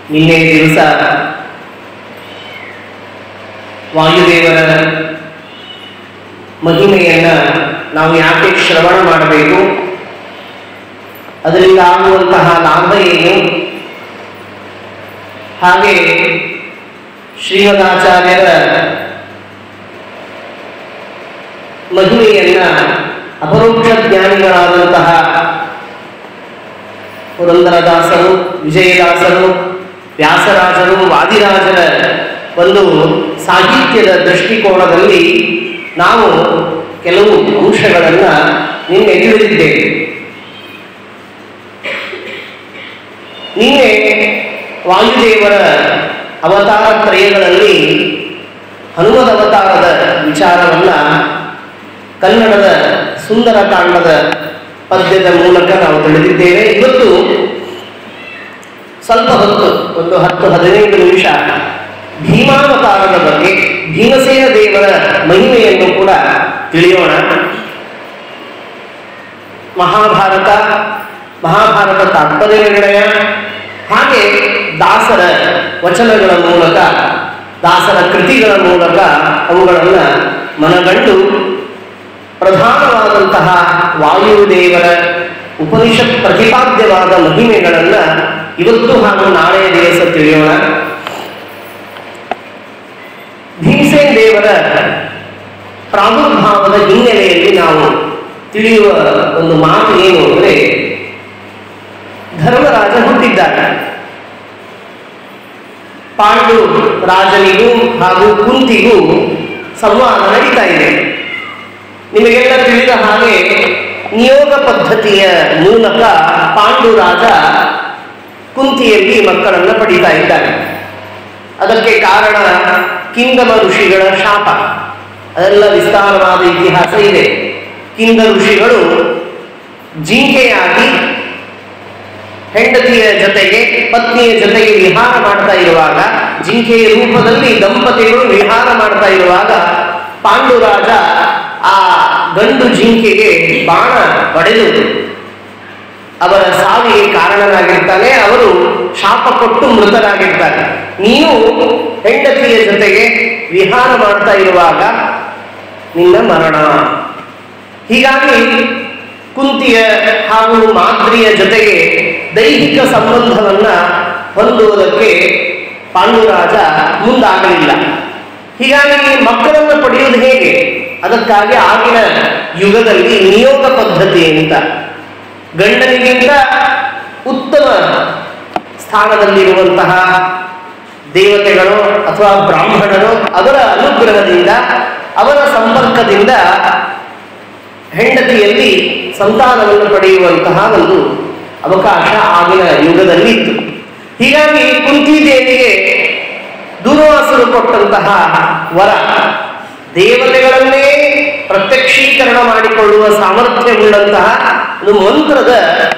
ನಿನ್ನೆ ದಿವಸ ವಾಯುದೇವರ ಮಹಿಮೆಯನ್ನ ನಾವು ಯಾಕೆ ಶ್ರವಣ ಮಾಡಬೇಕು ಅದರಿಂದ ಆಗುವಂತಹ ಲಾಭ ಏನು ಹಾಗೆ ಶ್ರೀಮದಾಚಾರ್ಯರ ಮಹಿಮೆಯನ್ನ ಅಪರೋಕ್ಷ ಜ್ಞಾನಿಗಳಾದಂತಹ ಪುರಂದರದಾಸರು ವಿಜಯದಾಸರು ವ್ಯಾಸರಾಜರು ವಾದಿರಾಜರ ಒಂದು ಸಾಹಿತ್ಯದ ದೃಷ್ಟಿಕೋನದಲ್ಲಿ ನಾವು ಕೆಲವು ಅಂಶಗಳನ್ನು ನಿನ್ನೆ ತಿಳಿದಿದ್ದೇವೆ ನಿನ್ನೆ ವಾಯುದೇವರ ಅವತಾರ ತ್ರಯಗಳಲ್ಲಿ ಹನುಮದ ಅವತಾರದ ವಿಚಾರವನ್ನ ಕನ್ನಡದ ಸುಂದರ ಕಾಂಡದ ಪದ್ಯದ ಮೂಲಕ ನಾವು ತಿಳಿದಿದ್ದೇವೆ ಇವತ್ತು ಸ್ವಲ್ಪ ಹೊತ್ತು ಒಂದು ಹತ್ತು ಹದಿನೈದು ನಿಮಿಷ ಭೀಮಾವತಾರದ ಬಗ್ಗೆ ಭೀಮಸೇನ ದೇವರ ಮಹಿಮೆಯನ್ನು ಕೂಡ ತಿಳಿಯೋಣ ಮಹಾಭಾರತ ಮಹಾಭಾರತ ತಾತ್ಪರ್ಯ ನಿರ್ಣಯ ಹಾಗೆ ದಾಸರ ವಚನಗಳ ಮೂಲಕ ದಾಸರ ಕೃತಿಗಳ ಮೂಲಕ ಅವುಗಳನ್ನು ಮನಗಂಡು ಪ್ರಧಾನವಾದಂತಹ ವಾಯುದೇವರ ಉಪನಿಷತ್ ಪ್ರತಿಪಾದ್ಯವಾದ ಮಹಿಮೆಗಳನ್ನು ಇವತ್ತು ಹಾಗೂ ನಾಳೆಯ ದಿವಸ ತಿಳಿಯೋಣ ಭೀಮಸೇನ್ ದೇವರ ಪ್ರಾದುರ್ಭಾವದ ಹಿನ್ನೆಲೆಯಲ್ಲಿ ನಾವು ತಿಳಿಯುವ ಒಂದು ಮಾತು ಏನು ಅಂದರೆ ಧರ್ಮರಾಜ ಹುಟ್ಟಿದ್ದಾರೆ ಪಾಂಡು ರಾಜನಿಗೂ ಹಾಗೂ ಕುಂತಿಗೂ ಸಂವಾದ ನಡೀತಾ ಇದೆ ನಿಮಗೆಲ್ಲ ತಿಳಿದ ಹಾಗೆ ನಿಯೋಗ ಪದ್ಧತಿಯ ಮೂಲಕ ಪಾಂಡು ರಾಜ ಕುಂತಿಯಲ್ಲಿ ಮಕ್ಕಳನ್ನು ಪಡೀತಾ ಇದ್ದಾನೆ ಅದಕ್ಕೆ ಕಾರಣ ಕಿಂದಮ ಋಷಿಗಳ ಶಾಪ ಅದೆಲ್ಲ ವಿಸ್ತಾರವಾದ ಇತಿಹಾಸ ಇದೆ ಕಿಂದ ಋಷಿಗಳು ಜಿಂಕೆಯಾಗಿ ಹೆಂಡತಿಯ ಜೊತೆಗೆ ಪತ್ನಿಯ ಜೊತೆಗೆ ವಿಹಾರ ಮಾಡ್ತಾ ಇರುವಾಗ ಜಿಂಕೆಯ ರೂಪದಲ್ಲಿ ದಂಪತಿಗಳು ವಿಹಾರ ಮಾಡ್ತಾ ಇರುವಾಗ ಪಾಂಡುರಾಜ ಆ ಗಂಡು ಜಿಂಕೆಗೆ ಬಾಣ ಹೊಡೆದು ಅವರ ಸಾವಿಗೆ ಕಾರಣನಾಗಿರ್ತಾನೆ ಅವರು ಶಾಪ ಕೊಟ್ಟು ಮೃತರಾಗಿರ್ತಾರೆ ನೀನು ಹೆಂಡತಿಯ ಜೊತೆಗೆ ವಿಹಾರ ಮಾಡ್ತಾ ಇರುವಾಗ ನಿನ್ನ ಮರಣ ಹೀಗಾಗಿ ಕುಂತಿಯ ಹಾಗೂ ಮಾದ್ರಿಯ ಜೊತೆಗೆ ದೈಹಿಕ ಸಂಬಂಧವನ್ನ ಹೊಂದುವುದಕ್ಕೆ ಪಾಂಡುರಾಜ ಮುಂದಾಗಲಿಲ್ಲ ಹೀಗಾಗಿ ಮಕ್ಕಳನ್ನು ಪಡೆಯುವುದು ಹೇಗೆ ಅದಕ್ಕಾಗಿ ಆಗಿನ ಯುಗದಲ್ಲಿ ನಿಯೋಗ ಪದ್ಧತಿ ಅಂತ ಗಂಡನಿಗಿಂತ ಉತ್ತಮ ಸ್ಥಾನದಲ್ಲಿರುವಂತಹ ದೇವತೆಗಳು ಅಥವಾ ಬ್ರಾಹ್ಮಣರು ಅವರ ಅನುಗ್ರಹದಿಂದ ಅವರ ಸಂಪರ್ಕದಿಂದ ಹೆಂಡತಿಯಲ್ಲಿ ಸಂತಾನವನ್ನು ಪಡೆಯುವಂತಹ ಒಂದು ಅವಕಾಶ ಆಗಿನ ಯುಗದಲ್ಲಿ ಇತ್ತು ಹೀಗಾಗಿ ಕುಂತಿದೇವಿಗೆ ದೂರ್ವಾಸರು ಕೊಟ್ಟಂತಹ ವರ ದೇವತೆಗಳನ್ನೇ ಪ್ರತ್ಯಕ್ಷೀಕರಣ ಮಾಡಿಕೊಳ್ಳುವ ಸಾಮರ್ಥ್ಯವುಳ್ಳಂತಹ ಒಂದು ಮಂತ್ರದ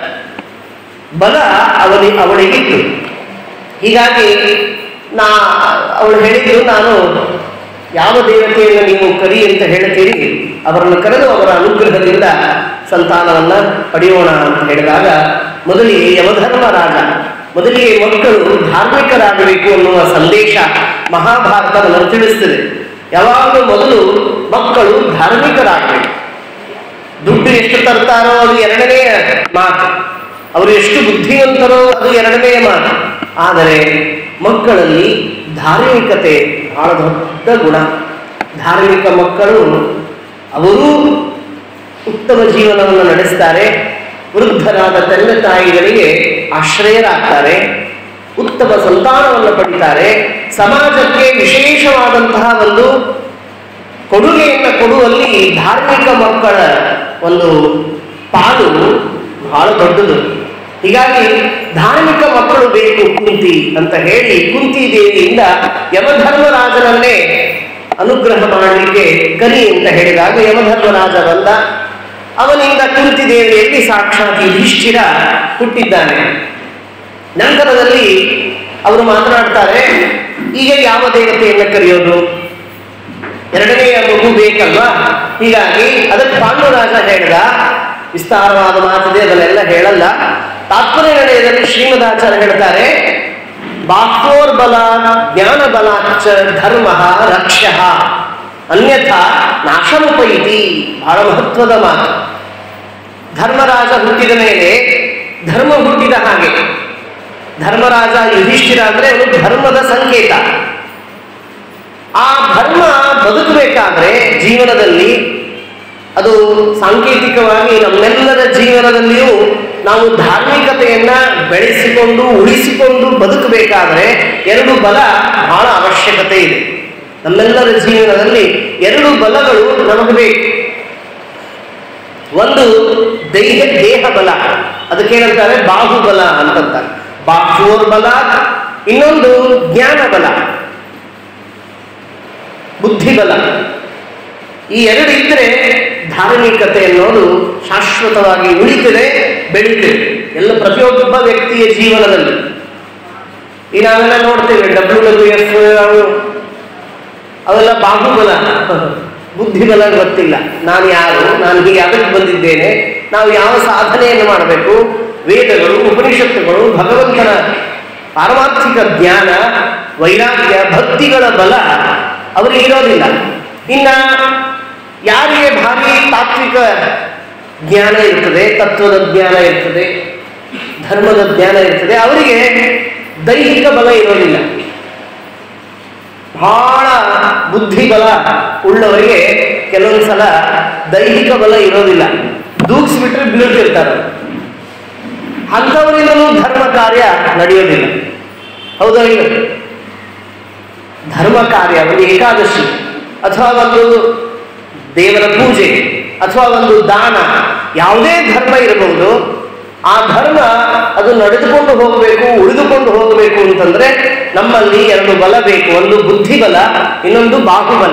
ಬಲ ಅವಳಿ ಅವಳಿಗಿತ್ತು ಹೀಗಾಗಿ ನಾ ಅವಳು ಹೇಳಿದ್ರು ನಾನು ಯಾವ ದೇವತೆಯನ್ನು ನೀವು ಕರಿ ಅಂತ ಹೇಳ್ತೀರಿ ಅವರನ್ನು ಕರೆದು ಅವರ ಅನುಗ್ರಹದಿಂದ ಸಂತಾನವನ್ನ ಪಡೆಯೋಣ ಅಂತ ಹೇಳಿದಾಗ ಮೊದಲಿಗೆ ಯಮಧರ್ಮ ರಾಜ ಮೊದಲಿಗೆ ಮಕ್ಕಳು ಧಾರ್ಮಿಕರಾಗಬೇಕು ಅನ್ನುವ ಸಂದೇಶ ಮಹಾಭಾರತ ನಮಗೆ ತಿಳಿಸ್ತದೆ ಯಾವಾಗಲೂ ಮೊದಲು ಮಕ್ಕಳು ಧಾರ್ಮಿಕರಾಗಬೇಕು ದುಡ್ಡು ಎಷ್ಟು ತರ್ತಾರೋ ಅದು ಎರಡನೇ ಮಾತು ಅವರು ಎಷ್ಟು ಬುದ್ಧಿವಂತರೋ ಅದು ಎರಡನೆಯ ಮಾತು ಆದರೆ ಮಕ್ಕಳಲ್ಲಿ ಧಾರ್ಮಿಕತೆ ಬಹಳ ದೊಡ್ಡ ಗುಣ ಧಾರ್ಮಿಕ ಮಕ್ಕಳು ಅವರೂ ಉತ್ತಮ ಜೀವನವನ್ನು ನಡೆಸ್ತಾರೆ ವೃದ್ಧರಾದ ತಂದೆ ತಾಯಿಗಳಿಗೆ ಆಶ್ರಯರಾಗ್ತಾರೆ ಉತ್ತಮ ಸಂತಾನವನ್ನು ಪಡಿತಾರೆ ಸಮಾಜಕ್ಕೆ ವಿಶೇಷವಾದಂತಹ ಒಂದು ಕೊಡುಗೆಯನ್ನು ಕೊಡುವಲ್ಲಿ ಧಾರ್ಮಿಕ ಮಕ್ಕಳ ಒಂದು ಪಾಲು ಬಹಳ ದೊಡ್ಡದು ಹೀಗಾಗಿ ಧಾರ್ಮಿಕ ಮಕ್ಕಳು ಬೇಕು ಕುಂತಿ ಅಂತ ಹೇಳಿ ಕುಂತಿ ದೇವಿಯಿಂದ ಯಮಧರ್ಮರಾಜನನ್ನೇ ಅನುಗ್ರಹ ಮಾಡಲಿಕ್ಕೆ ಕರಿ ಅಂತ ಹೇಳಿದಾಗ ಯಮಧರ್ಮರಾಜ ಬಂದ ಅವನಿಂದ ಕುಂತಿ ದೇವಿಯಲ್ಲಿ ಸಾಕ್ಷಾತ್ ಯುಧಿಷ್ಠಿರ ಹುಟ್ಟಿದ್ದಾನೆ ನಂತರದಲ್ಲಿ ಅವರು ಮಾತನಾಡ್ತಾರೆ ಈಗ ಯಾವ ದೇವತೆಯನ್ನು ಕರೆಯೋದು ಎರಡನೆಯ ಮಗು ಬೇಕಲ್ವಾ ಹೀಗಾಗಿ ಅದಕ್ಕೆ ಪಾಂಡುರಾಜ ಹೇಳಿದ ವಿಸ್ತಾರವಾದ ಮಾತಿದೆ ಅದನ್ನೆಲ್ಲ ಹೇಳಲ್ಲ ತಾತ್ಪರ್ಯ ನಿರ್ಣಯದಲ್ಲಿ ಶ್ರೀಮದಾಚಾರ್ಯ ಹೇಳ್ತಾರೆ ಬಾಹ್ಯೋರ್ಬಲ ಜ್ಞಾನ ಬಲಾಚ್ಚ ಧರ್ಮ ರಕ್ಷ್ಯ ಅನ್ಯಥಾ ನಾಶಮುಪೈತಿ ಬಹಳ ಮಹತ್ವದ ಮಾತು ಧರ್ಮರಾಜ ಹುಟ್ಟಿದ ಮೇಲೆ ಧರ್ಮ ಹುಟ್ಟಿದ ಹಾಗೆ ಧರ್ಮರಾಜ ಯುಧಿಷ್ಠಿರ ಅಂದ್ರೆ ಅವನು ಧರ್ಮದ ಸಂಕೇತ ಆ ಧರ್ಮ ಬದುಕಬೇಕಾದ್ರೆ ಜೀವನದಲ್ಲಿ ಅದು ಸಾಂಕೇತಿಕವಾಗಿ ನಮ್ಮೆಲ್ಲರ ಜೀವನದಲ್ಲಿಯೂ ನಾವು ಧಾರ್ಮಿಕತೆಯನ್ನ ಬೆಳೆಸಿಕೊಂಡು ಉಳಿಸಿಕೊಂಡು ಬದುಕಬೇಕಾದ್ರೆ ಎರಡು ಬಲ ಬಹಳ ಅವಶ್ಯಕತೆ ಇದೆ ನಮ್ಮೆಲ್ಲರ ಜೀವನದಲ್ಲಿ ಎರಡು ಬಲಗಳು ನಮಗೆ ಬೇಕು ಒಂದು ದೇಹ ದೇಹ ಬಲ ಅದಕ್ಕೇನಂತಾರೆ ಬಾಹುಬಲ ಅಂತಂತಾರೆ ಬಾಹ್ಯೋರ್ಬಲ ಇನ್ನೊಂದು ಜ್ಞಾನ ಬಲ ಬುದ್ಧಿಬಲ ಈ ಎರಡು ಇದ್ರೆ ಧಾರ್ಮಿಕತೆ ಅನ್ನೋದು ಶಾಶ್ವತವಾಗಿ ಉಳಿತಿದೆ ಬೆಳೀತಿದೆ ಎಲ್ಲ ಪ್ರತಿಯೊಬ್ಬ ವ್ಯಕ್ತಿಯ ಜೀವನದಲ್ಲಿ ಈ ನಾವೆಲ್ಲ ನೋಡ್ತೇವೆ ಡಬ್ಲ್ಯೂ ಡಬ್ಲ್ಯೂ ಎಫ್ ಅವೆಲ್ಲ ಬಾಹುಬಲ ಬುದ್ಧಿಬಲ ಗೊತ್ತಿಲ್ಲ ನಾನು ಯಾರು ನಾನು ಹೀಗೆ ಅದಕ್ಕೆ ಬಂದಿದ್ದೇನೆ ನಾವು ಯಾವ ಸಾಧನೆಯನ್ನು ಮಾಡಬೇಕು ವೇದಗಳು ಉಪನಿಷತ್ತುಗಳು ಭಗವಂತನ ಪಾರಮಾರ್ಥಿಕ ಜ್ಞಾನ ವೈರಾಗ್ಯ ಭಕ್ತಿಗಳ ಬಲ ಅವರಿಗೆ ಇರೋದಿಲ್ಲ ಇನ್ನ ಯಾರಿಗೆ ಭಾರಿ ತಾತ್ವಿಕ ಜ್ಞಾನ ಇರ್ತದೆ ತತ್ವದ ಜ್ಞಾನ ಇರ್ತದೆ ಧರ್ಮದ ಜ್ಞಾನ ಇರ್ತದೆ ಅವರಿಗೆ ದೈಹಿಕ ಬಲ ಇರೋದಿಲ್ಲ ಬಹಳ ಬುದ್ಧಿ ಬಲ ಉಳ್ಳವರಿಗೆ ಕೆಲವೊಂದು ಸಲ ದೈಹಿಕ ಬಲ ಇರೋದಿಲ್ಲ ದೂಕ್ಸ್ಬಿಟ್ರೆ ಬೀಳ್ತಿರ್ತಾರೆ ಅಂಥವರಿಂದಲೂ ಧರ್ಮ ಕಾರ್ಯ ನಡೆಯೋದಿಲ್ಲ ಹೌದಾ ಇಲ್ಲ ಧರ್ಮ ಕಾರ್ಯ ಒಂದು ಏಕಾದಶಿ ಅಥವಾ ಒಂದು ದೇವರ ಪೂಜೆ ಅಥವಾ ಒಂದು ದಾನ ಯಾವುದೇ ಧರ್ಮ ಇರಬಹುದು ಆ ಧರ್ಮ ಅದು ನಡೆದುಕೊಂಡು ಹೋಗಬೇಕು ಉಳಿದುಕೊಂಡು ಹೋಗಬೇಕು ಅಂತಂದ್ರೆ ನಮ್ಮಲ್ಲಿ ಎರಡು ಬಲ ಬೇಕು ಒಂದು ಬುದ್ಧಿ ಬಲ ಇನ್ನೊಂದು ಬಾಹುಬಲ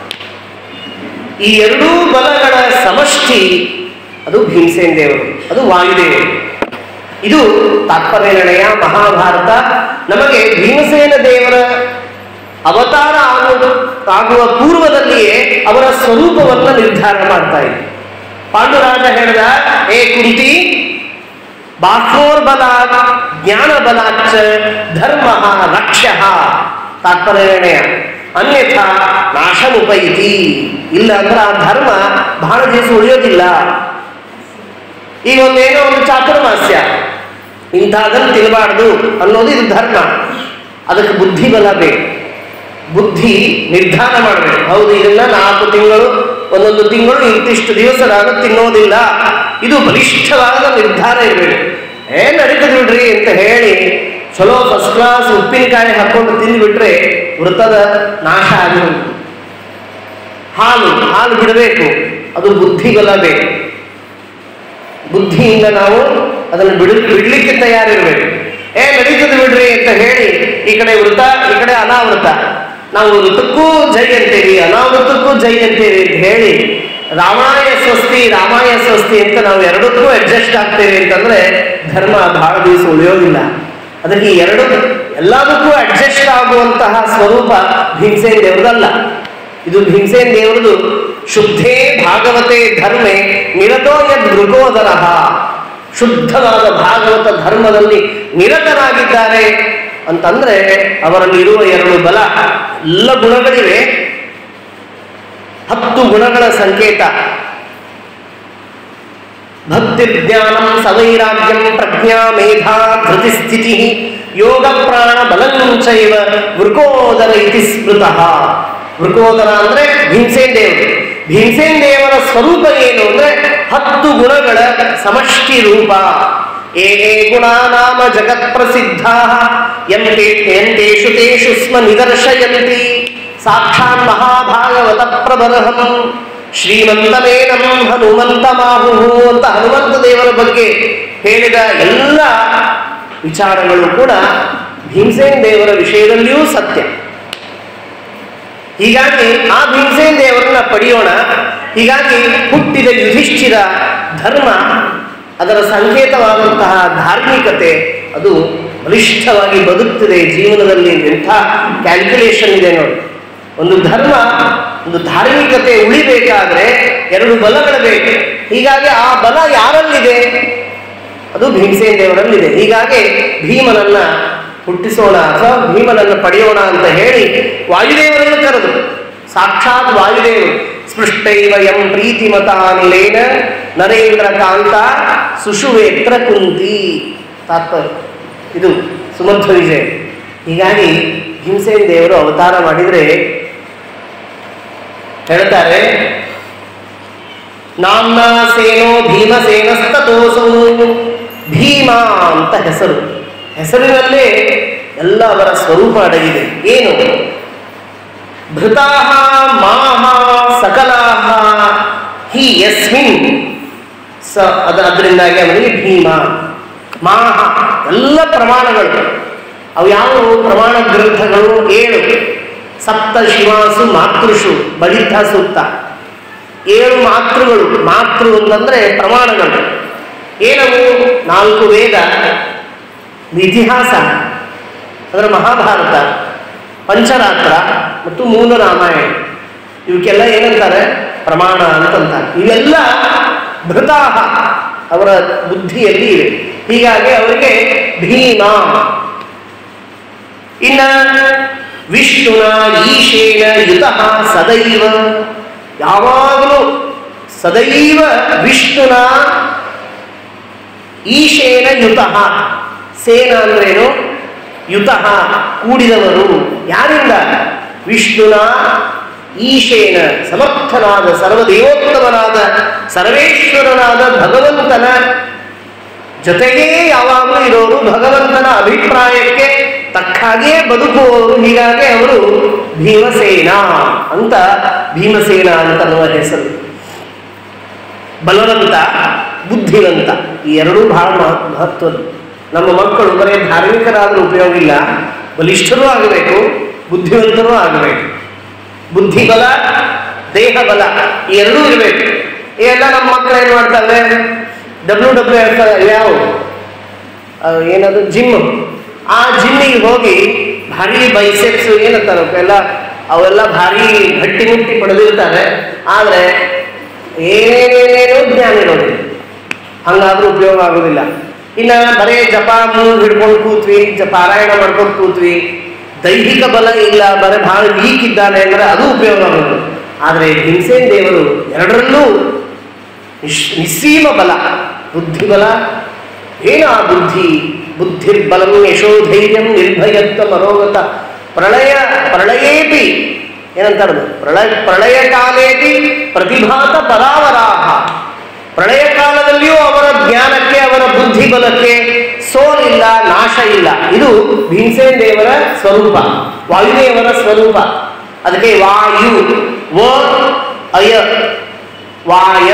ಈ ಎರಡೂ ಬಲಗಳ ಸಮಷ್ಟಿ ಅದು ಭೀಮಸೇನ್ ದೇವರು ಅದು ವಾಯುದೇವರು ಇದು ತಾತ್ಪರ್ಯ ನಿರ್ಣಯ ಮಹಾಭಾರತ ನಮಗೆ ಭೀಮಸೇನ ದೇವರ ಅವತಾರ ಆಗುವುದು ಆಗುವ ಪೂರ್ವದಲ್ಲಿಯೇ ಅವರ ಸ್ವರೂಪವನ್ನ ನಿರ್ಧಾರ ಮಾಡ್ತಾ ಇದೆ ಪಾಂಡುರಾಜ ಹೇಳಿದ ಏ ಕುಂತಿ ಬಾಹ್ಯೋರ್ಬಲ ಜ್ಞಾನ ಬಲಾಚ್ಚ ಧರ್ಮ ರಕ್ಷ್ಯ ತಾತ್ಪರ್ಯ ನಿರ್ಣಯ ಅನ್ಯಥಾ ನಾಶಮುಪೈತಿ ಇಲ್ಲ ಅಂದ್ರೆ ಆ ಧರ್ಮ ಬಹಳ ದಿವಸ ಉಳಿಯೋದಿಲ್ಲ ಈಗ ಒಂದೇನೋ ಒಂದು ಚಾತುರ್ಮಾಸ್ಯ ಇಂಥದನ್ನು ತಿನ್ನಬಾರ್ದು ಅನ್ನೋದು ಇದು ಧರ್ಮ ಅದಕ್ಕೆ ಬುದ್ಧಿ ಬಲ ಬೇಕು ಬುದ್ಧಿ ನಿರ್ಧಾರ ಮಾಡಬೇಕು ಹೌದು ಇದನ್ನ ನಾಲ್ಕು ತಿಂಗಳು ಒಂದೊಂದು ತಿಂಗಳು ಇಂತಿಷ್ಟು ದಿವಸ ನಾನು ತಿನ್ನೋದಿಲ್ಲ ಇದು ಬಲಿಷ್ಠವಾದ ನಿರ್ಧಾರ ಇರಬೇಕು ಏ ನಡೀತದೆ ಬಿಡ್ರಿ ಅಂತ ಹೇಳಿ ಚಲೋ ಫಸ್ಟ್ ಕ್ಲಾಸ್ ಉಪ್ಪಿನಕಾಯಿ ಹಾಕೊಂಡು ತಿಂದ್ಬಿಟ್ರೆ ವೃತ್ತದ ನಾಶ ಆಗಿರುತ್ತೆ ಹಾಲು ಹಾಲು ಬಿಡಬೇಕು ಅದು ಬುದ್ಧಿಬಲ ಬೇಕು ಬುದ್ಧಿಯಿಂದ ನಾವು ಅದನ್ನು ಬಿಡ ಬಿಡ್ಲಿಕ್ಕೆ ತಯಾರಿರ್ಬೇಕು ಏ ನಡೀತದೆ ಬಿಡ್ರಿ ಅಂತ ಹೇಳಿ ಈ ಕಡೆ ವೃತ ಈ ಕಡೆ ಅನಾವೃತ ನಾವು ವೃತಕ್ಕೂ ಜೈ ಅಂತೇವಿ ಅನಾವೃತಕ್ಕೂ ಜೈ ಅಂತೇವಿ ಅಂತ ಹೇಳಿ ರಾಮಾಯ ಸ್ವಸ್ತಿ ರಾಮಾಯ ಸ್ವಸ್ತಿ ಅಂತ ನಾವು ಎರಡಕ್ಕೂ ಅಡ್ಜಸ್ಟ್ ಆಗ್ತೇವೆ ಅಂತಂದ್ರೆ ಧರ್ಮ ಬಹಳ ದಿವಸ ಉಳಿಯೋದಿಲ್ಲ ಅದಕ್ಕೆ ಈ ಎರಡು ಎಲ್ಲದಕ್ಕೂ ಅಡ್ಜಸ್ಟ್ ಆಗುವಂತಹ ಸ್ವರೂಪ ಭೀಮಸೇನ್ ದೇವರದಲ್ಲ ಇದು ಭೀಮಸೇನ್ ದೇವರದು ಶುದ್ಧೇ ಭಾಗವತೆ ಧರ್ಮೆ ನಿರತೋ ಯದ್ ಮೃಗೋದರ ಶುದ್ಧವಾದ ಭಾಗವತ ಧರ್ಮದಲ್ಲಿ ನಿರತರಾಗಿದ್ದಾರೆ ಅಂತಂದ್ರೆ ಅವರಲ್ಲಿ ಇರುವ ಎರಡು ಬಲ ಎಲ್ಲ ಗುಣಗಳಿವೆ ಹತ್ತು ಗುಣಗಳ ಸಂಕೇತ ಭಕ್ತಿರ್ಜ್ಞಾನಂ ಸವೈರಾಗ್ಯಂ ಪ್ರಜ್ಞಾ ಮೇಧಾ ಧೃತಿಸ್ಥಿತಿ ಯೋಗ ಪ್ರಾಣ ಬಲಂಚೈವ ವೃಕೋದರ ಇತಿ ಸ್ಮೃತಃ ವೃಕೋದರ ಅಂದ್ರೆ ಭೀಮಸೇನ್ ದೇವರು ಭೀಮಸೇನ್ ದೇವರ ಸ್ವರೂಪ ಏನು ಅಂದ್ರೆ ಹತ್ತು ಗುಣಗಳ ಸಮಷ್ಟಿ ರೂಪ ಏನೇ ಗುಣ ನಾಮ ಜಗತ್ ಪ್ರಸಿದ್ಧ ಯಂತೆ ಯಂತೇಷು ತೇಷು ಸ್ಮ ನಿದರ್ಶಯಂತಿ ಸಾಕ್ಷಾತ್ ಮಹಾಭಾಗವತ ಪ್ರಬರಹಂ ಶ್ರೀಮಂತಮೇನಂ ಹನುಮಂತ ಮಾಹು ಅಂತ ಹನುಮಂತ ದೇವರ ಬಗ್ಗೆ ಹೇಳಿದ ಎಲ್ಲ ವಿಚಾರಗಳು ಕೂಡ ಭೀಮಸೇನ್ ದೇವರ ವಿಷಯದಲ್ಲಿಯೂ ಸತ್ಯ ಹೀಗಾಗಿ ಆ ಭೀಮಸೇನ್ ದೇವರನ್ನ ಪಡೆಯೋಣ ಹೀಗಾಗಿ ಹುಟ್ಟಿದ ಯುಧಿಷ್ಠಿರ ಧರ್ಮ ಅದರ ಸಂಕೇತವಾದಂತಹ ಧಾರ್ಮಿಕತೆ ಅದು ಬಲಿಷ್ಠವಾಗಿ ಬದುಕ್ತಿದೆ ಜೀವನದಲ್ಲಿ ಎಂಥ ಕ್ಯಾಲ್ಕುಲೇಷನ್ ಇದೆ ನೋಡಿ ಒಂದು ಧರ್ಮ ಒಂದು ಧಾರ್ಮಿಕತೆ ಉಳಿಬೇಕಾದ್ರೆ ಎರಡು ಬಲಗಳು ಬೇಕು ಹೀಗಾಗಿ ಆ ಬಲ ಯಾರಲ್ಲಿದೆ ಅದು ಭೀಮಸೇನ್ ದೇವರಲ್ಲಿದೆ ಹೀಗಾಗಿ ಭೀಮನನ್ನ ಹುಟ್ಟಿಸೋಣ ಅಥವಾ ಭೀಮನನ್ನು ಪಡೆಯೋಣ ಅಂತ ಹೇಳಿ ವಾಯುದೇವರನ್ನು ಕರೆದು ಸಾಕ್ಷಾತ್ ವಾಯುದೇವರು ಸ್ಪೃಷ್ಟೈವ ಎಂ ಪ್ರೀತಿಮತಾನಿಲೇನ ನರೇಂದ್ರ ಕಾಂತ ಸುಷುವೇತ್ರ ಕುಂತಿ ತಾತ್ಪರ್ಯ ಇದು ಸುಮಧ್ವ ವಿಜಯ ಹೀಗಾಗಿ ಭೀಮಸೇನ ದೇವರು ಅವತಾರ ಮಾಡಿದರೆ ಹೇಳ್ತಾರೆ ನಾಮ್ನ ಸೇನೋ ಭೀಮಸೇನಸ್ತತೋಸೌ ಭೀಮ ಅಂತ ಹೆಸರು ಹೆಸರಿನಲ್ಲೇ ಎಲ್ಲ ಅವರ ಸ್ವರೂಪ ಅಡಗಿದೆ ಏನು ಭೃತಾಹ ಮಾಹ ಸಕಲಾಹ ಹಿ ಯಸ್ಮಿನ್ ಸ ಅದ ಅದರಿಂದಾಗಿ ಅವನಿಗೆ ಭೀಮ ಮಾಹ ಎಲ್ಲ ಪ್ರಮಾಣಗಳು ಅವು ಯಾವುವು ಪ್ರಮಾಣ ಗ್ರಂಥಗಳು ಏಳು ಸಪ್ತ ಶಿವಾಸು ಮಾತೃಷು ಬಲಿತ ಸೂಕ್ತ ಏಳು ಮಾತೃಗಳು ಮಾತೃ ಅಂತಂದ್ರೆ ಪ್ರಮಾಣಗಳು ಏನವು ನಾಲ್ಕು ವೇದ ಇತಿಹಾಸ ಅದರ ಮಹಾಭಾರತ ಪಂಚರಾತ್ರ ಮತ್ತು ಮೂಲ ರಾಮಾಯಣ ಇವಕ್ಕೆಲ್ಲ ಏನಂತಾರೆ ಪ್ರಮಾಣ ಅಂತಂತಾರೆ ಇವೆಲ್ಲ ಭೃತಾಹ ಅವರ ಬುದ್ಧಿಯಲ್ಲಿ ಇವೆ ಹೀಗಾಗಿ ಅವರಿಗೆ ಭೀಮ ಇನ್ನ ವಿಷ್ಣುನ ಈಶೇನ ಯುತಃ ಸದೈವ ಯಾವಾಗಲೂ ಸದೈವ ವಿಷ್ಣುನ ಈಶೇನ ಯುತಃ ಸೇನ ಅಂದ್ರೇನು ಯುತಃ ಕೂಡಿದವರು ಯಾರಿಂದ ವಿಷ್ಣುನ ಈಶೇನ ಸಮರ್ಥನಾದ ಸರ್ವದೇವೋತ್ತಮನಾದ ಸರ್ವೇಶ್ವರನಾದ ಭಗವಂತನ ಜೊತೆಗೇ ಯಾವಾಗಲೂ ಇರೋರು ಭಗವಂತನ ಅಭಿಪ್ರಾಯಕ್ಕೆ ತಕ್ಕ ಹಾಗೆಯೇ ಬದುಕುವವರು ಹೀಗಾಗಿ ಅವರು ಭೀಮಸೇನ ಅಂತ ಭೀಮಸೇನ ಅಂತನ್ನುವ ಹೆಸರು ಬಲವಂತ ಬುದ್ಧಿವಂತ ಈ ಎರಡೂ ಬಹಳ ಮಹ- ಮಹತ್ವದ್ದು ನಮ್ಮ ಮಕ್ಕಳು ಬರೀ ಧಾರ್ಮಿಕರಾದರೂ ಉಪಯೋಗ ಇಲ್ಲ ಬಲಿಷ್ಠರೂ ಆಗಬೇಕು ಬುದ್ಧಿವಂತರೂ ಆಗಬೇಕು ಬುದ್ಧಿ ಬಲ ದೇಹ ಬಲ ಈ ಎರಡೂ ಇರಬೇಕು ಈ ಎಲ್ಲ ನಮ್ಮ ಮಕ್ಕಳು ಏನು ಮಾಡ್ತವೆ ಡಬ್ಲ್ಯೂ ಡಬ್ಲ್ಯೂ ಹೇಳ್ತಾರೆ ಯಾವ ಏನದು ಜಿಮ್ ಆ ಜಿಮ್ಮಿಗೆ ಹೋಗಿ ಭಾರಿ ಬೈಸೆಪ್ಸ್ ಏನಂತಾರೆ ಅವಕ್ಕೆಲ್ಲ ಅವೆಲ್ಲ ಭಾರಿ ಗಟ್ಟಿ ಮುಟ್ಟಿ ಪಡೆದಿರ್ತಾರೆ ಆದರೆ ಏನೇನೇನೇನೋ ಜ್ಞಾನ ಇರೋದಿಲ್ಲ ಹಂಗಾದ್ರೂ ಉಪಯೋಗ ಆಗೋದಿಲ್ಲ ಇನ್ನ ಬರೇ ಜಪ ಮೂರು ಹಿಡ್ಕೊಂಡು ಕೂತ್ವಿ ಜ ಪಾರಾಯಣ ಮಾಡ್ಕೊಂಡು ಕೂತ್ವಿ ದೈಹಿಕ ಬಲ ಇಲ್ಲ ಬರೀ ಬಹಳ ವೀಕ್ ಇದ್ದಾನೆ ಅಂದ್ರೆ ಅದು ಉಪಯೋಗ ಆಗೋದು ಆದರೆ ಹಿಂಸೇನ್ ದೇವರು ಎರಡರಲ್ಲೂ ನಿಶ್ ನಿಸ್ಸೀಮ ಬಲ ಬುದ್ಧಿ ಬಲ ಏನ ಆ ಬುದ್ಧಿ ಬುದ್ಧಿರ್ಬಲಂ ಯಶೋಧೈರ್ಯಂ ನಿರ್ಭಯತ್ವ ಮನೋಗತ ಪ್ರಳಯ ಪ್ರಳಯೇಪಿ ಏನಂತಾರದು ಪ್ರಳಯ ಪ್ರಳಯ ಕಾಲೇಪಿ ಪ್ರತಿಭಾತ ಪರಾವರಾಹ ಪ್ರಳಯ ಕಾಲದಲ್ಲಿಯೂ ಅವರ ಜ್ಞಾನಕ್ಕೆ ಅವರ ಬುದ್ಧಿ ಬಲಕ್ಕೆ ಸೋಲಿಲ್ಲ ನಾಶ ಇಲ್ಲ ಇದು ಭೀಮಸೇನ್ ದೇವರ ಸ್ವರೂಪ ವಾಯುದೇವರ ಸ್ವರೂಪ ಅದಕ್ಕೆ ವಾಯು ವ ಅಯ ವಾಯ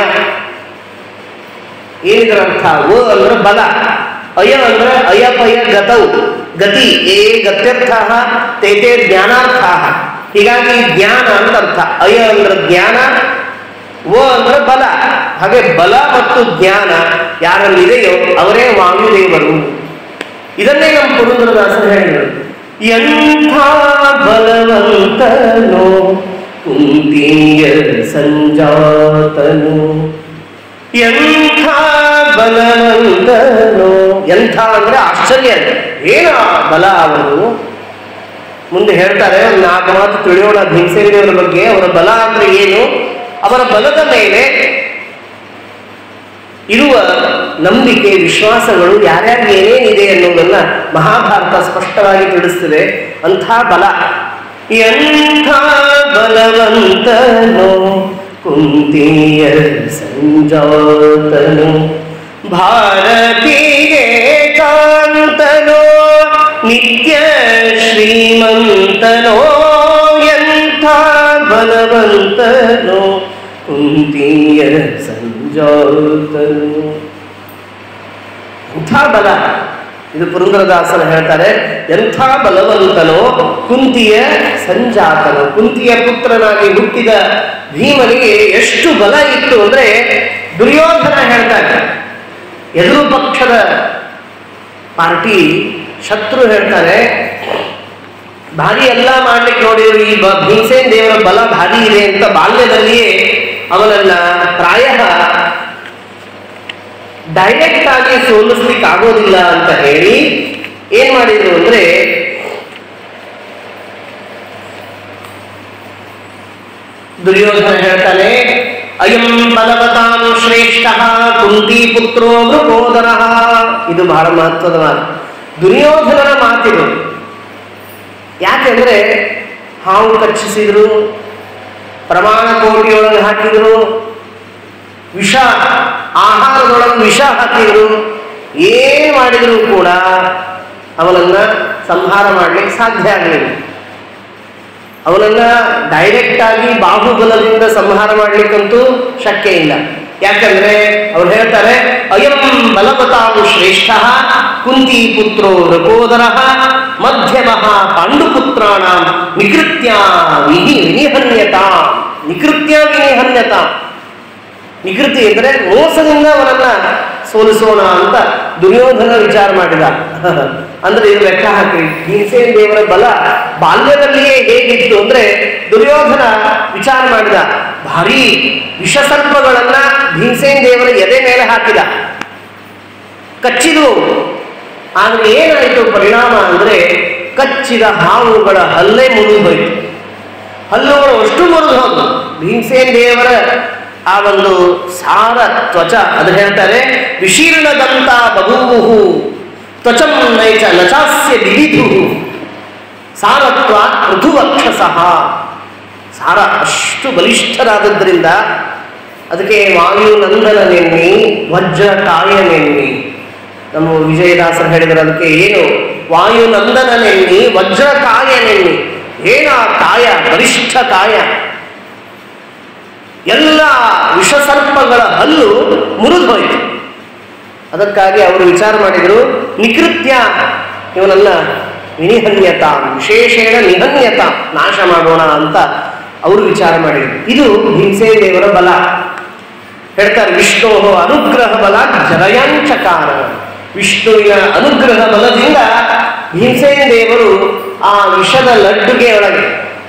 ಏನಿದ್ರ ಅರ್ಥ ವ ಅಂದ್ರೆ ಬಲ ಅಯ ಅಂದ್ರೆ ಅಯಪಯ ಗತೌ ಗತಿ ಏ ಗತ್ಯರ್ಥ ತೇ ತೇ ಜ್ಞಾನಾರ್ಥ ಹೀಗಾಗಿ ಜ್ಞಾನ ಅಂತ ಅರ್ಥ ಅಯ ಅಂದ್ರೆ ಜ್ಞಾನ ವ ಅಂದ್ರೆ ಬಲ ಹಾಗೆ ಬಲ ಮತ್ತು ಜ್ಞಾನ ಯಾರಲ್ಲಿದೆಯೋ ಅವರೇ ವಾಯುದೇವರು ಇದನ್ನೇ ನಮ್ಮ ಪುರಂದರದಾಸರು ಹೇಳಿದರು ಎಂಥ ಬಲವಂತನೋ ಕುಂತಿಯ ಸಂಜಾತನು ಎಂಥ ಬಲವಂತನೋ ಎಂಥ ಅಂದ್ರೆ ಆಶ್ಚರ್ಯ ಏನ ಬಲ ಅವರು ಮುಂದೆ ಹೇಳ್ತಾರೆ ಒಂದು ನಾಲ್ಕು ಮಾತು ತಿಳಿಯೋಣ ಭೀಮಸೇನ ದೇವರ ಬಗ್ಗೆ ಅವರ ಬಲ ಅಂದ್ರೆ ಏನು ಅವರ ಬಲದ ಮೇಲೆ ಇರುವ ನಂಬಿಕೆ ವಿಶ್ವಾಸಗಳು ಯಾರ್ಯಾರಿಗೆ ಏನೇನಿದೆ ಅನ್ನೋದನ್ನ ಮಹಾಭಾರತ ಸ್ಪಷ್ಟವಾಗಿ ತಿಳಿಸ್ತದೆ ಅಂಥ ಬಲ ಎಂಥ ಬಲವಂತನೋ ಕುಂತಿಯ ಸಂಜಾತನು ಭಾರತಿಗೆ ಕಾಂತನೋ ನಿತ್ಯ ಶ್ರೀಮಂತನೋ ಎಂಥ ಬಲವಂತನೋ ಕುಂತಿಯ ಸಂಜಾತನು ಎಂಥ ಬಲ ಇದು ಪುರಂದರದಾಸರು ಹೇಳ್ತಾರೆ ಎಂಥ ಬಲವಂತನೋ ಕುಂತಿಯ ಸಂಜಾತನು ಕುಂತಿಯ ಪುತ್ರನಾಗಿ ಹುಟ್ಟಿದ ಭೀಮನಿಗೆ ಎಷ್ಟು ಬಲ ಇತ್ತು ಅಂದ್ರೆ ದುರ್ಯೋಧನ ಹೇಳ್ತಾರೆ ಎದುರು ಪಕ್ಷದ ಪಾರ್ಟಿ ಶತ್ರು ಹೇಳ್ತಾರೆ ಭಾರಿ ಎಲ್ಲ ಮಾಡ್ಲಿಕ್ಕೆ ನೋಡಿದ್ರು ಈ ಬ- ಭೀಮಸೇನ್ ದೇವರ ಬಲ ಭಾರಿ ಇದೆ ಅಂತ ಬಾಲ್ಯದಲ್ಲಿಯೇ ಅವನನ್ನ ಪ್ರಾಯ ಡೈರೆಕ್ಟ್ ಆಗಿ ಸೋಲಿಸ್ಲಿಕ್ಕೆ ಆಗೋದಿಲ್ಲ ಅಂತ ಹೇಳಿ ಏನ್ ಮಾಡಿದ್ರು ಅಂದ್ರೆ ದುರ್ಯೋಧನ ಹೇಳ್ತಾನೆ ಅಯಂ ಬಲವತಾಂ ಶ್ರೇಷ್ಠ ಕುಂತಿ ಪುತ್ರೋ ಮೃಕೋದರ ಇದು ಬಹಳ ಮಹತ್ವದ ಮಾತು ದುರ್ಯೋಧನನ ಮಾತಿದು ಯಾಕೆಂದ್ರೆ ಹಾವು ಕಚ್ಚಿಸಿದ್ರು ಪ್ರಮಾಣ ಕೋಟಿಯೊಳಗೆ ಹಾಕಿದ್ರು ವಿಷ ಆಹಾರದೊಳಗೆ ವಿಷ ಹಾಕಿದ್ರು ಏನ್ ಮಾಡಿದ್ರು ಕೂಡ ಅವನನ್ನ ಸಂಹಾರ ಮಾಡ್ಲಿಕ್ಕೆ ಸಾಧ್ಯ ಆಗಲಿಲ್ಲ ಅವನನ್ನ ಡೈರೆಕ್ಟ್ ಆಗಿ ಬಾಹುಬಲದಿಂದ ಸಂಹಾರ ಮಾಡ್ಲಿಕ್ಕಂತೂ ಶಕ್ಯ ಇಲ್ಲ ಯಾಕಂದ್ರೆ ಅವ್ರು ಹೇಳ್ತಾರೆ ಅಯಂ ಬಲವತಾವು ಶ್ರೇಷ್ಠ ಕುಂತಿ ಪುತ್ರೋ ರಘೋದರ ಮಧ್ಯಮ ಪಾಂಡುಪುತ್ರಾಣ ನಿಕೃತ್ಯ ವಿಹಿ ವಿನಿಹನ್ಯತಾ ನಿಕೃತ್ಯ ವಿನಿಹನ್ಯತಾ ನಿಕೃತಿ ಅಂದರೆ ಮೋಸದಿಂದ ಅವನನ್ನ ಸೋಲಿಸೋಣ ಅಂತ ದುರ್ಯೋಧನ ವಿಚಾರ ಮಾಡಿದ ಅಂದ್ರೆ ಇದು ಲೆಕ್ಕ ಹಾಕಿ ಭೀಮಸೇನ ದೇವರ ಬಲ ಬಾಲ್ಯದಲ್ಲಿಯೇ ಹೇಗಿತ್ತು ಅಂದ್ರೆ ದುರ್ಯೋಧನ ವಿಚಾರ ಮಾಡಿದ ಭಾರಿ ವಿಷಸರ್ಪಗಳನ್ನ ಭೀಮಸೇನ ದೇವರ ಎದೆ ಮೇಲೆ ಹಾಕಿದ ಕಚ್ಚಿದು ಆದ್ರೆ ಏನಾಯಿತು ಪರಿಣಾಮ ಅಂದ್ರೆ ಕಚ್ಚಿದ ಹಾವುಗಳ ಹಲ್ಲೆ ಮುರಿದು ಹೋಯಿತು ಹಲ್ಲುಗಳು ಅಷ್ಟು ಮುರಿದು ಹೋದ್ರು ಭೀಮಸೇನ್ ದೇವರ ಆ ಒಂದು ಸಾರ ತ್ವಚ ಅದು ಹೇಳ್ತಾರೆ ವಿಶೀರ್ಣದಂತ ಬಭೂವು ತ್ವಚಂ ನೈಚ ನಚಾಸ್ಯ ವಿವಿಧು ಸಾರತ್ವ ಪೃಥುವಕ್ಷಸಃ ಸಾರ ಅಷ್ಟು ಬಲಿಷ್ಠರಾದದ್ರಿಂದ ಅದಕ್ಕೆ ವಾಯುನಂದನನೆನ್ನಿ ವಜ್ರ ಕಾಯನೆನ್ನಿ ನಮ್ಮ ವಿಜಯದಾಸರು ಹೇಳಿದ್ರು ಅದಕ್ಕೆ ಏನು ವಾಯುನಂದನನೆನ್ನಿ ವಜ್ರ ಕಾಯನೆನ್ನಿ ಏನ ಕಾಯ ಬಲಿಷ್ಠ ಕಾಯ ಎಲ್ಲ ವಿಷಸರ್ಪಗಳ ಹಲ್ಲು ಮುರಿದು ಹೋಯಿತು ಅದಕ್ಕಾಗಿ ಅವರು ವಿಚಾರ ಮಾಡಿದರು ನಿಕೃತ್ಯ ಇವನನ್ನ ವಿನಿಹನ್ಯತ ವಿಶೇಷೇಣ ನಿಹನ್ಯತ ನಾಶ ಮಾಡೋಣ ಅಂತ ಅವರು ವಿಚಾರ ಮಾಡಿದರು ಇದು ಭೀಮಸೇನ ದೇವರ ಬಲ ಹೇಳ್ತಾರೆ ವಿಷ್ಣು ಅನುಗ್ರಹ ಬಲ ಜರಯಾಂಚಕಾರ ವಿಷ್ಣುವಿನ ಅನುಗ್ರಹ ಬಲದಿಂದ ಭೀಮಸೇನ ದೇವರು ಆ ವಿಷದ ಲಡ್ಡುಗೆ ಒಳಗೆ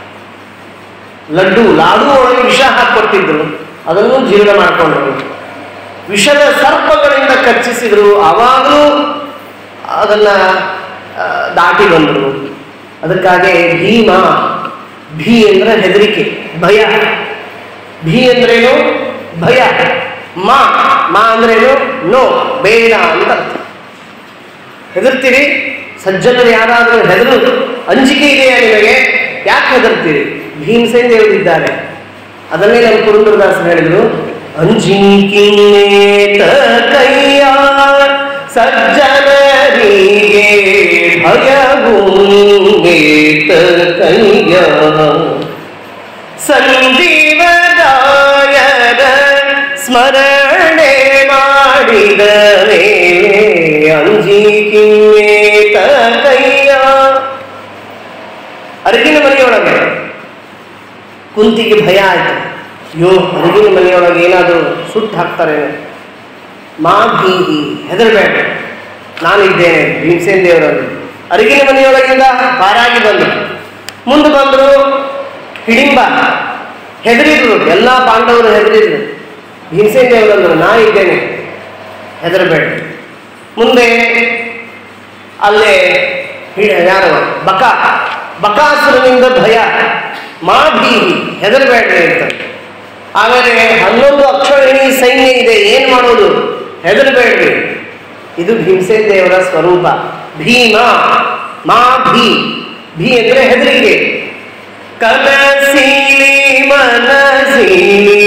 ಲಡ್ಡು ಲಾಡು ಒಳಗೆ ವಿಷ ಹಾಕೊಟ್ಟಿದ್ರು ಅದನ್ನು ಜೀರ್ಣ ಮಾಡಿಕೊಂಡ್ರು ವಿಷದ ಸರ್ಪಗಳಿಂದ ಕಚ್ಚಿಸಿದ್ರು ಆವಾಗಲೂ ಅದನ್ನ ಆ, ದಾಟಿ ಬಂದರು ಅದಕ್ಕಾಗಿ ಭೀಮ ಭೀ ಅಂದ್ರೆ ಹೆದರಿಕೆ ಭಯ ಭೀ ಅಂದ್ರೇನು ಭಯ ಮಾ ಮಾ ಅಂದ್ರೇನು ನೋ ಬೇಡ ಅಂತ ಅರ್ಥ. ಹೆದರ್ತೀರಿ ಸಜ್ಜನರು ಯಾರಾದರೂ ಹೆದರು ಅಂಜಿಕೆ ಇದೆಯಾ ನಿಮಗೆ ಯಾಕೆ ಹೆದರ್ತೀರಿ ಭೀಮಸೇನ ದೇವರಿದ್ದಾರೆ ಅದನ್ನೇ ನಮ್ಮ ಪುರಂದರದಾಸರು ಹೇಳಿದ್ರು ಅಂಜಿಕಿನ್ನೇತ ಕೈಯ ಸಜ್ಜನರಿಗೆ ಭಯಭೂಂಗೇತ ಕೈಯ ಸಂಜೀವದಾಯರ ಸ್ಮರಣೆ ಮಾಡಿದ ಮೇಲೆ ಅಂಜಿಕಿನ್ನೇತ ಕೈಯ ಅರಗಿನ ಮನೆಯೊಳಗೆ ಕುಂತಿಗೆ ಭಯ ಆಯ್ತು ಅಯ್ಯೋ ಅರಗಿನ ಮನೆಯೊಳಗೆ ಏನಾದರೂ ಸುಟ್ಟು ಹಾಕ್ತಾರೆ ಮಾ ಭೀಹಿ ಹೆದರಬೇಡ ನಾನಿದ್ದೇನೆ ಭೀಮಸೇನ ದೇವರಲ್ಲಿ ಅರಗಿನ ಮನೆಯೊಳಗಿಂದ ಪಾರಾಗಿ ಬಂದರು ಮುಂದೆ ಬಂದರು ಹಿಡಿಂಬ ಹೆದರಿದ್ರು ಎಲ್ಲ ಪಾಂಡವರು ಹೆದರಿದ್ರು ಭೀಮಸೇನ ದೇವರಂದ್ರು ನಾ ಇದ್ದೇನೆ ಹೆದರಬೇಡ ಮುಂದೆ ಅಲ್ಲೇ ಹಿ- ಯಾರು ಬಕ ಬಕಾಸುರನಿಂದ ಭಯ ಮಾ ಭೀಹಿ ಹೆದರಬೇಡ್ರಿ ಅಂತ ಆಮೇಲೆ ಹನ್ನೊಂದು ಅಕ್ಷರಣಿ ಸೈನ್ಯ ಇದೆ ಏನ್ ಮಾಡೋದು ಹೆದರಬೇಡ್ರಿ ಇದು ಭೀಮಸೇನ ದೇವರ ಸ್ವರೂಪ ಭೀಮ ಮಾ ಭೀ ಭೀ ಅಂದ್ರೆ ಹೆದರಿಕೆ ಕನಸೀಲಿ ಮನಸೀಲಿ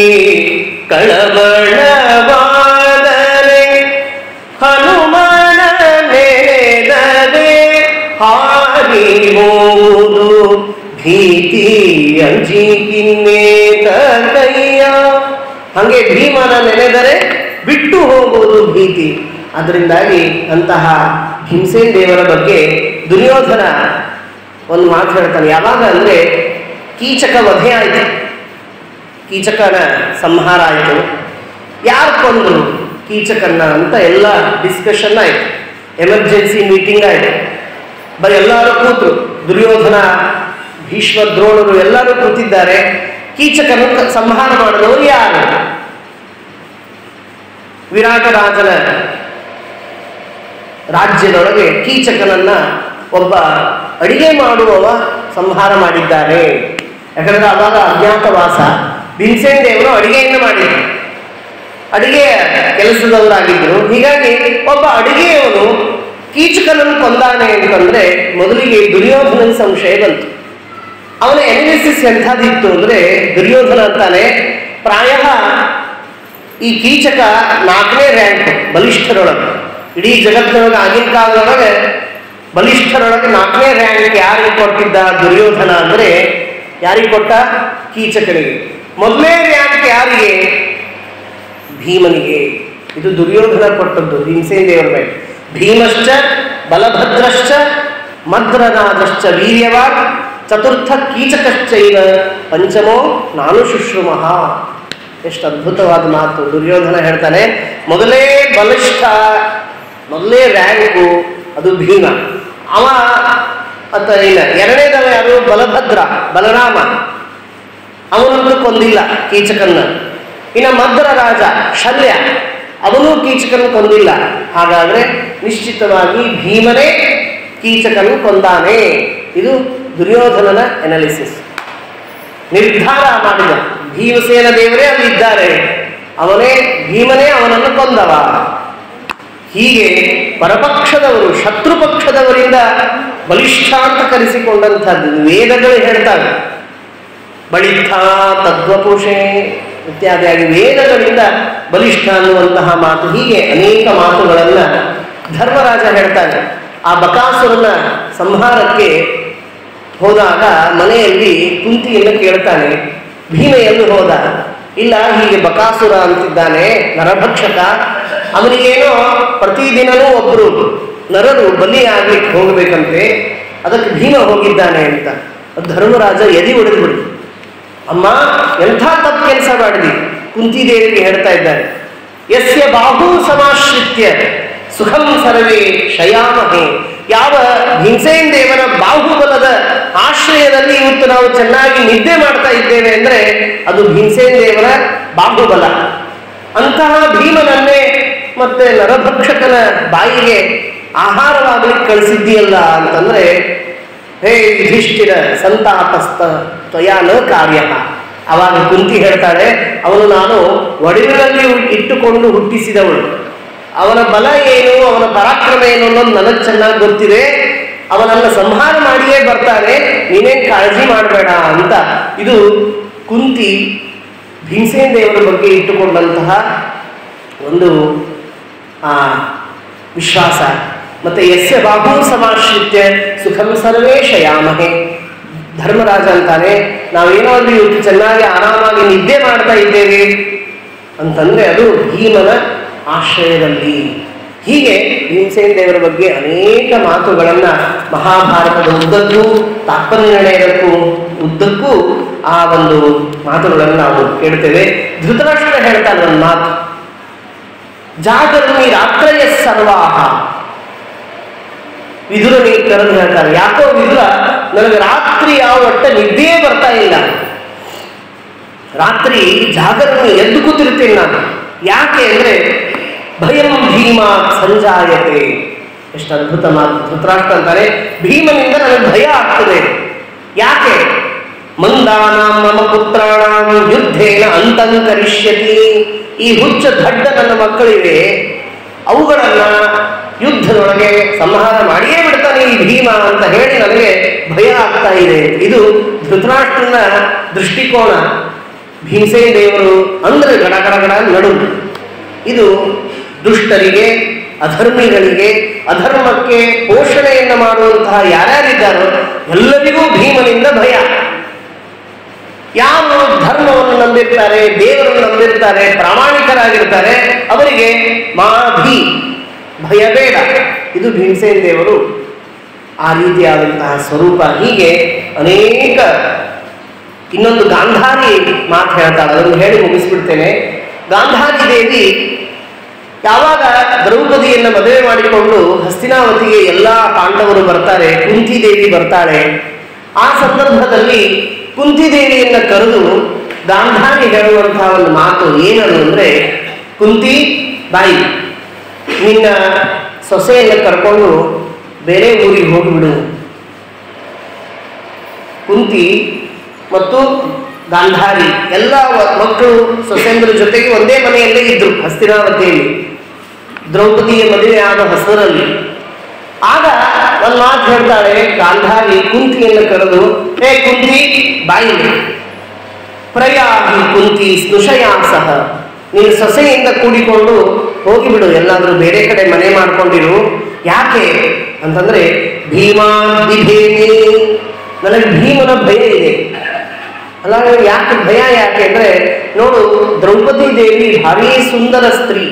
ಕಳವಳವಾದರೆ ಹನುಮನ ನೆನೆದರೆ ಹಾರಿ ಹೋದು ಭೀತಿ ಅಂಜಿಕಿನ್ನೇತ ಕೈಯ ಹಂಗೆ ಭೀಮನ ನೆನೆದರೆ ಬಿಟ್ಟು ಹೋಗುವುದು ಭೀತಿ ಅದರಿಂದಾಗಿ ಅಂತಹ ಹಿಂಸೇನ್ ದೇವರ ಬಗ್ಗೆ ದುರ್ಯೋಧನ ಒಂದು ಮಾತು ಹೇಳ್ತಾನೆ ಯಾವಾಗ ಅಂದ್ರೆ ಕೀಚಕ ವಧೆ ಆಯಿತು ಕೀಚಕನ ಸಂಹಾರ ಆಯಿತು ಯಾರು ಕೊಂದ್ರು ಕೀಚಕನ್ನ ಅಂತ ಎಲ್ಲ ಡಿಸ್ಕಷನ್ ಆಯ್ತು ಎಮರ್ಜೆನ್ಸಿ ಮೀಟಿಂಗ್ ಆಯ್ತು ಬರೀ ಎಲ್ಲರೂ ಕೂತರು ದುರ್ಯೋಧನ ಭೀಷ್ಮ ದ್ರೋಣರು ಎಲ್ಲರೂ ಕೂತಿದ್ದಾರೆ ಕೀಚಕನು ಕ- ಸಂಹಾರ ಮಾಡಿದವರು ಯಾರು ವಿರಾಟ ರಾಜನ ರಾಜ್ಯದೊಳಗೆ ಕೀಚಕನನ್ನ ಒಬ್ಬ ಅಡಿಗೆ ಮಾಡುವವ ಸಂಹಾರ ಮಾಡಿದ್ದಾನೆ ಯಾಕಂದ್ರೆ ಅವಾಗ ಅಜ್ಞಾತವಾಸ ಭೀಮಸೇನ ದೇವರು ಅಡಿಗೆಯನ್ನು ಮಾಡಿದ್ರು ಅಡಿಗೆಯ ಕೆಲಸದವರಾಗಿದ್ದರು ಹೀಗಾಗಿ ಒಬ್ಬ ಅಡಿಗೆಯವನು ಕೀಚಕನನ್ನು ಕೊಂದಾನೆ ಅಂತಂದ್ರೆ ಮೊದಲಿಗೆ ದುರ್ಯೋಧನನ ಸಂಶಯ ಬಂತು ಅವನ ಎನಾಲಿಸಿಸ್ ಎಂಥದಿತ್ತು ಅಂದ್ರೆ ದುರ್ಯೋಧನ ಅಂತಾನೆ ಪ್ರಾಯ ಈ ಕೀಚಕ ನಾಲ್ಕನೇ ರ್ಯಾಂಕ್ ಬಲಿಷ್ಠರೊಳಗೆ ಇಡೀ ಜಗತ್ತಿನೊಳಗೆ ಆಗಿನ ಕಾಲದೊಳಗೆ ಬಲಿಷ್ಠರೊಳಗೆ ನಾಲ್ಕನೇ ರ್ಯಾಂಕ್ ಯಾರಿಗೆ ಕೊಟ್ಟಿದ್ದ ದುರ್ಯೋಧನ ಅಂದ್ರೆ ಯಾರಿಗೆ ಕೊಟ್ಟ ಕೀಚಕನಿಗೆ ಮೊದಲನೇ ರ್ಯಾಂಕ್ ಯಾರಿಗೆ ಭೀಮನಿಗೆ ಇದು ದುರ್ಯೋಧನ ಕೊಟ್ಟದ್ದು ಭೀಮಸೇನ ದೇವರ ಮೇಲೆ ಭೀಮಶ್ಚ ಬಲಭದ್ರಶ್ಚ ಮದ್ರನಾದಶ್ಚ ವೀರ್ಯವಾನ್ ಚತುರ್ಥ ಕೀಚಕಶ್ಚೈವ ಪಂಚಮೋ ನಾನು ಶುಶ್ರುಮಃ ಎಷ್ಟು ಅದ್ಭುತವಾದ ಮಾತು ದುರ್ಯೋಧನ ಹೇಳ್ತಾನೆ ಮೊದಲೇ ಬಲಿಷ್ಠ ಮೊದಲೇ ರ್ಯಾಂಕು ಅದು ಭೀಮ ಅವ ಅಂತ ಇಲ್ಲ ಎರಡನೇದವ ಯಾರು ಬಲಭದ್ರ ಬಲರಾಮ ಅವನನ್ನು ಕೊಂದಿಲ್ಲ ಕೀಚಕನ್ನ ಇನ್ನು ಮದ್ರ ರಾಜ ಶಲ್ಯ ಅವನು ಕೀಚಕನ ಕೊಂದಿಲ್ಲ ಹಾಗಾದ್ರೆ ನಿಶ್ಚಿತವಾಗಿ ಭೀಮನೇ ಕೀಚಕನು ಕೊಂದಾನೆ ಇದು ದುರ್ಯೋಧನನ ಎನಾಲಿಸಿಸ್ ನಿರ್ಧಾರ ಮಾಡಿದ ಭೀಮಸೇನ ದೇವರೇ ಅಲ್ಲಿ ಇದ್ದಾರೆ ಅವನೇ ಭೀಮನೇ ಅವನನ್ನು ಕೊಂದವ ಹೀಗೆ ಪರಪಕ್ಷದವರು ಶತ್ರು ಪಕ್ಷದವರಿಂದ ಬಲಿಷ್ಠ ಅಂತ ಕರೆಸಿಕೊಂಡಂಥದ್ದು ವೇದಗಳು ಹೇಳ್ತವೆ ಬಳಿಷ್ಠ ತದ್ವಪುಷೆ ಇತ್ಯಾದಿಯಾಗಿ ವೇದಗಳಿಂದ ಬಲಿಷ್ಠ ಅನ್ನುವಂತಹ ಮಾತು ಹೀಗೆ ಅನೇಕ ಮಾತುಗಳನ್ನ ಧರ್ಮರಾಜ ಹೇಳ್ತಾನೆ ಆ ಬಕಾಸುರನ ಸಂಹಾರಕ್ಕೆ ಹೋದಾಗ ಮನೆಯಲ್ಲಿ ಕುಂತಿಯನ್ನು ಕೇಳ್ತಾನೆ ಭೀಮ ಎಲ್ಲಿ ಹೋದ ಇಲ್ಲ ಹೀಗೆ ಬಕಾಸುರ ಅಂತಿದ್ದಾನೆ ನರಭಕ್ಷಕ ಅವನಿಗೇನೋ ಪ್ರತಿದಿನನೂ ಒಬ್ಬರು ನರರು ಬಲಿಯಾಗ್ಲಿಕ್ಕೆ ಹೋಗಬೇಕಂತೆ ಅದಕ್ಕೆ ಭೀಮ ಹೋಗಿದ್ದಾನೆ ಅಂತ ಧರ್ಮರಾಜ ಎದಿ ಹೊಡೆದು ಬಿಡ್ತು ಅಮ್ಮ ಎಂಥ ತಪ್ಪು ಕೆಲಸ ಮಾಡಿದಿ ಕುಂತಿದೇವಿಗೆ ಹೇಳ್ತಾ ಇದ್ದಾರೆ ಯಸ್ಯ ಬಾಹು ಸಮಾಶ್ರಿತ್ಯ ಸುಖಂ ಸರ್ವೇ ಶಯಾಮಹೆ ಯಾವ ಭೀಮಸೇನ್ ದೇವರ ಬಾಹುಬಲದ ಆಶ್ರಯದಲ್ಲಿ ಇವತ್ತು ನಾವು ಚೆನ್ನಾಗಿ ನಿದ್ದೆ ಮಾಡ್ತಾ ಇದ್ದೇವೆ ಅಂದ್ರೆ ಅದು ಭೀಮಸೇನ್ ದೇವರ ಬಾಹುಬಲ ಅಂತಹ ಭೀಮನನ್ನೇ ಮತ್ತೆ ನರಭಕ್ಷಕನ ಬಾಯಿಗೆ ಆಹಾರವಾಗಲಿಕ್ಕೆ ಕಳಿಸಿದ್ದೀಯಲ್ಲ ಅಂತಂದ್ರೆ ಹೇ ಯುಧಿಷ್ಠಿರ ಸಂತಾಪಸ್ತ ತ್ವಯಾ ನ ಕಾರ್ಯ ಅವಾಗ ಕುಂತಿ ಹೇಳ್ತಾಳೆ ಅವನು ನಾನು ಒಡಲಿನಲ್ಲಿ ಇಟ್ಟುಕೊಂಡು ಹುಟ್ಟಿಸಿದವಳು ಅವನ ಬಲ ಏನು ಅವನ ಪರಾಕ್ರಮ ಏನು ಅನ್ನೋದು ನನಗೆ ಚೆನ್ನಾಗಿ ಗೊತ್ತಿದೆ ಅವನನ್ನ ಸಂಹಾರ ಮಾಡಿಯೇ ಬರ್ತಾನೆ ನೀನೇನ್ ಕಾಳಜಿ ಮಾಡಬೇಡ ಅಂತ ಇದು ಕುಂತಿ ಭೀಮಸೇನ ದೇವರ ಬಗ್ಗೆ ಇಟ್ಟುಕೊಂಡಂತಹ ಒಂದು ಆ ವಿಶ್ವಾಸ ಮತ್ತೆ ಯಸ್ಯ ಬಾಹು ಸಮಾಶ್ರಿತ್ಯ ಸುಖಂ ಸರ್ವೇ ಶಯಾಮಹೆ ಧರ್ಮರಾಜ ಅಂತಾನೆ ನಾವೇನೋ ಅಲ್ಲಿ ಇವತ್ತು ಚೆನ್ನಾಗಿ ಆರಾಮಾಗಿ ನಿದ್ದೆ ಮಾಡ್ತಾ ಇದ್ದೇವೆ ಅಂತಂದ್ರೆ ಅದು ಭೀಮನ ಆಶ್ರಯದಲ್ಲಿ ಹೀಗೆ ಭೀಮಸೇನ ದೇವರ ಬಗ್ಗೆ ಅನೇಕ ಮಾತುಗಳನ್ನ ಮಹಾಭಾರತದ ಉದ್ದಕ್ಕೂ ತಾತ್ಪರ್ಯ ನಿರ್ಣಯದಕ್ಕೂ ಉದ್ದಕ್ಕೂ ಆ ಒಂದು ಮಾತುಗಳನ್ನು ನಾವು ಕೇಳ್ತೇವೆ ಧೃತರಾಷ್ಟ್ರ ಹೇಳ್ತಾನೆ ಒಂದು ಮಾತು ಜಾಗರ್ಮಿ ರಾತ್ರೆಯ ಸರ್ವಾಹ ವಿದುರನಿಗೆ ಕರೆದು ಹೇಳ್ತಾರೆ ಯಾಕೋ ವಿದುರ ನನಗೆ ರಾತ್ರಿ ಯಾವ ಒಟ್ಟ ನಿದ್ದೆಯೇ ಬರ್ತಾ ಇಲ್ಲ ರಾತ್ರಿ ಜಾಗರಣೆ ಎದ್ದು ಕೂತಿರ್ತೀನಿ ನಾನು ಯಾಕೆ ಅಂದ್ರೆ ಭಯಂ ಭೀಮ ಸಂಜಾಯತೆ ಎಷ್ಟು ಅದ್ಭುತ ಮಾತು ಧೃತರಾಷ್ಟ್ರ ಅಂತಾರೆ ಭೀಮನಿಂದ ನನಗೆ ಭಯ ಆಗ್ತದೆ ಯಾಕೆ ಮಂದಾನಾಂ ಮಮ ಪುತ್ರಾಣಾಂ ಯುದ್ಧೇನ ಅಂತಂಕರಿಷ್ಯತಿ ಈ ಹುಚ್ಚ ದಡ್ಡ ನನ್ನ ಮಕ್ಕಳಿವೆ ಅವುಗಳನ್ನ ಯುದ್ಧದೊಳಗೆ ಸಂಹಾರ ಮಾಡಿಯೇ ಬಿಡ್ತಾನೆ ಈ ಭೀಮ ಅಂತ ಹೇಳಿ ನನಗೆ ಭಯ ಆಗ್ತಾ ಇದೆ ಇದು ಧೃತರಾಷ್ಟ್ರನ ದೃಷ್ಟಿಕೋನ ಭೀಮಸೇನ ದೇವರು ಅಂದ್ರೆ ಗಡ ಗಡ ಗಡ ನಡು ಇದು ದುಷ್ಟರಿಗೆ ಅಧರ್ಮಿಗಳಿಗೆ ಅಧರ್ಮಕ್ಕೆ ಪೋಷಣೆಯನ್ನು ಮಾಡುವಂತಹ ಯಾರ್ಯಾರಿದ್ದಾರೋ ಎಲ್ಲರಿಗೂ ಭೀಮನಿಂದ ಭಯ ಯಾರು ಧರ್ಮವನ್ನು ನಂಬಿರ್ತಾರೆ ದೇವರನ್ನು ನಂಬಿರ್ತಾರೆ ಪ್ರಾಮಾಣಿಕರಾಗಿರ್ತಾರೆ ಅವರಿಗೆ ಮಾಭಿ ಭಯ ಬೇಡ ಇದು ಭೀಮಸೇನ ದೇವರು ಆ ರೀತಿಯಾದಂತಹ ಸ್ವರೂಪ ಹೀಗೆ ಅನೇಕ ಇನ್ನೊಂದು ಗಾಂಧಾರಿ ಮಾತು ಹೇಳ್ತಾಳೆ ಅದನ್ನು ಹೇಳಿ ಮುಗಿಸ್ಬಿಡ್ತೇನೆ ಗಾಂಧಾರಿ ದೇವಿ ಯಾವಾಗ ದ್ರೌಪದಿಯನ್ನು ಮದುವೆ ಮಾಡಿಕೊಂಡು ಹಸ್ತಿನಾವತಿಗೆ ಎಲ್ಲ ಪಾಂಡವರು ಬರ್ತಾರೆ ಕುಂತಿ ದೇವಿ ಬರ್ತಾಳೆ ಆ ಸಂದರ್ಭದಲ್ಲಿ ಕುಂತಿ ದೇವಿಯನ್ನ ಕರೆದು ಗಾಂಧಾರಿ ಹೇಳುವಂತಹ ಒಂದು ಮಾತು ಏನದು ಅಂದ್ರೆ ಕುಂತಿ ಬಾಯಿ ನಿನ್ನ ಸೊಸೆಯನ್ನು ಕರ್ಕೊಂಡು ಬೇರೆ ಊರಿಗೆ ಹೋಗಿಬಿಡು ಕುಂತಿ ಮತ್ತು ಗಾಂಧಾರಿ ಎಲ್ಲ ವ- ಮಕ್ಕಳು ಸೊಸೆಂದ್ರ ಜೊತೆಗೆ ಒಂದೇ ಮನೆಯಲ್ಲೇ ಇದ್ರು ಹಸ್ತಿನಾವತಿಯಲ್ಲಿ ದ್ರೌಪದಿಯ ಮದುವೆ ಆದ ಹಸರಲ್ಲಿ ಆಗ ಒಂದು ಮಾತು ಹೇಳ್ತಾಳೆ ಗಾಂಧಾರಿ ಕುಂತಿಯನ್ನು ಕರೆದು ಹೇ ಕುಂತಿ ಬಾಯಿ ಪ್ರಯಾಗಿ ಕುಂತಿ ಸ್ನುಷಯಾ ಸಹ ನೀನು ಸೊಸೆಯಿಂದ ಕೂಡಿಕೊಂಡು ಹೋಗಿಬಿಡು ಎಲ್ಲಾದ್ರೂ ಬೇರೆ ಕಡೆ ಮನೆ ಮಾಡ್ಕೊಂಡಿರು ಯಾಕೆ ಅಂತಂದ್ರೆ ಭೀಮಾ ಬಿಭೇಮಿ ನನಗೆ ಭೀಮನ ಭಯ ಇದೆ ಅಲ್ಲ ಯಾಕೆ ಭಯ ಯಾಕೆ ಅಂದ್ರೆ ನೋಡು ದ್ರೌಪದಿ ದೇವಿ ಭಾರಿ ಸುಂದರ ಸ್ತ್ರೀ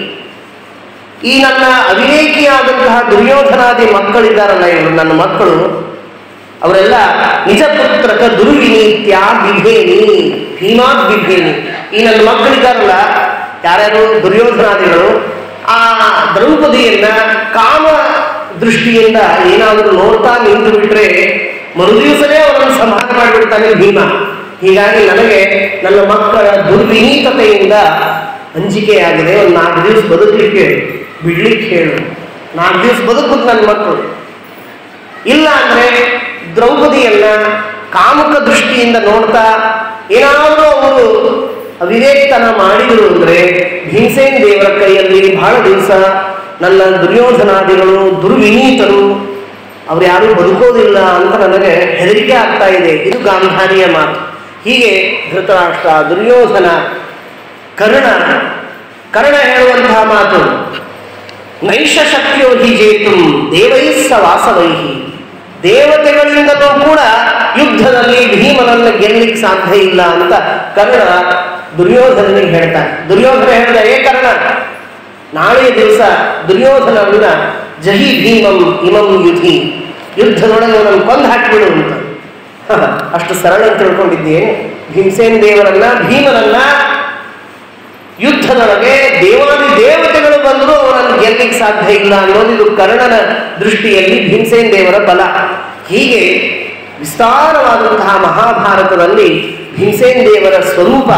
ಈ ನನ್ನ ಅವಿವೇಕಿಯಾದಂತಹ ದುರ್ಯೋಧನಾದಿ ಮಕ್ಕಳಿದ್ದಾರಲ್ಲ ಇವರು ನನ್ನ ಮಕ್ಕಳು ಅವರೆಲ್ಲ ನಿಜ ಪುತ್ರಕ ದುರ್ವಿನೀತ್ಯ ಬಿಭೇನಿ ಭೀಮಾ ಬಿಭೇನಿ ಈ ನನ್ನ ಮಕ್ಕಳಿದ್ದಾರಲ್ಲ ಯಾರ್ಯಾರು ದುರ್ಯೋಧನಾದಿಗಳು ಆ ದ್ರೌಪದಿಯನ್ನ ಕಾಮ ದೃಷ್ಟಿಯಿಂದ ಏನಾದರೂ ನೋಡ್ತಾ ನಿಂತು ಬಿಟ್ರೆ ಮರುದಿವಸನೇ ಅವರನ್ನು ಸಂಹಾರ ಮಾಡಿಬಿಡ್ತಾನೆ ಭೀಮ ಹೀಗಾಗಿ ನನಗೆ ನನ್ನ ಮಕ್ಕಳ ದುರ್ವಿನೀತತೆಯಿಂದ ಅಂಜಿಕೆಯಾಗಿದೆ ಒಂದು ನಾಲ್ಕು ದಿವಸ ಬದುಕಲಿಕ್ಕೆ ಬಿಡ್ಲಿಕ್ಕೆ ಹೇಳು ನಾಲ್ಕು ದಿವಸ ಬದುಕುದು ನನ್ನ ಮಕ್ಕಳು ಇಲ್ಲ ಅಂದ್ರೆ ದ್ರೌಪದಿಯನ್ನ ಕಾಮುಕ ದೃಷ್ಟಿಯಿಂದ ನೋಡ್ತಾ ಏನಾದರೂ ಅವರು ಅವಿವೇಕ್ತನ ಮಾಡಿದರು ಅಂದ್ರೆ ಭೀಮಸೇನ್ ದೇವರ ಕೈಯಲ್ಲಿ ಬಹಳ ದಿವಸ ನನ್ನ ದುರ್ಯೋಧನಾದಿಗಳು ದುರ್ವಿನೀತರು ಅವ್ರು ಯಾರೂ ಬದುಕೋದಿಲ್ಲ ಅಂತ ನನಗೆ ಹೆದರಿಕೆ ಆಗ್ತಾ ಇದೆ ಇದು ಗಾಂಧಾರಿಯ ಮಾತು ಹೀಗೆ ಧೃತರಾಷ್ಟ್ರ ದುರ್ಯೋಧನ ಕರ್ಣ ಕರ್ಣ ಹೇಳುವಂತಹ ಮಾತು ನೈಷ ಶಕ್ತಿಯೋ ಹಿ ಜೇತು ದೇವೈಸ್ಸ ವಾಸವೈಹಿ ದೇವತೆಗಳಿಂದಲೂ ಕೂಡ ಯುದ್ಧದಲ್ಲಿ ಭೀಮನನ್ನು ಗೆಲ್ಲಲಿಕ್ಕೆ ಸಾಧ್ಯ ಇಲ್ಲ ಅಂತ ಕರ್ಣ ದುರ್ಯೋಧನನಿಗೆ ಹೇಳ್ತಾನೆ ದುರ್ಯೋಧನ ಹೇಳಿದ ಏ ಕರ್ಣ ನಾಳೆಯ ದಿವಸ ದುರ್ಯೋಧನವನ್ನ ಜಹಿ ಭೀಮಂ ಇಮಂ ಯುಧಿ ಯುದ್ಧದೊಳಗೆ ಅವನನ್ನು ಕೊಂದು ಹಾಕಿಬಿಡು ಅಂತ ಅಷ್ಟು ಸರಳ ಅಂತ ತಿಳ್ಕೊಂಡಿದ್ದೇನೆ ಭೀಮಸೇನ್ ದೇವರನ್ನ ಭೀಮನನ್ನ ಯುದ್ಧದೊಳಗೆ ದೇವಾದಿ ದೇವತೆಗಳು ಬಂದರೂ ಅವನನ್ನು ಗೆಲ್ಲಿಕ್ಕೆ ಸಾಧ್ಯ ಇಲ್ಲ ಅನ್ನೋದು ಇದು ಕರ್ಣನ ದೃಷ್ಟಿಯಲ್ಲಿ ಭೀಮಸೇನ್ ದೇವರ ಬಲ ಹೀಗೆ ವಿಸ್ತಾರವಾದಂತಹ ಮಹಾಭಾರತದಲ್ಲಿ ಭೀಮಸೇನ್ ದೇವರ ಸ್ವರೂಪ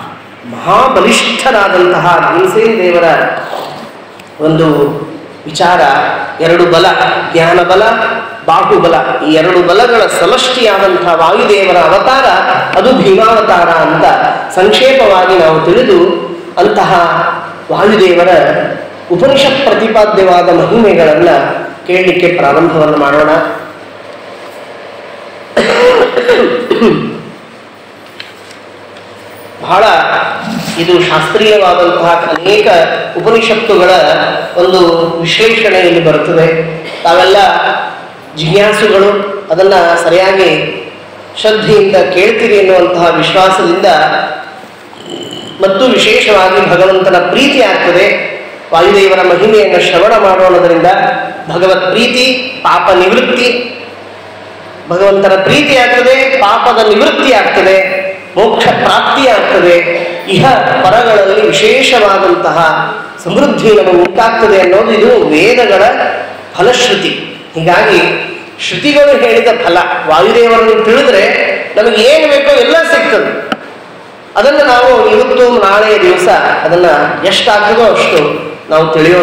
ಮಹಾಬಲಿಷ್ಠರಾದಂತಹ ಭೀಮಸೇನ್ ದೇವರ ಒಂದು ವಿಚಾರ ಎರಡು ಬಲ ಜ್ಞಾನ ಬಲ ಬಾಹುಬಲ ಈ ಎರಡು ಬಲಗಳ ಸಮಷ್ಟಿಯಾದಂತಹ ವಾಯುದೇವರ ಅವತಾರ ಅದು ಭೀಮಾವತಾರ ಅಂತ ಸಂಕ್ಷೇಪವಾಗಿ ನಾವು ತಿಳಿದು ಅಂತಹ ವಾಯುದೇವರ ಉಪನಿಷತ್ ಪ್ರತಿಪಾದ್ಯವಾದ ಮಹಿಮೆಗಳನ್ನು ಕೇಳಲಿಕ್ಕೆ ಪ್ರಾರಂಭವನ್ನು ಮಾಡೋಣ ಬಹಳ ಇದು ಶಾಸ್ತ್ರೀಯವಾದಂತಹ ಅನೇಕ ಉಪನಿಷತ್ತುಗಳ ಒಂದು ವಿಶ್ಲೇಷಣೆ ಇಲ್ಲಿ ಬರುತ್ತದೆ ತಾವೆಲ್ಲ ಜಿಜ್ಞಾಸುಗಳು ಅದನ್ನ ಸರಿಯಾಗಿ ಶ್ರದ್ಧೆಯಿಂದ ಕೇಳ್ತೀರಿ ಎನ್ನುವಂತಹ ವಿಶ್ವಾಸದಿಂದ ಮತ್ತು ವಿಶೇಷವಾಗಿ ಭಗವಂತನ ಪ್ರೀತಿ ಆಗ್ತದೆ ವಾಯುದೇವರ ಮಹಿಮೆಯನ್ನು ಶ್ರವಣ ಮಾಡೋಣದರಿಂದ ಭಗವತ್ ಪ್ರೀತಿ ಪಾಪ ನಿವೃತ್ತಿ ಭಗವಂತನ ಪ್ರೀತಿ ಆಗ್ತದೆ ಪಾಪದ ನಿವೃತ್ತಿ ಆಗ್ತದೆ ಮೋಕ್ಷ ಪ್ರಾಪ್ತಿ ಆಗ್ತದೆ ಇಹ ಪರಗಳಲ್ಲಿ ವಿಶೇಷವಾದಂತಹ ಸಮೃದ್ಧಿ ನಮಗೆ ಉಂಟಾಗ್ತದೆ ಅನ್ನೋದು ಇದು ವೇದಗಳ ಫಲಶ್ರುತಿ ಹೀಗಾಗಿ ಶ್ರುತಿಗಳು ಹೇಳಿದ ಫಲ ವಾಯುದೇವರನ್ನು ತಿಳಿದ್ರೆ ನಮಗೆ ಏನು ಬೇಕೋ ಎಲ್ಲ ಸಿಗ್ತದೆ ಅದನ್ನು ನಾವು ಇವತ್ತು ನಾಳೆಯ ದಿವಸ ಅದನ್ನ ಎಷ್ಟಾಗ್ತದೋ ಅಷ್ಟು ನಾವು ತಿಳಿಯೋಣ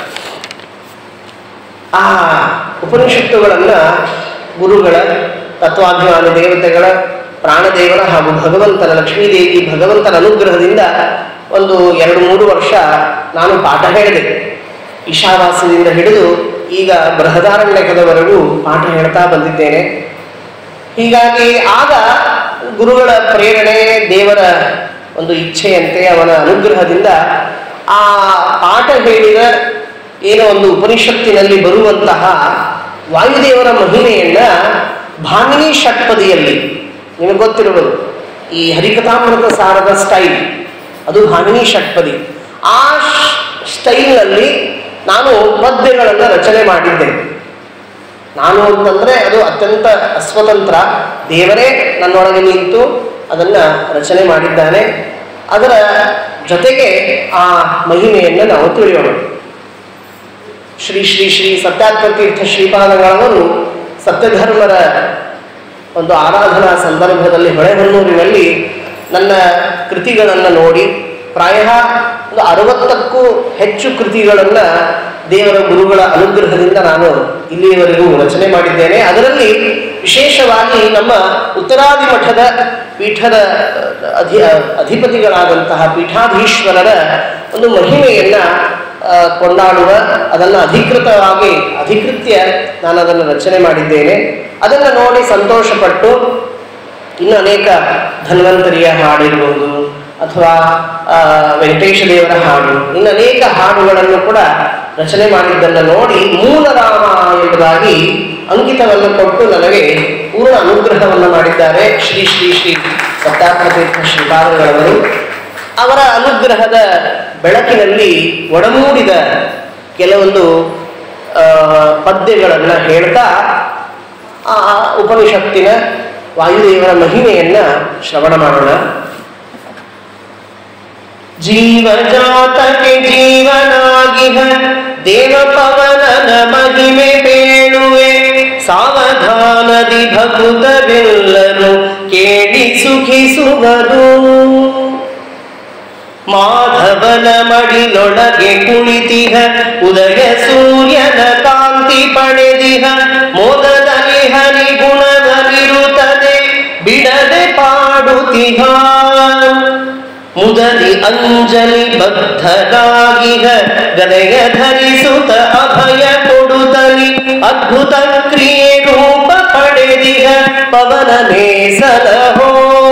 ಆ ಉಪನಿಷತ್ತುಗಳನ್ನ ಗುರುಗಳ ತತ್ವಾಭಿಮಾನ ದೇವತೆಗಳ ಪ್ರಾಣದೇವರ ಹಾಗೂ ಭಗವಂತನ ಲಕ್ಷ್ಮೀದೇವಿ ಭಗವಂತನ ಅನುಗ್ರಹದಿಂದ ಒಂದು ಎರಡು ಮೂರು ವರ್ಷ ನಾನು ಪಾಠ ಹೇಳಿದೆ ಈಶಾವಾಸ್ಯದಿಂದ ಹಿಡಿದು ಈಗ ಬೃಹದಾರಣ್ಯಕದವರೆಗೂ ಪಾಠ ಹೇಳ್ತಾ ಬಂದಿದ್ದೇನೆ ಹೀಗಾಗಿ ಆಗ ಗುರುಗಳ ಪ್ರೇರಣೆ ದೇವರ ಒಂದು ಇಚ್ಛೆಯಂತೆ ಅವನ ಅನುಗ್ರಹದಿಂದ ಆ ಪಾಠ ಹೇಳಿದ ಏನೋ ಒಂದು ಉಪನಿಷತ್ತಿನಲ್ಲಿ ಬರುವಂತಹ ವಾಯುದೇವರ ಮಹಿಮೆಯನ್ನ ಭಾಮಿನಿ ಷಟ್ಪದಿಯಲ್ಲಿ ನಿಮಗೆ ಗೊತ್ತಿರುವುದು ಈ ಹರಿಕಥಾಮೃತ ಸಾರದ ಸ್ಟೈಲ್ ಅದು ಭಾಮಿನಿ ಷಟ್ಪದಿ ಆ ಸ್ಟೈಲ್ನಲ್ಲಿ ನಾನು ಪದ್ಯಗಳನ್ನು ರಚನೆ ಮಾಡಿದ್ದೇನೆ ನಾನು ಅಂತಂದ್ರೆ ಅದು ಅತ್ಯಂತ ಅಸ್ವತಂತ್ರ ದೇವರೇ ನನ್ನೊಳಗೆ ನಿಂತು ಅದನ್ನ ರಚನೆ ಮಾಡಿದ್ದಾನೆ ಅದರ ಜೊತೆಗೆ ಆ ಮಹಿಮೆಯನ್ನು ನಾವು ತಿಳಿಯೋಣ ಶ್ರೀ ಶ್ರೀ ಶ್ರೀ ಸತ್ಯಾತ್ಮತೀರ್ಥ ಶ್ರೀಪಾದಗಳವರು ಸತ್ಯಧರ್ಮರ ಒಂದು ಆರಾಧನಾ ಸಂದರ್ಭದಲ್ಲಿ ಹೊಳೆಹೊನ್ನೂರಿನಲ್ಲಿ ನನ್ನ ಕೃತಿಗಳನ್ನು ನೋಡಿ ಪ್ರಾಯ ಒಂದು ಅರವತ್ತಕ್ಕೂ ಹೆಚ್ಚು ಕೃತಿಗಳನ್ನು ದೇವರ ಗುರುಗಳ ಅನುಗ್ರಹದಿಂದ ನಾನು ಇಲ್ಲಿಯವರೆಗೂ ರಚನೆ ಮಾಡಿದ್ದೇನೆ ಅದರಲ್ಲಿ ವಿಶೇಷವಾಗಿ ನಮ್ಮ ಉತ್ತರಾದಿ ಮಠದ ಪೀಠದ ಅಧಿ ಅಧಿಪತಿಗಳಾದಂತಹ ಪೀಠಾಧೀಶ್ವರರ ಒಂದು ಮಹಿಮೆಯನ್ನ ಆ, ಕೊಂಡಾಡುವ ಅದನ್ನು ಅಧಿಕೃತವಾಗಿ ಅಧಿಕೃತ್ಯ ನಾನು ಅದನ್ನು ರಚನೆ ಮಾಡಿದ್ದೇನೆ ಅದನ್ನು ನೋಡಿ ಸಂತೋಷಪಟ್ಟು ಇನ್ನು ಅನೇಕ ಧನ್ವಂತರಿಯ ಹಾಡಿರಬಹುದು ಅಥವಾ ಆ, ವೆಂಕಟೇಶ ದೇವರ ಹಾಡು ಇನ್ನು ಅನೇಕ ಹಾಡುಗಳನ್ನು ಕೂಡ ರಚನೆ ಮಾಡಿದ್ದನ್ನು ನೋಡಿ ಮೂಲರಾಮ ಎಂಬುದಾಗಿ ಅಂಕಿತವನ್ನು ಕೊಟ್ಟು ನನಗೆ ಪೂರ್ಣ ಅನುಗ್ರಹವನ್ನು ಮಾಡಿದ್ದಾರೆ ಶ್ರೀ ಶ್ರೀ ಶ್ರೀ ಸತ್ಯಾತ್ಮತೀರ್ಥ ಶ್ರೀಪಾದಗಳವರು ಅವರ ಅನುಗ್ರಹದ ಬೆಳಕಿನಲ್ಲಿ ಒಡಮೂಡಿದ ಕೆಲವೊಂದು ಆ, ಪದ್ಯಗಳನ್ನು ಹೇಳ್ತಾ ಆ ಉಪನಿಷತ್ತಿನ ವಾಯುದೇವರ ಮಹಿಮೆಯನ್ನ ಶ್ರವಣ ಮಾಡೋಣ ಜೀವಜಾತಕ್ಕೆ ಜೀವನಾಗಿಹ ದೇವ ಪವನನ ಮಹಿಮೆ ಬೇಳುವೆ ಸಾವಧಾನದಿ ಭಕುತರೆಲ್ಲರೂ ಕೇಳಿ ಸುಖಿಸುವರು ಮಾಧವನ ಮಡಿಲೊಳಗೆ ಕುಳಿತಿಹ ಉದಯ ಸೂರ್ಯನ ಕಾಂತಿ ಪಡೆದಿಹ ಮೋದದಲ್ಲಿ ಹರಿ ಗುಣದಲ್ಲಿರುತ್ತದೆ ಬಿಡದೆ ಪಾಡುತಿಹ ಮುದಲಿ ಅಂಜಲಿ ಬದ್ಧನಾಗಿಹ ಗದೆಯ ಧರಿಸುತ್ತ ಅಭಯ ಕೊಡುತ್ತಲಿ ಅದ್ಭುತ ಕ್ರಿಯೆ ರೂಪ ಪಡೆದಿಹ ಪವನನೇ ಸಲಹೋ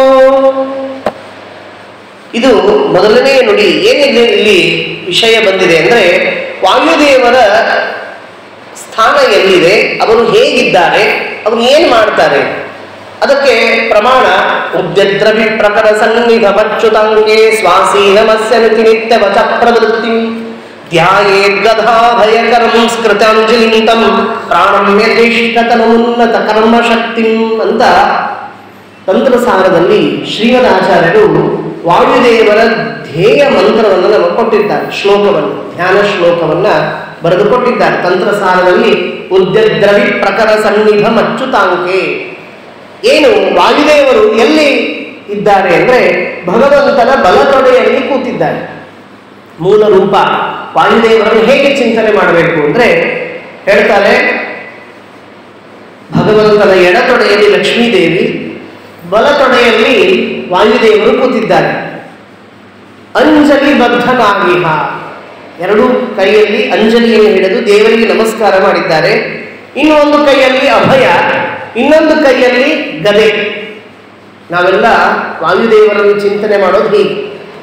ಇದು ಮೊದಲನೆಯ ನುಡಿ ಏನಿದೆ ಇಲ್ಲಿ ವಿಷಯ ಬಂದಿದೆ ಅಂದ್ರೆ ವಾಯುದೇವರ ಸ್ಥಾನ ಎಲ್ಲಿದೆ ಅವರು ಹೇಗಿದ್ದಾರೆ ಅವರು ಏನು ಮಾಡ್ತಾರೆ ಅದಕ್ಕೆ ಪ್ರಮಾಣ ಉದ್ಯದ್ರವಿ ಪ್ರಕರ ಸನ್ನಿಧ ಮಚ್ಚುತಂಗೆ ಸ್ವಾಸೀನಮಸ್ಯ ನಿತಿ ನಿತ್ಯ ವಚ ಪ್ರವೃತ್ತಿ ಧ್ಯಾಯೇದ್ಗಧಾ ಭಯಕರಂ ಸ್ಕೃತಾಂಜಲಿಂತಂ ಪ್ರಾಣಂ ಯಥೇಷ್ಟತನುನ್ನತ ಕರ್ಮ ಶಕ್ತಿಂ ಅಂತ ತಂತ್ರಸಾರದಲ್ಲಿ ಶ್ರೀಮದಾಚಾರ್ಯರು ವಾಯುದೇವರ ಧ್ಯೇಯ ಮಂತ್ರವನ್ನು ನಮಗೆ ಕೊಟ್ಟಿದ್ದಾರೆ ಶ್ಲೋಕವನ್ನು ಧ್ಯಾನ ಶ್ಲೋಕವನ್ನ ಬರೆದುಕೊಟ್ಟಿದ್ದಾರೆ ತಂತ್ರಸಾರದಲ್ಲಿ ಉದ್ಯದ್ರವಿ ಪ್ರಕರ ಸನ್ನಿಧ ಮಚ್ಚುತಾಂಕೆ ಏನು ವಾಯುದೇವರು ಎಲ್ಲಿ ಇದ್ದಾರೆ ಅಂದ್ರೆ ಭಗವಂತನ ಬಲತೊಡೆಯಲ್ಲಿ ಕೂತಿದ್ದಾರೆ ಮೂಲ ರೂಪ ವಾಯುದೇವರನ್ನು ಹೇಗೆ ಚಿಂತನೆ ಮಾಡಬೇಕು ಅಂದ್ರೆ ಹೇಳ್ತಾರೆ ಭಗವಂತನ ಎಡತೊಡೆಯಲ್ಲಿ ಲಕ್ಷ್ಮೀದೇವಿ ಬಲತೊಡೆಯಲ್ಲಿ ವಾಯುದೇವರು ಕೂತಿದ್ದಾರೆ ಅಂಜಲಿ ಬದ್ಧನಾಗಿಹ ಎರಡು ಕೈಯಲ್ಲಿ ಅಂಜಲಿಯನ್ನು ಹಿಡಿದು ದೇವರಿಗೆ ನಮಸ್ಕಾರ ಮಾಡಿದ್ದಾರೆ ಇನ್ನು ಒಂದು ಕೈಯಲ್ಲಿ ಅಭಯ ಇನ್ನೊಂದು ಕೈಯಲ್ಲಿ ಗದೆ ನಾವೆಲ್ಲ ವಾಯುದೇವರನ್ನು ಚಿಂತನೆ ಮಾಡೋದು ಹೀಗೆ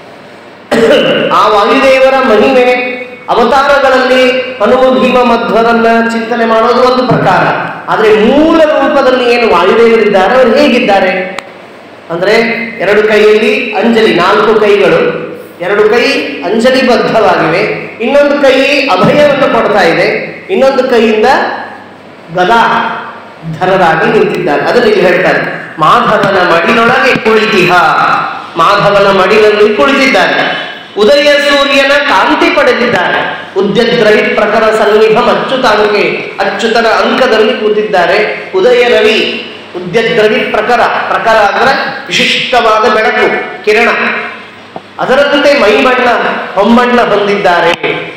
ಆ ವಾಯುದೇವರ ಮಹಿಮೆ ಅವತಾರಗಳಲ್ಲಿ ಹನುಮ ಭೀಮ ಮಧ್ವರನ್ನ ಚಿಂತನೆ ಮಾಡೋದು ಒಂದು ಪ್ರಕಾರ ಆದರೆ ಮೂಲ ರೂಪದಲ್ಲಿ ಏನು ವಾಯುದೇವರಿದ್ದಾರೆ ಅವರು ಹೇಗಿದ್ದಾರೆ ಅಂದ್ರೆ ಎರಡು ಕೈಯಲ್ಲಿ ಅಂಜಲಿ ನಾಲ್ಕು ಕೈಗಳು ಎರಡು ಕೈ ಅಂಜಲಿ ಬದ್ಧವಾಗಿವೆ ಇನ್ನೊಂದು ಕೈ ಅಭಯವನ್ನು ಕೊಡ್ತಾ ಇದೆ ಇನ್ನೊಂದು ಕೈಯಿಂದ ಗದಾ ಧರರಾಗಿ ನಿಂತಿದ್ದಾರೆ ಅದನ್ನು ಇಲ್ಲಿ ಹೇಳ್ತಾರೆ ಮಾಧವನ ಮಡಿಲೊಳಗೆ ಕುಳಿತಿಹ ಮಾಧವನ ಮಡಿಲಲ್ಲಿ ಕುಳಿತಿದ್ದಾರೆ ಉದಯ ಸೂರ್ಯನ ಕಾಂತಿ ಪಡೆದಿದ್ದಾರೆ ಉದ್ಯದ್ರವಿ ಪ್ರಕರ ಸನ್ನಿಭಂ ಅಚ್ಯುತಾಂಕೆ ಅಚ್ಯುತನ ಅಂಕದಲ್ಲಿ ಕೂತಿದ್ದಾರೆ ಉದಯ ರವಿ ಉದ್ಯದ್ರವಿ ಪ್ರಕರ ಪ್ರಕರ ಅಂದ್ರೆ ವಿಶಿಷ್ಟವಾದ ಬೆಳಕು ಕಿರಣ ಅದರಂತೆ ಮೈಬಣ್ಣ ಹೊಂಬಣ್ಣ ಹೊಂದಿದ್ದಾರೆ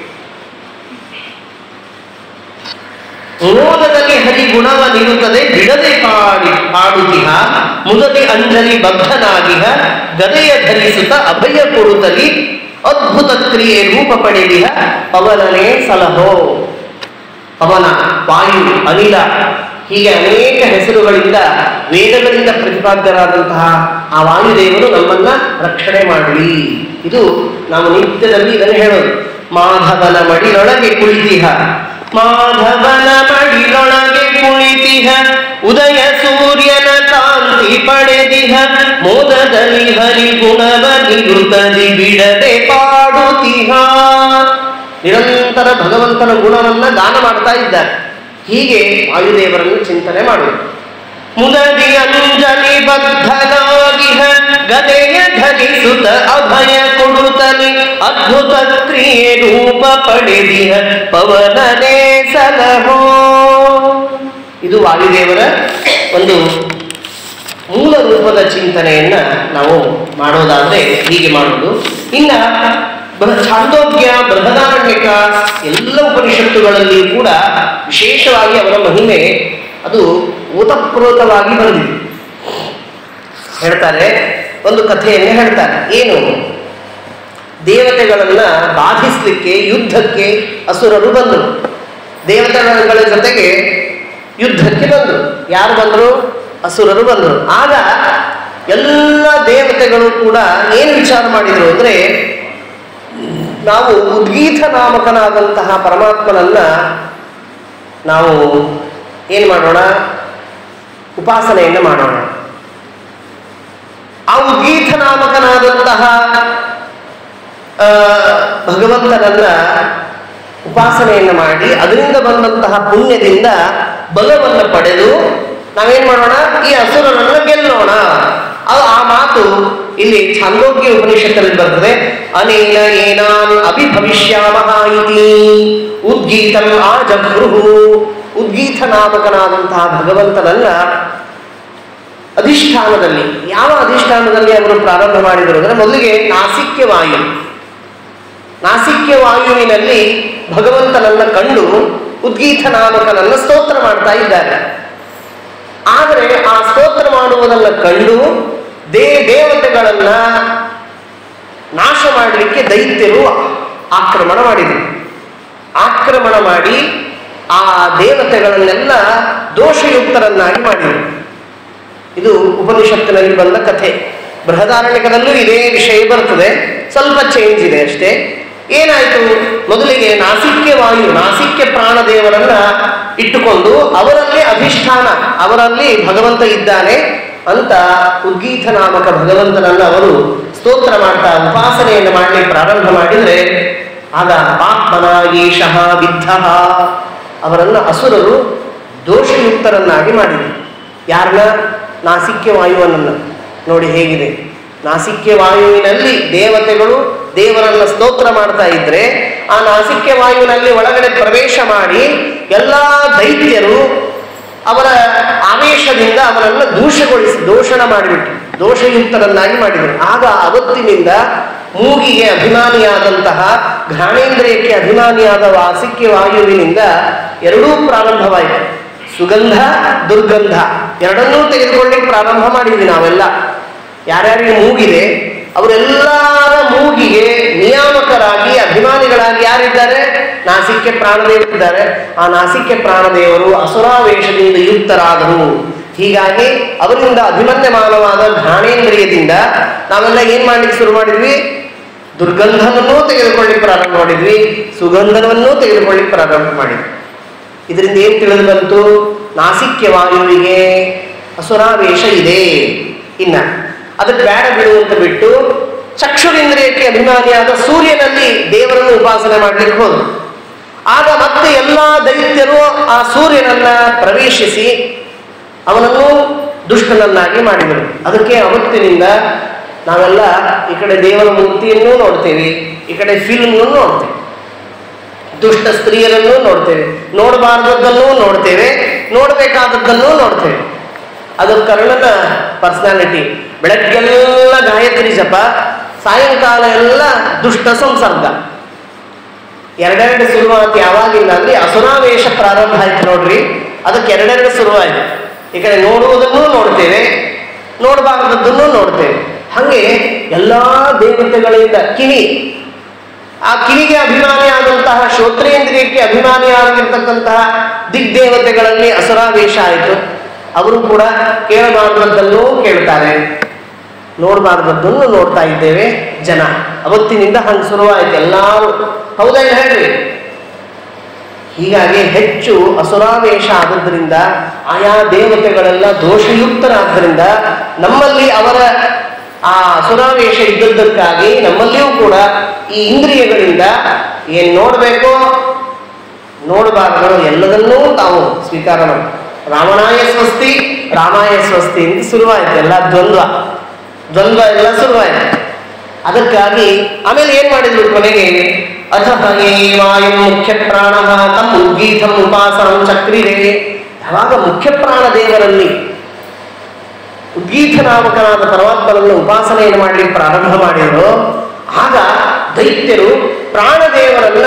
ಮೋದದಲ್ಲಿ ಹರಿ ಗುಣವನಿರುತ್ತದೆ ಬಿಡದೆ ಪಾಡಿ ಪಾಡುತಿಹ ಮುದದಿ ಅಂಜಲಿ ಬದ್ಧನಾಗಿಹ ಗದೆಯ ಧರಿಸುತ್ತ ಅಭಯ ಕೊಡುತ್ತಲಿ ಅದ್ಭುತ ಕ್ರಿಯೆ ರೂಪ ಪಡೆದಿಹ ಪವನನೇ ಸಲಹೋ ಪವನ ವಾಯು ಅನಿಲ ಹೀಗೆ ಅನೇಕ ಹೆಸರುಗಳಿಂದ ವೇದಗಳಿಂದ ಪ್ರತಿಪಾದ್ಯರಾದಂತಹ ಆ ವಾಯುದೇವರು ನಮ್ಮನ್ನ ರಕ್ಷಣೆ ಮಾಡಲಿ ಇದು ನಾವು ನಿತ್ಯದಲ್ಲಿ ಇದನ್ನು ಹೇಳೋದು ಮಾಧವನ ಮಡಿಲೊಳಗೆ ಕುಳಿತಿಹ ಮಾಧವನ ಮಡಿಲೊಳಗೆ ಕುಳಿತಿಹ ಉದಯ ಸೂರ್ಯನ ಕಾಂತಿ ಪಡೆದಿಹ ಮೋದದಲ್ಲಿ ಹರಿ ಗುಣವ ನಿರುತದಿ ಬಿಡದೆ ಪಾಡುತಿಹ ನಿರಂತರ ಭಗವಂತನ ಗುಣವನ್ನ ದಾನ ಮಾಡ್ತಾ ಇದ್ದಾರೆ ಹೀಗೆ ವಾಯುದೇವರನ್ನು ಚಿಂತನೆ ಮಾಡುವುದು ಮುದದಿ ಅಂಜಲಿ ಬದ್ಧನಾಗಿಹ ಗದೆಯ ಧರಿಸುತ್ತ ಅಭಯ ಕೊಡುತ್ತಲಿ ಅದ್ಭುತ ಕ್ರಿಯೆ ರೂಪ ಪಡೆದಿಹ ಪವನನೇ ಸಲಹೋ ಇದು ವಾಯುದೇವರ ಒಂದು ಮೂಲ ರೂಪದ ಚಿಂತನೆಯನ್ನ ನಾವು ಮಾಡೋದಾದ್ರೆ ಹೀಗೆ ಮಾಡುವುದು ಇನ್ನ ಬೃಹ- ಛಾಂದೋಗ್ಯ ಬೃಹದಾರಣ್ಯಕ ಎಲ್ಲ ಉಪನಿಷತ್ತುಗಳಲ್ಲಿ ಕೂಡ ವಿಶೇಷವಾಗಿ ಅವರ ಮಹಿಮೆ ಅದು ಓತಪ್ರೋತವಾಗಿ ಬಂದಿದೆ ಹೇಳ್ತಾರೆ ಒಂದು ಕಥೆಯನ್ನು ಹೇಳ್ತಾರೆ ಏನು ದೇವತೆಗಳನ್ನ ಬಾಧಿಸಲಿಕ್ಕೆ ಯುದ್ಧಕ್ಕೆ ಅಸುರರು ಬಂದರು ದೇವತೆಗಳ ಜೊತೆಗೆ ಯುದ್ಧಕ್ಕೆ ಬಂದರು ಯಾರು ಬಂದರು ಅಸುರರು ಬಂದರು ಆಗ ಎಲ್ಲ ದೇವತೆಗಳು ಕೂಡ ಏನು ವಿಚಾರ ಮಾಡಿದರು ಅಂದರೆ ನಾವು ಉದ್ಗೀತ ನಾಮಕನಾದಂತಹ ಪರಮಾತ್ಮನನ್ನ ನಾವು ಏನು ಮಾಡೋಣ ಉಪಾಸನೆಯನ್ನು ಮಾಡೋಣ ಆ ಉದ್ಗೀತ ನಾಮಕನಾದಂತಹ ಆ, ಭಗವಂತನನ್ನ ಉಪಾಸನೆಯನ್ನು ಮಾಡಿ ಅದರಿಂದ ಬಂದಂತಹ ಪುಣ್ಯದಿಂದ ಬಲವನ್ನು ಪಡೆದು ನಾವೇನ್ ಮಾಡೋಣ ಈ ಅಸುರನನ್ನ ಗೆಲ್ಲೋಣ ಅದು ಆ ಮಾತು ಇಲ್ಲಿ ಛಾಂದೋಗ್ಯ ಉಪನಿಷತ್ತಲ್ಲಿ ಬರ್ತದೆ ಅನೇನ ಏನಾನ್ ಅಭಿಭವಿಷ್ಯಾಮಹ ಇತಿ ಉದ್ಗೀತಂ ಆಜಗೃಹು ಉದ್ಗೀತ ನಾಮಕನಾದಂತಹ ಭಗವಂತನನ್ನ ಅಧಿಷ್ಠಾನದಲ್ಲಿ ಯಾವ ಅಧಿಷ್ಠಾನದಲ್ಲಿ ಅವರು ಪ್ರಾರಂಭ ಮಾಡಿದರು ಅಂದರೆ ಮೊದಲಿಗೆ ನಾಸಿಕ್ಯ ವಾಯು ನಾಸಿಕ್ಯ ವಾಯುವಿನಲ್ಲಿ ಭಗವಂತನನ್ನ ಕಂಡು ಉದ್ಗೀತ ನಾಮಕನನ್ನ ಸ್ತೋತ್ರ ಮಾಡ್ತಾ ಇದ್ದಾರೆ ಆದರೆ ಆ ಸ್ತೋತ್ರ ಮಾಡುವುದನ್ನ ಕಂಡು ದೇ ದೇವತೆಗಳನ್ನ ನಾಶ ಮಾಡಲಿಕ್ಕೆ ದೈತ್ಯರು ಆಕ್ರಮಣ ಮಾಡಿದರು ಆಕ್ರಮಣ ಮಾಡಿ ಆ ದೇವತೆಗಳನ್ನೆಲ್ಲ ದೋಷಯುಕ್ತರನ್ನಾಗಿ ಮಾಡಿದರು ಇದು ಉಪನಿಷತ್ತಿನಲ್ಲಿ ಬಂದ ಕಥೆ ಬೃಹದಾರಣ್ಯಕದಲ್ಲೂ ಇದೇ ವಿಷಯ ಬರ್ತದೆ ಸ್ವಲ್ಪ ಚೇಂಜ್ ಇದೆ ಅಷ್ಟೇ ಏನಾಯಿತು ಮೊದಲಿಗೆ ನಾಸಿಕ್ಯ ವಾಯು ನಾಸಿಕ್ಯ ಪ್ರಾಣದೇವರನ್ನ ಇಟ್ಟುಕೊಂಡು ಅವರಲ್ಲಿ ಅಧಿಷ್ಠಾನ ಅವರಲ್ಲಿ ಭಗವಂತ ಇದ್ದಾನೆ ಅಂತ ಉದ್ಗೀತ ನಾಮಕ ಭಗವಂತನನ್ನ ಅವರು ಸ್ತೋತ್ರ ಮಾಡ್ತಾ ಉಪಾಸನೆಯನ್ನು ಮಾಡಲಿಕ್ಕೆ ಪ್ರಾರಂಭ ಮಾಡಿದರೆ ಆಗ ಪಾಪ್ಮನ ಈಶಃ ವಿದ್ಧ ಅವರನ್ನ ಅಸುರರು ದೋಷಯುಕ್ತರನ್ನಾಗಿ ಮಾಡಿದರು ಯಾರನ್ನ ನಾಸಿಕ್ಯ ವಾಯುವನನ್ನು ನೋಡಿ ಹೇಗಿದೆ ನಾಸಿಕ್ಯ ವಾಯುವಿನಲ್ಲಿ ದೇವತೆಗಳು ದೇವರನ್ನ ಸ್ತೋತ್ರ ಮಾಡ್ತಾ ಇದ್ರೆ ಆ ನಾಸಿಕ್ಯ ವಾಯುವಿನಲ್ಲಿ ಒಳಗಡೆ ಪ್ರವೇಶ ಮಾಡಿ ಎಲ್ಲ ದೈತ್ಯರು ಅವರ ಆವೇಶದಿಂದ ಅವರನ್ನು ದೂಷಗೊಳಿಸಿ ದೋಷಣ ಮಾಡಿಬಿಟ್ರು ದೋಷಯುಕ್ತರನ್ನಾಗಿ ಮಾಡಿದರು ಆಗ ಅವತ್ತಿನಿಂದ ಮೂಗಿಗೆ ಅಭಿಮಾನಿಯಾದಂತಹ ಘ್ರಾಣೇಂದ್ರಿಯಕ್ಕೆ ಅಭಿಮಾನಿಯಾದ ವಾಸಿಕ್ಯ ವಾಯುವಿನಿಂದ ಎರಡೂ ಪ್ರಾರಂಭವಾಯಿತು ಸುಗಂಧ ದುರ್ಗಂಧ ಎರಡನ್ನೂ ತೆಗೆದುಕೊಳ್ಳಿಕ್ಕೆ ಪ್ರಾರಂಭ ಮಾಡಿದ್ವಿ ನಾವೆಲ್ಲ ಯಾರ್ಯಾರಿಗೆ ಮೂಗಿದೆ ಅವರೆಲ್ಲರ ಮೂಗಿಗೆ ನಿಯಾಮಕರಾಗಿ ಅಭಿಮಾನಿಗಳಾಗಿ ಯಾರಿದ್ದಾರೆ ನಾಸಿಕ್ಯ ಪ್ರಾಣದೇವರಿದ್ದಾರೆ ಆ ನಾಸಿಕ್ಯ ಪ್ರಾಣದೇವರು ಅಸುರಾವೇಶದಿಂದ ಯುಕ್ತರಾದರು ಹೀಗಾಗಿ ಅವರಿಂದ ಅಭಿಮನ್ಯಮಾನವಾದ ಘ್ರಾಣೇಂದ್ರಿಯದಿಂದ ನಾವೆಲ್ಲ ಏನ್ ಮಾಡ್ಲಿಕ್ಕೆ ಶುರು ಮಾಡಿದ್ವಿ ದುರ್ಗಂಧವನ್ನೂ ತೆಗೆದುಕೊಳ್ಳಿಕ್ಕೆ ಪ್ರಾರಂಭ ಮಾಡಿದ್ವಿ ಸುಗಂಧವನ್ನೂ ತೆಗೆದುಕೊಳ್ಳಿಕ್ಕೆ ಪ್ರಾರಂಭ ಮಾಡಿದ್ವಿ ಇದರಿಂದ ಏನು ತಿಳಿದು ಬಂತು ನಾಸಿಕ್ಯ ವಾಯುವಿಗೆ ಅಸುರಾವೇಶ ಇದೆ ಇನ್ನ ಅದಕ್ಕೆ ಬೇಡ ಬಿಡು ಅಂತ ಬಿಟ್ಟು ಚಕ್ಷುರಿಂದ್ರಿಯಕ್ಕೆ ಅಭಿಮಾನಿಯಾದ ಸೂರ್ಯನಲ್ಲಿ ದೇವರನ್ನು ಉಪಾಸನೆ ಮಾಡ್ಲಿಕ್ಕೆ ಹೋದ್ರು ಆಗ ಮತ್ತೆ ಎಲ್ಲಾ ದೈತ್ಯರು ಆ ಸೂರ್ಯನನ್ನ ಪ್ರವೇಶಿಸಿ ಅವನನ್ನು ದುಷ್ಟನನ್ನಾಗಿ ಮಾಡಿದರು ಅದಕ್ಕೆ ಅವತ್ತಿನಿಂದ ನಾವೆಲ್ಲ ಈ ಕಡೆ ದೇವರ ಮೂರ್ತಿಯನ್ನೂ ನೋಡ್ತೇವೆ ಈ ಕಡೆ ಫಿಲ್ಮ್ನೂ ನೋಡ್ತೇವೆ ದುಷ್ಟ ಸ್ತ್ರೀಯರನ್ನು ನೋಡ್ತೇವೆ ನೋಡಬಾರ್ದದ್ದನ್ನೂ ನೋಡ್ತೇವೆ ನೋಡಬೇಕಾದದ್ದನ್ನೂ ನೋಡ್ತೇವೆ ಅದು ಕರ್ಣನ ಪರ್ಸನಾಲಿಟಿ ಬೆಳಗ್ಗೆಲ್ಲ ಗಾಯತ್ರಿ ಜಪ ಸಾಯಂಕಾಲ ಎಲ್ಲ ದುಷ್ಟ ಸಂಸರ್ಗ ಎರಡೆರಡು ಶುರುವಾತು ಯಾವಾಗಿಲ್ಲ ಅಂದ್ರೆ ಅಸುರಾವೇಶ ಪ್ರಾರಂಭ ಆಯ್ತು ನೋಡ್ರಿ ಅದಕ್ಕೆ ಎರಡೆರಡು ಶುರುವಾಯಿತು ಈ ಕಡೆ ನೋಡುವುದನ್ನೂ ನೋಡ್ತೇವೆ ನೋಡಬಾರದದ್ದನ್ನು ನೋಡ್ತೇವೆ ಹಾಗೆ ಎಲ್ಲಾ ದೇವತೆಗಳಿಂದ ಕಿವಿ ಆ ಕಿವಿಗೆ ಅಭಿಮಾನಿಯಾದಂತಹ ಶ್ರೋತ್ರೇಂದ್ರಿಯಕ್ಕೆ ಅಭಿಮಾನಿಯಾಗಿರ್ತಕ್ಕಂತಹ ದಿಗ್ದೇವತೆಗಳಲ್ಲಿ ಅಸುರಾವೇಶ ಆಯಿತು ಅವರು ಕೂಡ ಕೇಳಬಾರದದ್ದನ್ನೂ ಕೇಳ್ತಾರೆ ನೋಡಬಾರ್ದದ್ದನ್ನು ನೋಡ್ತಾ ಇದ್ದೇವೆ ಜನ ಅವತ್ತಿನಿಂದ ಹಂಗೆ ಶುರುವಾಯಿತು ಎಲ್ಲರೂ ಹೌದಾ ಇಲ್ಲ ಹೇಳ್ರಿ ಹೀಗಾಗಿ ಹೆಚ್ಚು ಅಸುರಾವೇಶ ಆದದ್ರಿಂದ ಆಯಾ ದೇವತೆಗಳೆಲ್ಲ ದೋಷಯುಕ್ತರಾದ್ದರಿಂದ ನಮ್ಮಲ್ಲಿ ಅವರ ಆ ಅಸುರಾವೇಶ ಇದ್ದದ್ದಕ್ಕಾಗಿ ನಮ್ಮಲ್ಲಿಯೂ ಕೂಡ ಈ ಇಂದ್ರಿಯಗಳಿಂದ ಏನ್ ನೋಡಬೇಕೋ ನೋಡಬಾರ್ದು ಎಲ್ಲದನ್ನೂ ತಾವು ಸ್ವೀಕಾರ ಮಾಡಿ ರಾವಣಾಯ ಸ್ವಸ್ತಿ ರಾಮಾಯ ಸ್ವಸ್ತಿ ಅಂತ ಶುರುವಾಯಿತು ಎಲ್ಲ ದ್ವಂದ್ವ ದ್ವಂದ್ವ ಎಲ್ಲ ಶುರುವಾಯಿತು ಅದಕ್ಕಾಗಿ ಆಮೇಲೆ ಏನ್ ಮಾಡಿದ್ರು ಕೊನೆಗೆ ಅಥ ವಾಯು ಮುಖ್ಯ ಪ್ರಾಣ ತಮ್ಮ ಉದ್ಗೀತಂ ಉಪಾಸನಂ ಚಕ್ರಿರೆ ಯಾವಾಗ ಮುಖ್ಯ ಪ್ರಾಣ ದೇವರಲ್ಲಿ ಉದ್ಗೀತ ನಾಮಕನಾದ ಪರಮಾತ್ಮನನ್ನು ಉಪಾಸನೆಯನ್ನು ಮಾಡಲಿಕ್ಕೆ ಪ್ರಾರಂಭ ಮಾಡಿದ್ರು ಆಗ ದೈತ್ಯರು ಪ್ರಾಣದೇವರನ್ನ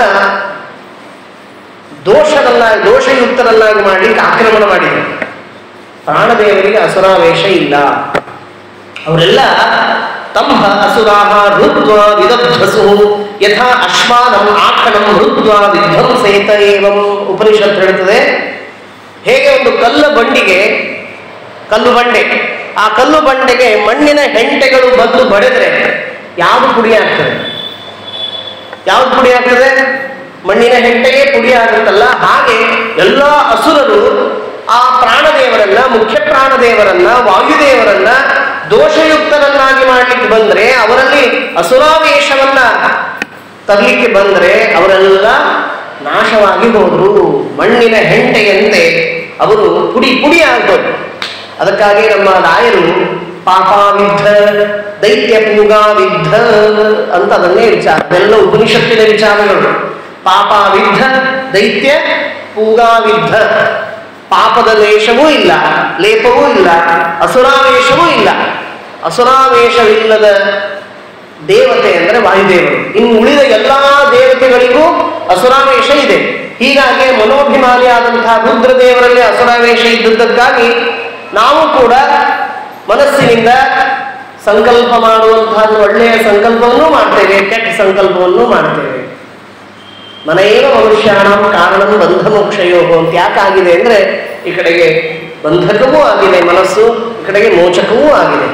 ದೋಷದಲ್ಲ ದೋಷಯುಕ್ತರನ್ನಾಗಿ ಮಾಡಲಿಕ್ಕೆ ಆಕ್ರಮಣ ಮಾಡಿದರು ಪ್ರಾಣದೇವರಿಗೆ ಅಸುರಾವೇಶ ಇಲ್ಲ ಅವರೆಲ್ಲ ತಂಭ ಅಸುರಾಹ ಋತ್ವ ವಿದಧ್ವಸು ಯಥಾ ಅಶ್ವಾನಂ ಆಕಣಂ ಋತ್ವ ವಿಧ್ವಂಸೇತ ಏವಂ ಉಪನಿಷತ್ ಹೇಳ್ತದೆ ಹೇಗೆ ಒಂದು ಕಲ್ಲು ಬಂಡಿಗೆ ಕಲ್ಲು ಬಂಡೆ ಆ ಕಲ್ಲು ಬಂಡೆಗೆ ಮಣ್ಣಿನ ಹೆಂಟೆಗಳು ಬಂದು ಬಡಿದ್ರೆ ಯಾವುದು ಪುಡಿ ಆಗ್ತದೆ ಯಾವ್ದು ಪುಡಿ ಆಗ್ತದೆ ಮಣ್ಣಿನ ಹೆಂಟೆಗೆ ಪುಡಿ ಆಗುತ್ತಲ್ಲ ಹಾಗೆ ಎಲ್ಲ ಅಸುರರು ಆ ಪ್ರಾಣದೇವರನ್ನ ಮುಖ್ಯ ಪ್ರಾಣದೇವರನ್ನ ವಾಯುದೇವರನ್ನ ದೋಷಯುಕ್ತರನ್ನಾಗಿ ಮಾಡಲಿಕ್ಕೆ ಬಂದ್ರೆ ಅವರಲ್ಲಿ ಅಸುರಾವೇಶವನ್ನ ತರಲಿಕ್ಕೆ ಬಂದ್ರೆ ಅವರೆಲ್ಲ ನಾಶವಾಗಿ ಹೋದ್ರು ಮಣ್ಣಿನ ಹೆಂಟೆಯಂತೆ ಅವರು ಪುಡಿ ಪುಡಿ ಆಗ್ಬೋದು ಅದಕ್ಕಾಗಿ ನಮ್ಮ ರಾಯರು ಪಾಪಾವಿದ್ಧ ದೈತ್ಯ ಪೂಗಾವಿದ್ಧ ಅಂತ ಅದನ್ನೇ ವಿಚಾರ ಅದೆಲ್ಲ ಉಪನಿಷತ್ತಿನ ವಿಚಾರಗಳು ಪಾಪಾವಿದ್ಧ ದೈತ್ಯ ಪೂಗಾವಿದ್ಧ ಪಾಪದ ಲೇಷವೂ ಇಲ್ಲ ಲೇಪವೂ ಇಲ್ಲ ಅಸುರಾವೇಶವೂ ಇಲ್ಲ ಅಸುರಾವೇಶವಿಲ್ಲದ ದೇವತೆ ಅಂದರೆ ವಾಯುದೇವರು ಇನ್ನು ಉಳಿದ ಎಲ್ಲಾ ದೇವತೆಗಳಿಗೂ ಅಸುರಾವೇಶ ಇದೆ ಹೀಗಾಗಿ ಮನೋಭಿಮಾನಿಯಾದಂತಹ ರುದ್ರದೇವರಲ್ಲಿ ಅಸುರಾವೇಶ ಇದ್ದುದಕ್ಕಾಗಿ ನಾವು ಕೂಡ ಮನಸ್ಸಿನಿಂದ ಸಂಕಲ್ಪ ಮಾಡುವಂತಹ ಒಳ್ಳೆಯ ಸಂಕಲ್ಪವನ್ನು ಮಾಡ್ತೇವೆ ಕೆಟ್ಟ ಸಂಕಲ್ಪವನ್ನು ಮಾಡ್ತೇವೆ ಮನೆಯೇವ ಮನುಷ್ಯಾಣಂ ಕಾರಣಂ ಬಂಧ ಮೋಕ್ಷಯೋಗು ಅಂತ ಯಾಕಾಗಿದೆ ಅಂದ್ರೆ ಈ ಕಡೆಗೆ ಬಂಧಕವೂ ಆಗಿದೆ ಮನಸ್ಸು ಈ ಕಡೆಗೆ ಮೋಚಕವೂ ಆಗಿದೆ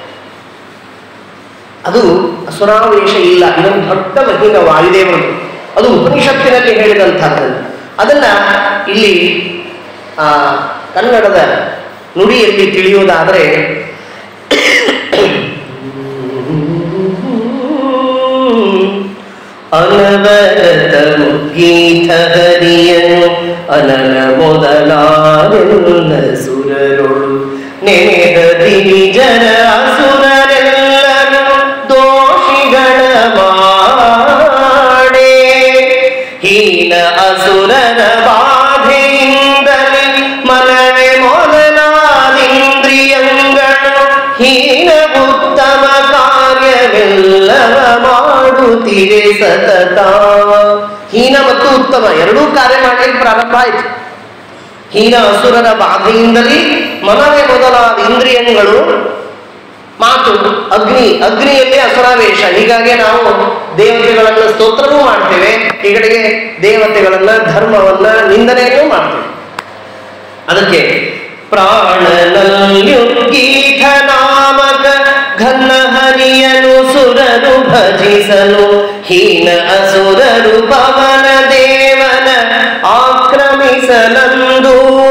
ಅದು ಅಸುರಾವೇಶ ಇಲ್ಲ ಇದೊಂದು ದೊಡ್ಡ ಮಹಿಮ ವಾಯುದೇವರು ಅದು ಉಪನಿಷತ್ತಿನಲ್ಲಿ ಹೇಳಿದಂತಹದ್ದು ಅದನ್ನ ಇಲ್ಲಿ ಆ ಕನ್ನಡದ ನುಡಿಯಲ್ಲಿ ತಿಳಿಯುವುದಾದರೆ ಅನವರತ ಮುಗೀತ ಹರಿಯನು ಅನನ ಮೊದಲಾರೆಲ್ಲ ಸುರರೊಳು ನೆನೆಹದಿ ನಿಜರ ಅಸುರರೆಲ್ಲನು ದೋಷಿಗಳ ಮಾಡೇ ಹೀನ ಅಸುರರ ಬಾಧೆಯಿಂದಲೇ ಮನವೇ ಮೊದಲಾದಿಂದ್ರಿಯಗಳು ಹೀನ ಉತ್ತಮ ಕಾರ್ಯವೆಲ್ಲವ ಮಾಡುತ್ತಿದೆ ಸತತ ಹೀನ ಮತ್ತು ಉತ್ತಮ ಎರಡೂ ಕಾರ್ಯ ಮಾಡಲಿಕ್ಕೆ ಪ್ರಾರಂಭ ಆಯಿತು ಹೀನ ಅಸುರರ ಬಾಧೆಯಿಂದಲೇ ಮನವೇ ಮೊದಲಾದ ಇಂದ್ರಿಯಗಳು ಮಾತು ಅಗ್ನಿ ಅಗ್ನಿಯಲ್ಲಿ ಅಸುರಾವೇಶ ಹೀಗಾಗಿ ನಾವು ದೇವತೆಗಳನ್ನ ಸ್ತೋತ್ರವೂ ಮಾಡ್ತೇವೆ ಈ ಕಡೆಗೆ ದೇವತೆಗಳನ್ನ ಧರ್ಮವನ್ನ ನಿಂದನೆಯನ್ನೂ ಮಾಡ್ತೇವೆ ಅದಕ್ಕೆ ಪ್ರಾಣನಲ್ಯುಗೀತ ನಾಮಕ ಘನ ಹರಿಯನು ಸುರರು ಭಜಿಸಲು ಹೀನ ಅಸುರರು ಪವನ ದೇವನ ಆಕ್ರಮಿಸಲಂದು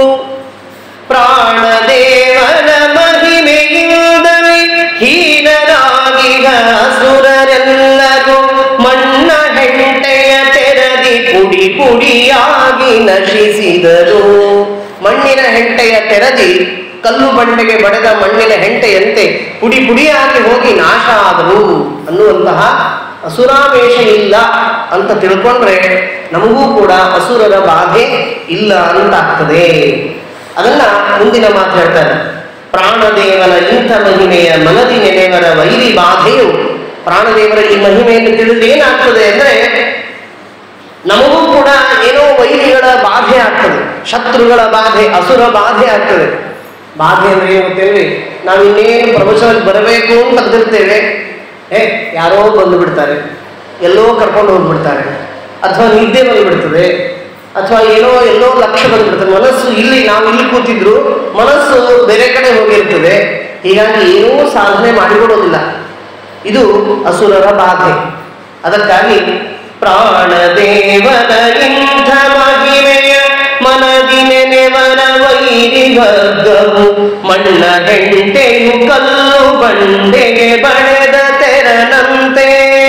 ಪ್ರಾಣದೇವನ ಮಹಿಮೆಯಿಂದಲೇ ಹೀನರಾಗಿಗ ಅಸುರರೆಲ್ಲರೂ ಮಣ್ಣ ಹೆಂಟೆಯ ತೆರದಿ ಪುಡಿ ಪುಡಿಯಾಗಿ ನಶಿಸಿದರು ಮಣ್ಣಿನ ಹೆಂಟೆಯ ತೆರದಿ ಕಲ್ಲು ಬಂಡೆಗೆ ಬಡೆದ ಮಣ್ಣಿನ ಹೆಂಟೆಯಂತೆ ಪುಡಿ ಪುಡಿಯಾಗಿ ಹೋಗಿ ನಾಶ ಆದರು ಅನ್ನುವಂತಹ ಅಸುರಾವೇಶ ಇಲ್ಲ ಅಂತ ತಿಳ್ಕೊಂಡ್ರೆ ನಮಗೂ ಕೂಡ ಅಸುರರ ಬಾಧೆ ಇಲ್ಲ ಅಂತಾಗ್ತದೆ ಅದನ್ನ ಮುಂದಿನ ಮಾತು ಹೇಳ್ತಾರೆ ಪ್ರಾಣದೇವನ ಇಂಥ ಮಹಿಮೆಯ ಮನದಿ ನೆನೆವರ ವೈರಿ ಬಾಧೆಯು ಪ್ರಾಣದೇವರ ಈ ಮಹಿಮೆಯನ್ನು ತಿಳಿದು ಏನಾಗ್ತದೆ ಅಂದ್ರೆ ನಮಗೂ ಕೂಡ ಏನೋ ವೈರಿಗಳ ಬಾಧೆ ಆಗ್ತದೆ ಶತ್ರುಗಳ ಬಾಧೆ ಅಸುರ ಬಾಧೆ ಆಗ್ತದೆ ಬಾಧೆ ಅಂದ್ರೆ ಏನು ಗೊತ್ತೇನ್ರಿ ನಾವು ಇನ್ನೇನು ಪ್ರವಚನಕ್ಕೆ ಬರಬೇಕು ಅಂತ ಅಂದಿರ್ತೇವೆ ಏ ಯಾರೋ ಬಂದು ಬಿಡ್ತಾರೆ ಎಲ್ಲೋ ಕರ್ಕೊಂಡು ಹೋಗ್ಬಿಡ್ತಾರೆ ಅಥವಾ ನಿದ್ದೆ ಬಂದ್ಬಿಡ್ತದೆ ಅಥವಾ ಏನೋ ಎಲ್ಲೋ ಲಕ್ಷ್ಯ ಬಂದ್ಬಿಡ್ತದೆ ಮನಸ್ಸು ಇಲ್ಲಿ ನಾವು ಇಲ್ಲಿ ಕೂತಿದ್ರು ಮನಸ್ಸು ಬೇರೆ ಕಡೆ ಹೋಗಿರ್ತದೆ ಹೀಗಾಗಿ ಏನೂ ಸಾಧನೆ ಮಾಡಿಕೊಡೋದಿಲ್ಲ ಇದು ಅಸುರರ ಬಾಧೆ ಅದಕ್ಕಾಗಿ ಪ್ರಾಣದೇವನ ಇಂಥ ಮಹಿಮೆಯ ಮನದಿ ನೆನೆವರ ವೈರಿ ವರ್ಗವು ಮಣ್ಣ ಹೆಂಟೆಯು ಕಲ್ಲು ಬಂಡೆಗೆ ಬಳೆದ ತೆರನಂತೆ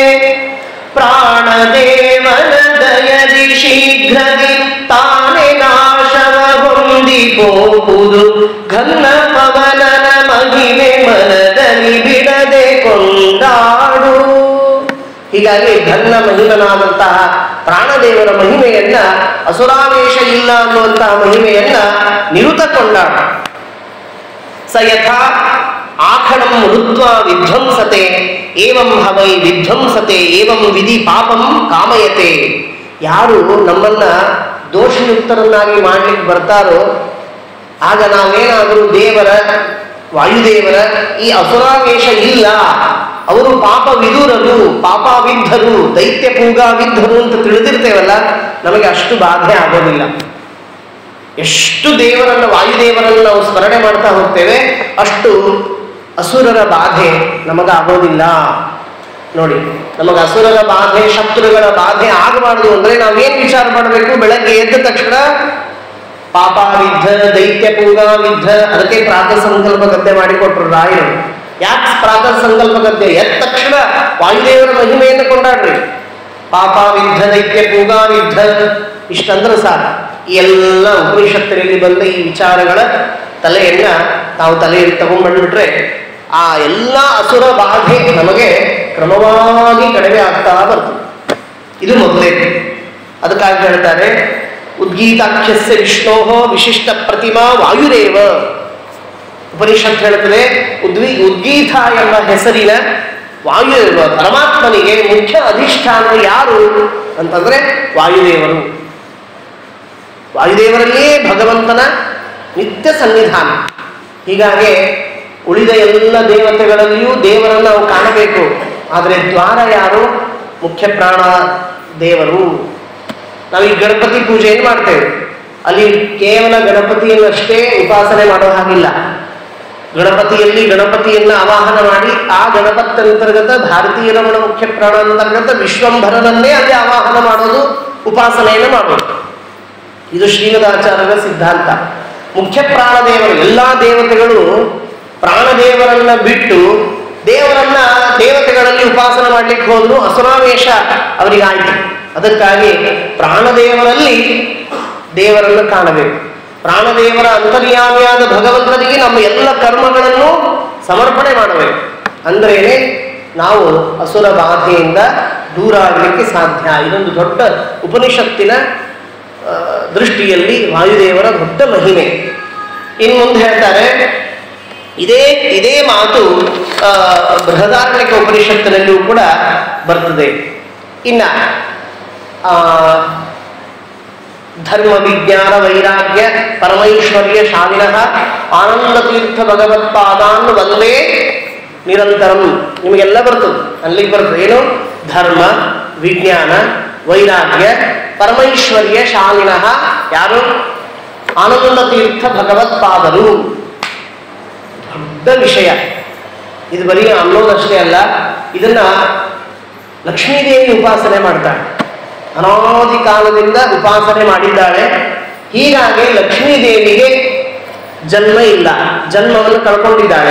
ಪ್ರಾಣದೇವನ ದಯದಿ ಶೀಘ್ರದಿ ತಾನೇ ನಾಶವ ಹೊಂದಿ ಹೋಗುವುದು ಘನ್ನ ಪವನನ ಮಹಿಮೆ ಮನದಲ್ಲಿ ಬಿಡದೆ ಕೊಂಡಾಡು ಹೀಗಾಗಿ ಘನ್ನ ಮಹಿಮನಾದಂತಹ ಪ್ರಾಣದೇವರ ಮಹಿಮೆಯನ್ನ ಅಸುರಾವೇಶ ಇಲ್ಲ ಅನ್ನುವಂತಹ ಮಹಿಮೆಯನ್ನ ನಿರುತ ಕೊಂಡಾಡ ಸ ಯಥಾ ಆಖಣಂ ಋತ್ವ ವಿಧ್ವಂಸತೆ ಏವಂ ಹವೈ ವಿಧ್ವಂಸತೆ ಏವಂ ವಿಧಿ ಪಾಪಂ ಕಾಮಯತೆ ಯಾರು ನಮ್ಮನ್ನ ದೋಷಯುಕ್ತರನ್ನಾಗಿ ಮಾಡ್ಲಿಕ್ಕೆ ಬರ್ತಾರೋ ಆಗ ನಾವೇನಾದರೂ ದೇವರ ವಾಯುದೇವರ ಈ ಅಸುರಾವೇಶ ಇಲ್ಲ ಅವರು ಪಾಪ ವಿದುರರು ಪಾಪಾವಿದ್ಧರು ದೈತ್ಯ ಪೂಗಾವಿದ್ಧರು ಅಂತ ತಿಳಿದಿರ್ತೇವಲ್ಲ ನಮಗೆ ಅಷ್ಟು ಬಾಧೆ ಆಗೋದಿಲ್ಲ ಎಷ್ಟು ದೇವರನ್ನ ವಾಯುದೇವರನ್ನು ನಾವು ಸ್ಮರಣೆ ಮಾಡ್ತಾ ಹೋಗ್ತೇವೆ ಅಷ್ಟು ಅಸುರರ ಬಾಧೆ ನಮಗಾಗೋದಿಲ್ಲ ನೋಡಿ ನಮಗೆ ಅಸುರರ ಬಾಧೆ ಶತ್ರುಗಳ ಬಾಧೆ ಆಗಬಾರ್ದು ಅಂದ್ರೆ ನಾವೇನ್ ವಿಚಾರ ಮಾಡಬೇಕು ಬೆಳಗ್ಗೆ ಎದ್ದ ತಕ್ಷಣ ಪಾಪಾವಿದ್ಧ ದೈತ್ಯ ಪೂಗಾವಿದ್ಧ ಅದಕ್ಕೆ ಪ್ರಾತಃ ಸಂಕಲ್ಪ ಗದ್ದೆ ಮಾಡಿಕೊಟ್ರು ರಾಯರು ಯಾಕೆ ಪ್ರಾತಃ ಸಂಕಲ್ಪ ಗದ್ದೆ ಎದ್ದ ತಕ್ಷಣ ವಾಯುದೇವರ ಮಹಿಮೆಯನ್ನು ಕೊಂಡಾಡ್ರಿ ಪಾಪಾವಿದ್ಧ ದೈತ್ಯ ಪೂಗಾವಿದ್ಧ ಇಷ್ಟಂದ್ರೆ ಸಾಕು ಈ ಎಲ್ಲ ಉಪನಿಷತ್ತಿನಲ್ಲಿ ಬಂದ ಈ ವಿಚಾರಗಳ ತಲೆಯನ್ನ ನಾವು ತಲೆಯಲ್ಲಿ ತಗೊಂಡ್ಬಂದ್ಬಿಟ್ರೆ ಆ ಎಲ್ಲ ಅಸುರ ಬಾಧೆ ನಮಗೆ ಕ್ರಮವಾಗಿ ಕಡಿಮೆ ಆಗ್ತಾ ಬರ್ತದೆ ಇದು ಮೊದಲೇ ಅದಕ್ಕಾಗಿ ಹೇಳ್ತಾರೆ ಉದ್ಗೀತಾಖ್ಯಸ್ಯ ವಿಷ್ಣೋ ವಿಶಿಷ್ಟ ಪ್ರತಿಮಾ ವಾಯುರೇವ ಉಪನಿಷತ್ ಹೇಳ್ತದೆ ಉದ್ವಿ ಉದ್ಗೀತ ಎಂಬ ಹೆಸರಿನ ವಾಯು ಪರಮಾತ್ಮನಿಗೆ ಮುಖ್ಯ ಅಧಿಷ್ಠಾನ ಯಾರು ಅಂತಂದ್ರೆ ವಾಯುದೇವರು ವಾಯುದೇವರಲ್ಲಿಯೇ ಭಗವಂತನ ನಿತ್ಯ ಸನ್ನಿಧಾನ ಹೀಗಾಗಿ ಉಳಿದ ಎಲ್ಲ ದೇವತೆಗಳಲ್ಲಿಯೂ ದೇವರನ್ನು ನಾವು ಕಾಣಬೇಕು ಆದರೆ ದ್ವಾರ ಯಾರು ಮುಖ್ಯ ಪ್ರಾಣ ದೇವರು ನಾವು ಈ ಗಣಪತಿ ಪೂಜೆಯನ್ನು ಮಾಡ್ತೇವೆ ಅಲ್ಲಿ ಕೇವಲ ಗಣಪತಿಯನ್ನಷ್ಟೇ ಉಪಾಸನೆ ಮಾಡೋ ಹಾಗಿಲ್ಲ ಗಣಪತಿಯಲ್ಲಿ ಗಣಪತಿಯನ್ನ ಆವಾಹನ ಮಾಡಿ ಆ ಗಣಪತಿ ಅಂತರ್ಗತ ಭಾರತೀಯ ರಮಣ ಮುಖ್ಯ ಪ್ರಾಣ ಅಂತರ್ಗತ ವಿಶ್ವಂಭರನನ್ನೇ ಅಲ್ಲಿ ಆವಾಹನ ಮಾಡೋದು ಉಪಾಸನೆಯನ್ನು ಮಾಡೋದು ಇದು ಶ್ರೀಮದಾಚಾರ್ಯರ ಸಿದ್ಧಾಂತ ಮುಖ್ಯ ಪ್ರಾಣದೇವರು ಎಲ್ಲಾ ದೇವತೆಗಳು ಪ್ರಾಣದೇವರನ್ನ ಬಿಟ್ಟು ದೇವರನ್ನ ದೇವತೆಗಳಲ್ಲಿ ಉಪಾಸನೆ ಮಾಡ್ಲಿಕ್ಕೆ ಹೋದ್ರು ಅಸುರಾವೇಶ ಅವರಿಗಾಯ್ತು ಅದಕ್ಕಾಗಿ ಪ್ರಾಣದೇವರಲ್ಲಿ ದೇವರನ್ನು ಕಾಣಬೇಕು ಪ್ರಾಣದೇವರ ಅಂತರ್ಯಾಮಿಯಾದ ಭಗವಂತನಿಗೆ ನಮ್ಮ ಎಲ್ಲ ಕರ್ಮಗಳನ್ನು ಸಮರ್ಪಣೆ ಮಾಡಬೇಕು ಅಂದ್ರೇನೆ ನಾವು ಅಸುರ ಬಾಧೆಯಿಂದ ದೂರ ಆಗಲಿಕ್ಕೆ ಸಾಧ್ಯ ಇದೊಂದು ದೊಡ್ಡ ಉಪನಿಷತ್ತಿನ ಆ, ದೃಷ್ಟಿಯಲ್ಲಿ ವಾಯುದೇವರ ದೊಡ್ಡ ಮಹಿಮೆ ಇನ್ನು ಮುಂದೆ ಹೇಳ್ತಾರೆ ಇದೇ ಇದೇ ಮಾತು ಆ, ಬೃಹದಾರಣ್ಯಕ ಉಪನಿಷತ್ತಿನಲ್ಲಿಯೂ ಕೂಡ ಬರ್ತದೆ ಇನ್ನ ಆ, ಧರ್ಮ ವಿಜ್ಞಾನ ವೈರಾಗ್ಯ ಪರಮೈಶ್ವರ್ಯ ಶಾಲಿನಃ ಆನಂದ ತೀರ್ಥ ಭಗವತ್ಪಾದಾನ್ ಒಂದೇ ನಿರಂತರಂ ನಿಮಗೆಲ್ಲ ಬರ್ತದೆ ಅಲ್ಲಿಗೆ ಬರ್ತದೆ ಏನು ಧರ್ಮ ವಿಜ್ಞಾನ ವೈರಾಗ್ಯ ಪರಮೈಶ್ವರ್ಯ ಶಾಲಿನಃ ಯಾರು ಆನಂದ ತೀರ್ಥ ಭಗವತ್ಪಾದರು ದೊಡ್ಡ ವಿಷಯ ಇದು ಬರೀ ಅನ್ನೋದಷ್ಟೇ ಅಲ್ಲ ಇದನ್ನ ಲಕ್ಷ್ಮೀದೇವಿ ಉಪಾಸನೆ ಮಾಡ್ತಾಳೆ ಅನಾದಿ ಕಾಲದಿಂದ ಉಪಾಸನೆ ಮಾಡಿದ್ದಾಳೆ ಹೀಗಾಗಿ ಲಕ್ಷ್ಮೀದೇವಿಗೆ ಜನ್ಮ ಇಲ್ಲ ಜನ್ಮವನ್ನು ಕಳ್ಕೊಂಡಿದ್ದಾಳೆ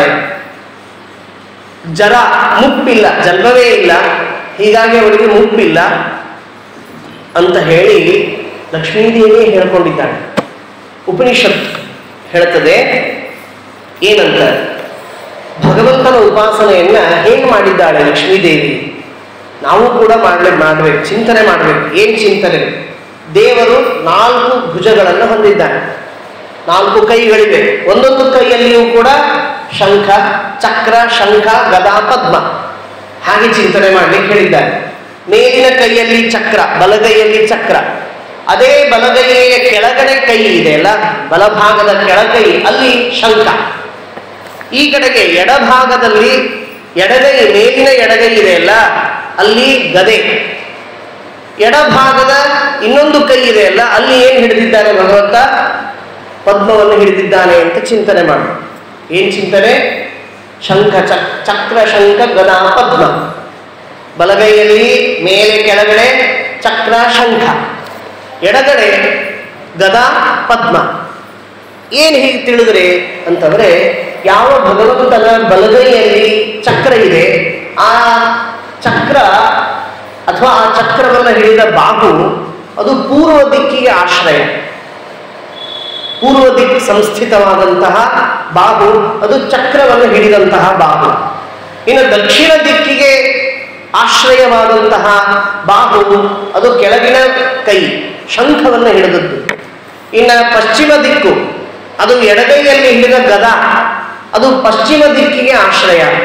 ಜರ ಮುಪ್ಪಿಲ್ಲ ಜನ್ಮವೇ ಇಲ್ಲ ಹೀಗಾಗಿ ಅವಳಿಗೆ ಮುಪ್ಪಿಲ್ಲ ಅಂತ ಹೇಳಿ ಲಕ್ಷ್ಮೀದೇವಿ ಹೇಳ್ಕೊಂಡಿದ್ದಾಳೆ ಉಪನಿಷತ್ ಹೇಳ್ತದೆ ಏನಂತ ಭಗವಂತನ ಉಪಾಸನೆಯನ್ನ ಹೇಗೆ ಮಾಡಿದ್ದಾಳೆ ಲಕ್ಷ್ಮೀದೇವಿ ನಾವು ಕೂಡ ಮಾಡ್ಲೆ ಮಾಡ್ಬೇಕು ಚಿಂತನೆ ಮಾಡ್ಬೇಕು ಏನ್ ಚಿಂತನೆ ದೇವರು ನಾಲ್ಕು ಭುಜಗಳನ್ನು ಹೊಂದಿದ್ದಾನೆ ನಾಲ್ಕು ಕೈಗಳಿವೆ ಒಂದೊಂದು ಕೈಯಲ್ಲಿಯೂ ಕೂಡ ಶಂಖ ಚಕ್ರ ಶಂಖ ಗದಾ ಪದ್ಮ ಹಾಗೆ ಚಿಂತನೆ ಮಾಡ್ಲಿಕ್ಕೆ ಹೇಳಿದ್ದಾರೆ ಮೇಲಿನ ಕೈಯಲ್ಲಿ ಚಕ್ರ ಬಲಗೈಯಲ್ಲಿ ಚಕ್ರ ಅದೇ ಬಲಗೈಯ ಕೆಳಗಡೆ ಕೈ ಇದೆ ಅಲ್ಲ ಬಲಭಾಗದ ಕೆಳಗೈ ಅಲ್ಲಿ ಶಂಖ ಈ ಕಡೆಗೆ ಎಡಭಾಗದಲ್ಲಿ ಎಡಗೈ ಮೇಲಿನ ಎಡಗೈ ಇದೆ ಅಲ್ಲ ಅಲ್ಲಿ ಗದೆ ಎಡಭಾಗದ ಇನ್ನೊಂದು ಕೈ ಇದೆ ಅಲ್ಲ ಅಲ್ಲಿ ಏನು ಹಿಡಿದಿದ್ದಾನೆ ಭಗವಂತ ಪದ್ಮವನ್ನು ಹಿಡಿದಿದ್ದಾನೆ ಅಂತ ಚಿಂತನೆ ಮಾಡು ಏನ್ ಚಿಂತನೆ ಶಂಖ ಚಕ್ ಚಕ್ರ ಶಂಖ ಗದಾ ಪದ್ಮ ಬಲಗೈಯಲ್ಲಿ ಮೇಲೆ ಕೆಳಗಡೆ ಚಕ್ರ ಶಂಖ ಎಡಗಡೆ ಗದಾ ಪದ್ಮ ಏನು ಹೀಗೆ ತಿಳಿದ್ರೆ ಅಂತಂದ್ರೆ ಯಾವ ಭಗವಂತನ ಬಲಗೈಯಲ್ಲಿ ಚಕ್ರ ಇದೆ ಆ ಚಕ್ರ ಅಥವಾ ಆ ಚಕ್ರವನ್ನು ಹಿಡಿದ ಬಾಹು ಅದು ಪೂರ್ವ ದಿಕ್ಕಿಗೆ ಆಶ್ರಯ ಪೂರ್ವ ದಿಕ್ ಸಂಸ್ಥಿತವಾದಂತಹ ಬಾಹು ಅದು ಚಕ್ರವನ್ನು ಹಿಡಿದಂತಹ ಬಾಹು ಇನ್ನು ದಕ್ಷಿಣ ದಿಕ್ಕಿಗೆ ಆಶ್ರಯವಾದಂತಹ ಬಾಹು ಅದು ಕೆಳಗಿನ ಕೈ ಶಂಖವನ್ನು ಹಿಡಿದದ್ದು ಇನ್ನು ಪಶ್ಚಿಮ ದಿಕ್ಕು ಅದು ಎಡಗೈಯಲ್ಲಿ ಹಿಡಿದ ಗದ ಅದು ಪಶ್ಚಿಮ ದಿಕ್ಕಿಗೆ ಆಶ್ರಯ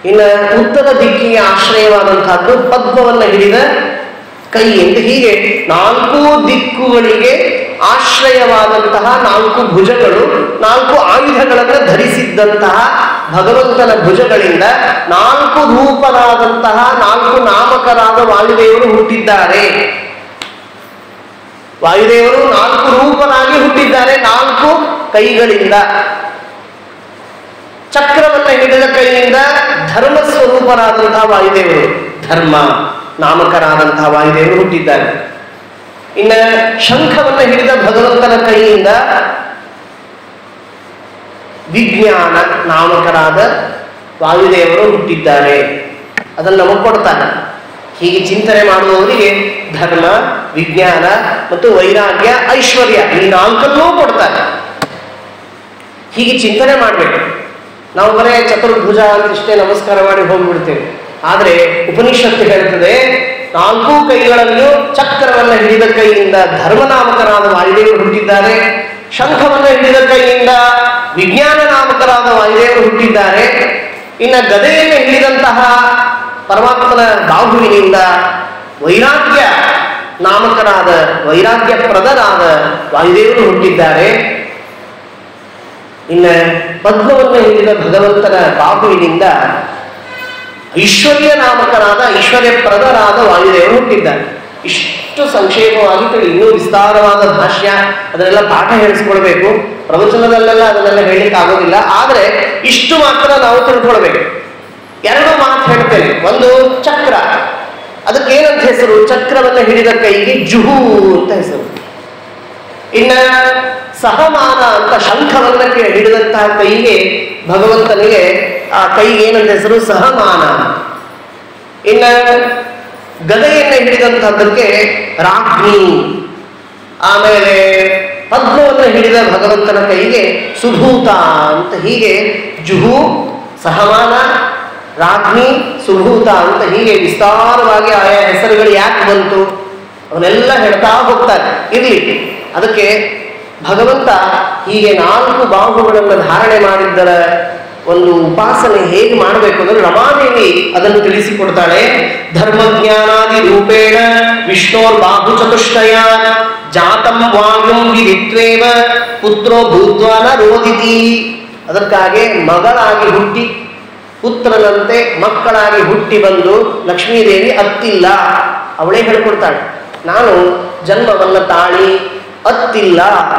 ಇನ್ನು ಉತ್ತರ ದಿಕ್ಕಿಗೆ ಆಶ್ರಯವಾದಂತಹದ್ದು ಪದ್ಮವನ್ನು ಹಿಡಿದ ಕೈ ಅಂತ ಹೀಗೆ ನಾಲ್ಕು ದಿಕ್ಕುಗಳಿಗೆ ಆಶ್ರಯವಾದಂತಹ ನಾಲ್ಕು ಭುಜಗಳು ನಾಲ್ಕು ಆಯುಧಗಳನ್ನು ಧರಿಸಿದ್ದಂತಹ ಭಗವಂತನ ಭುಜಗಳಿಂದ ನಾಲ್ಕು ರೂಪರಾದಂತಹ ನಾಲ್ಕು ನಾಮಕರಾದ ವಾಯುದೇವರು ಹುಟ್ಟಿದ್ದಾರೆ ವಾಯುದೇವರು ನಾಲ್ಕು ರೂಪನಾಗಿ ಹುಟ್ಟಿದ್ದಾರೆ ನಾಲ್ಕು ಕೈಗಳಿಂದ ಚಕ್ರವನ್ನು ಹಿಡಿದ ಕೈಯಿಂದ ಧರ್ಮ ಸ್ವರೂಪರಾದಂತಹ ವಾಯುದೇವರು ಧರ್ಮ ನಾಮಕರಾದಂತಹ ವಾಯುದೇವರು ಹುಟ್ಟಿದ್ದಾರೆ ಇನ್ನ ಶಂಖವನ್ನು ಹಿಡಿದ ಭಗವಂತನ ಕೈಯಿಂದ ವಿಜ್ಞಾನ ನಾಮಕರಾದ ವಾಯುದೇವರು ಹುಟ್ಟಿದ್ದಾರೆ ಅದನ್ನು ನಮಗೆ ಕೊಡ್ತಾನೆ ಹೀಗೆ ಚಿಂತನೆ ಮಾಡುವವರಿಗೆ ಧರ್ಮ ವಿಜ್ಞಾನ ಮತ್ತು ವೈರಾಗ್ಯ ಐಶ್ವರ್ಯ ಈ ನಾಲ್ಕನ್ನೂ ಕೊಡ್ತಾರೆ ಹೀಗೆ ಚಿಂತನೆ ಮಾಡಬೇಕು ನಾವು ಬರೇ ಚತುರ್ಭುಜ ಅಂತ ಇಷ್ಟೇ ನಮಸ್ಕಾರ ಮಾಡಿ ಹೋಗ್ಬಿಡ್ತೇವೆ ಆದರೆ ಉಪನಿಷತ್ತು ಹೇಳ್ತದೆ ನಾಲ್ಕು ಕೈಗಳಲ್ಲೂ ಚಕ್ರವನ್ನು ಹಿಡಿದ ಕೈಯಿಂದ ಧರ್ಮನಾಮಕರಾದ ವಾಯುದೇವರು ಹುಟ್ಟಿದ್ದಾರೆ ಶಂಖವನ್ನು ಹಿಡಿದ ಕೈಯಿಂದ ವಿಜ್ಞಾನ ನಾಮಕರಾದ ವಾಯುದೇವರು ಹುಟ್ಟಿದ್ದಾರೆ ಇನ್ನು ಗದೆಯನ್ನು ಹಿಡಿದಂತಹ ಪರಮಾತ್ಮನ ಬಾಹುವಿನಿಂದ ವೈರಾಗ್ಯ ನಾಮಕರಾದ ವೈರಾಗ್ಯ ಪ್ರದರಾದ ವಾಯುದೇವರು ಹುಟ್ಟಿದ್ದಾರೆ ಇನ್ನ ಪದ್ಮವನ್ನು ಹಿಡಿದ ಭಗವಂತನ ಬಾಹುವಿನಿಂದ ಐಶ್ವರ್ಯ ನಾಮಕನಾದ ಐಶ್ವರ್ಯ ಪ್ರದರಾದ ವಾಯುದೇವರು ಹುಟ್ಟಿದ್ದಾರೆ ಇಷ್ಟು ಸಂಕ್ಷೇಪವಾಗಿ ತಿಳಿ ಇನ್ನೂ ವಿಸ್ತಾರವಾದ ಭಾಷ್ಯ ಅದನ್ನೆಲ್ಲ ಪಾಠ ಹೇಳಿಸ್ಕೊಳ್ಬೇಕು ಪ್ರವಚನದಲ್ಲೆಲ್ಲ ಅದನ್ನೆಲ್ಲ ಹೇಳಲಿಕ್ಕೆ ಆಗೋದಿಲ್ಲ ಆದರೆ ಇಷ್ಟು ಮಾತ್ರ ನಾವು ತಿಳ್ಕೊಳ್ಬೇಕು ಎರಡು ಮಾತು ಹೇಳ್ತೇನೆ ಒಂದು ಚಕ್ರ ಅದಕ್ಕೆ ಏನಂತ ಹೆಸರು ಚಕ್ರವನ್ನು ಹಿಡಿದ ಕೈಗೆ ಜುಹು ಅಂತ ಹೆಸರು ಇನ್ನ ಸಹಮಾನ ಅಂತ ಶಂಖವನ್ನ ಕೆ- ಹಿಡಿದಂತಹ ಕೈಗೆ ಭಗವಂತನಿಗೆ ಆ ಕೈಗೆ ಏನಂತ ಹೆಸರು ಸಹಮಾನ ಇನ್ನ ಗದೆಯನ್ನು ಹಿಡಿದಂತಹದ್ದಕ್ಕೆ ರಾಜ್ಞಿ ಆಮೇಲೆ ಪದ್ಮವನ್ನು ಹಿಡಿದ ಭಗವಂತನ ಕೈಗೆ ಸುಭೂತ ಅಂತ ಹೀಗೆ ಜುಹು ಸಹಮಾನ ರಾಜ್ಞಿ ಸುಭೂತ ಅಂತ ಹೀಗೆ ವಿಸ್ತಾರವಾಗಿ ಆಯಾ ಹೆಸರುಗಳು ಯಾಕೆ ಬಂತು ಅವನ್ನೆಲ್ಲ ಹೇಳ್ತಾ ಹೋಗ್ತಾರೆ ಇರ್ಲಿ ಅದಕ್ಕೆ ಭಗವಂತ ಹೀಗೆ ನಾಲ್ಕು ಬಾಹುಗಳನ್ನು ಧಾರಣೆ ಮಾಡಿದ್ದರ ಒಂದು ಉಪಾಸನೆ ಹೇಗೆ ಮಾಡಬೇಕು ಅಂದ್ರೆ ರಮಾದೇವಿ ಅದನ್ನು ತಿಳಿಸಿಕೊಡ್ತಾಳೆ ಧರ್ಮಜ್ಞಾನಾದಿ ರೂಪೇಣ ವಿಷ್ಣೋರ್ ಬಾಹು ಚತುಷ್ಟಯ ಜಾತಂ ವಾಯುಂ ವಿದಿತ್ವೇವ ಪುತ್ರೋ ಭೂತ್ವಾನ ರೋದಿತಿ ಅದಕ್ಕಾಗಿ ಮಗಳಾಗಿ ಹುಟ್ಟಿ ಪುತ್ರನಂತೆ ಮಕ್ಕಳಾಗಿ ಹುಟ್ಟಿ ಬಂದು ಲಕ್ಷ್ಮೀದೇವಿ ಅತ್ತಿಲ್ಲ ಅವಳೇ ಹೇಳ್ಕೊಡ್ತಾಳೆ ನಾನು ಜನ್ಮವನ್ನ ತಾಳಿ ಅತ್ತಿಲ್ಲ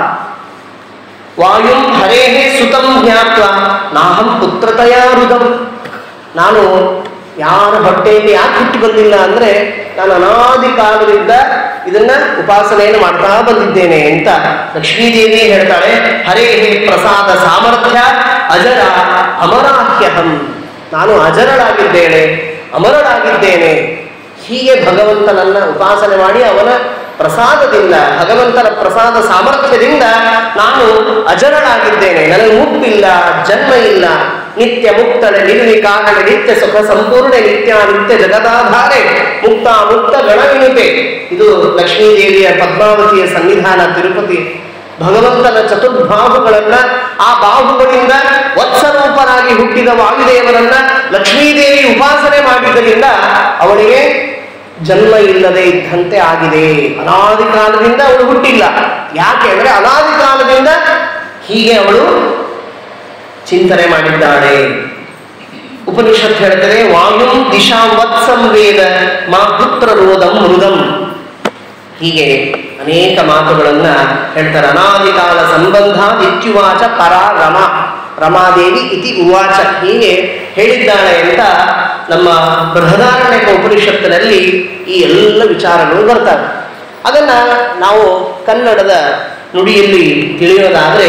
ವಾಯುಂ ಹರೇಹೇ ಸುತಂ ಜ್ಞಾತ್ವ ನಾಹಂ ಪುತ್ರತಯ ಹೃದಂ ನಾನು ಯಾರ ಹೊಟ್ಟೆಯಲ್ಲಿ ಯಾಕೆ ಹುಟ್ಟಿ ಬಂದಿಲ್ಲ ಅಂದ್ರೆ ನಾನು ಅನಾದಿ ಕಾಲದಿಂದ ಇದನ್ನ ಉಪಾಸನೆಯನ್ನು ಮಾಡ್ತಾ ಬಂದಿದ್ದೇನೆ ಅಂತ ಲಕ್ಷ್ಮೀದೇವಿ ಹೇಳ್ತಾಳೆ ಹರೇ ಪ್ರಸಾದ ಸಾಮರ್ಥ್ಯ ಅಜರ ಅಮರಾಹ್ಯಹಂ ನಾನು ಅಜರಳಾಗಿದ್ದೇನೆ ಅಮರಳಾಗಿದ್ದೇನೆ ಹೀಗೆ ಭಗವಂತನನ್ನ ಉಪಾಸನೆ ಮಾಡಿ ಅವನ ಪ್ರಸಾದದಿಂದ ಭಗವಂತನ ಪ್ರಸಾದ ಸಾಮರ್ಥ್ಯದಿಂದ ನಾನು ಅಜರಳಾಗಿದ್ದೇನೆ ನನಗೆ ಮುಪ್ಪಿಲ್ಲ ಜನ್ಮ ಇಲ್ಲ ನಿತ್ಯ ಮುಕ್ತಳೆ ನಿರ್ವಿಕಾರಣ ನಿತ್ಯ ಸುಖ ಸಂಪೂರ್ಣ ನಿತ್ಯ ನಿತ್ಯ ಜಗದಾಧಾರೆ ಮುಕ್ತ ಮುಕ್ತ ಗಣವಿನುತೆ ಇದು ಲಕ್ಷ್ಮೀದೇವಿಯ ಪದ್ಮಾವತಿಯ ಸನ್ನಿಧಾನ ತಿರುಪತಿ ಭಗವಂತನ ಚತುರ್ಬಾಹುಗಳನ್ನ ಆ ಬಾಹುಗಳಿಂದ ವತ್ಸರೂಪರಾಗಿ ಹುಟ್ಟಿದ ವಾಯುದೇವರನ್ನ ಲಕ್ಷ್ಮೀದೇವಿ ಉಪಾಸನೆ ಮಾಡಿದ್ದರಿಂದ ಅವಳಿಗೆ ಜನ್ಮ ಇಲ್ಲದೆ ಇದ್ದಂತೆ ಆಗಿದೆ ಅನಾದಿ ಕಾಲದಿಂದ ಅವಳು ಹುಟ್ಟಿಲ್ಲ ಯಾಕೆ ಅಂದ್ರೆ ಅನಾದಿ ಕಾಲದಿಂದ ಹೀಗೆ ಅವಳು ಚಿಂತನೆ ಮಾಡಿದ್ದಾಳೆ ಉಪನಿಷತ್ ಹೇಳ್ತಾರೆ ವಾಯುಂ ದಿಶಾಂ ವತ್ಸಂ ವೇದ ಮಾ ಪುತ್ರ ರೋದಂ ಮೃದಂ ಹೀಗೆ ಅನೇಕ ಮಾತುಗಳನ್ನ ಹೇಳ್ತಾರೆ ಅನಾದಿ ಕಾಲ ಸಂಬಂಧ ಇತ್ಯುವಾಚ ಪರ ರಮ ರಮಾದೇವಿ ಇತಿ ಉವಾಚ ಹೀಗೆ ಹೇಳಿದ್ದಾಳೆ ಅಂತ ನಮ್ಮ ಬೃಹದಾರಣ್ಯಕ ಉಪನಿಷತ್ತಿನಲ್ಲಿ ಈ ಎಲ್ಲ ವಿಚಾರಗಳು ಬರ್ತವೆ ಅದನ್ನ ನಾವು ಕನ್ನಡದ ನುಡಿಯಲ್ಲಿ ತಿಳಿಯೋದಾದ್ರೆ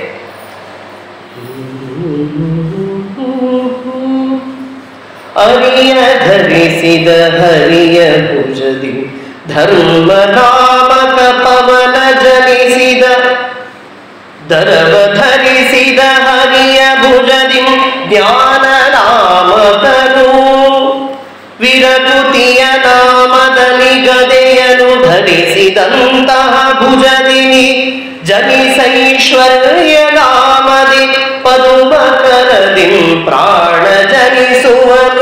ಅರಿಯ ಧರಿಸಿದ ಹರಿಯ ಭುಜದಿ ಧರ್ಮ ನಾಮಕ ಪವನ ಜನಿಸಿದ ದರವ ಧರಿಸಿದ ಹರಿಯ ಭುಜದಿ ಜ್ಞಾನ ನಾಮಕನು ವಿರಕುತಿಯ ನಾಮದಲ್ಲಿ ಗದೆಯನು ಧರಿಸಿದಂತಹ ಭುಜದಿನಿ ಜನಿಸೈಶ್ವರ್ಯ ನಾಮದಿ ಪದುಮಕರದಿ ಪ್ರಾಣ ಜನಿಸುವನು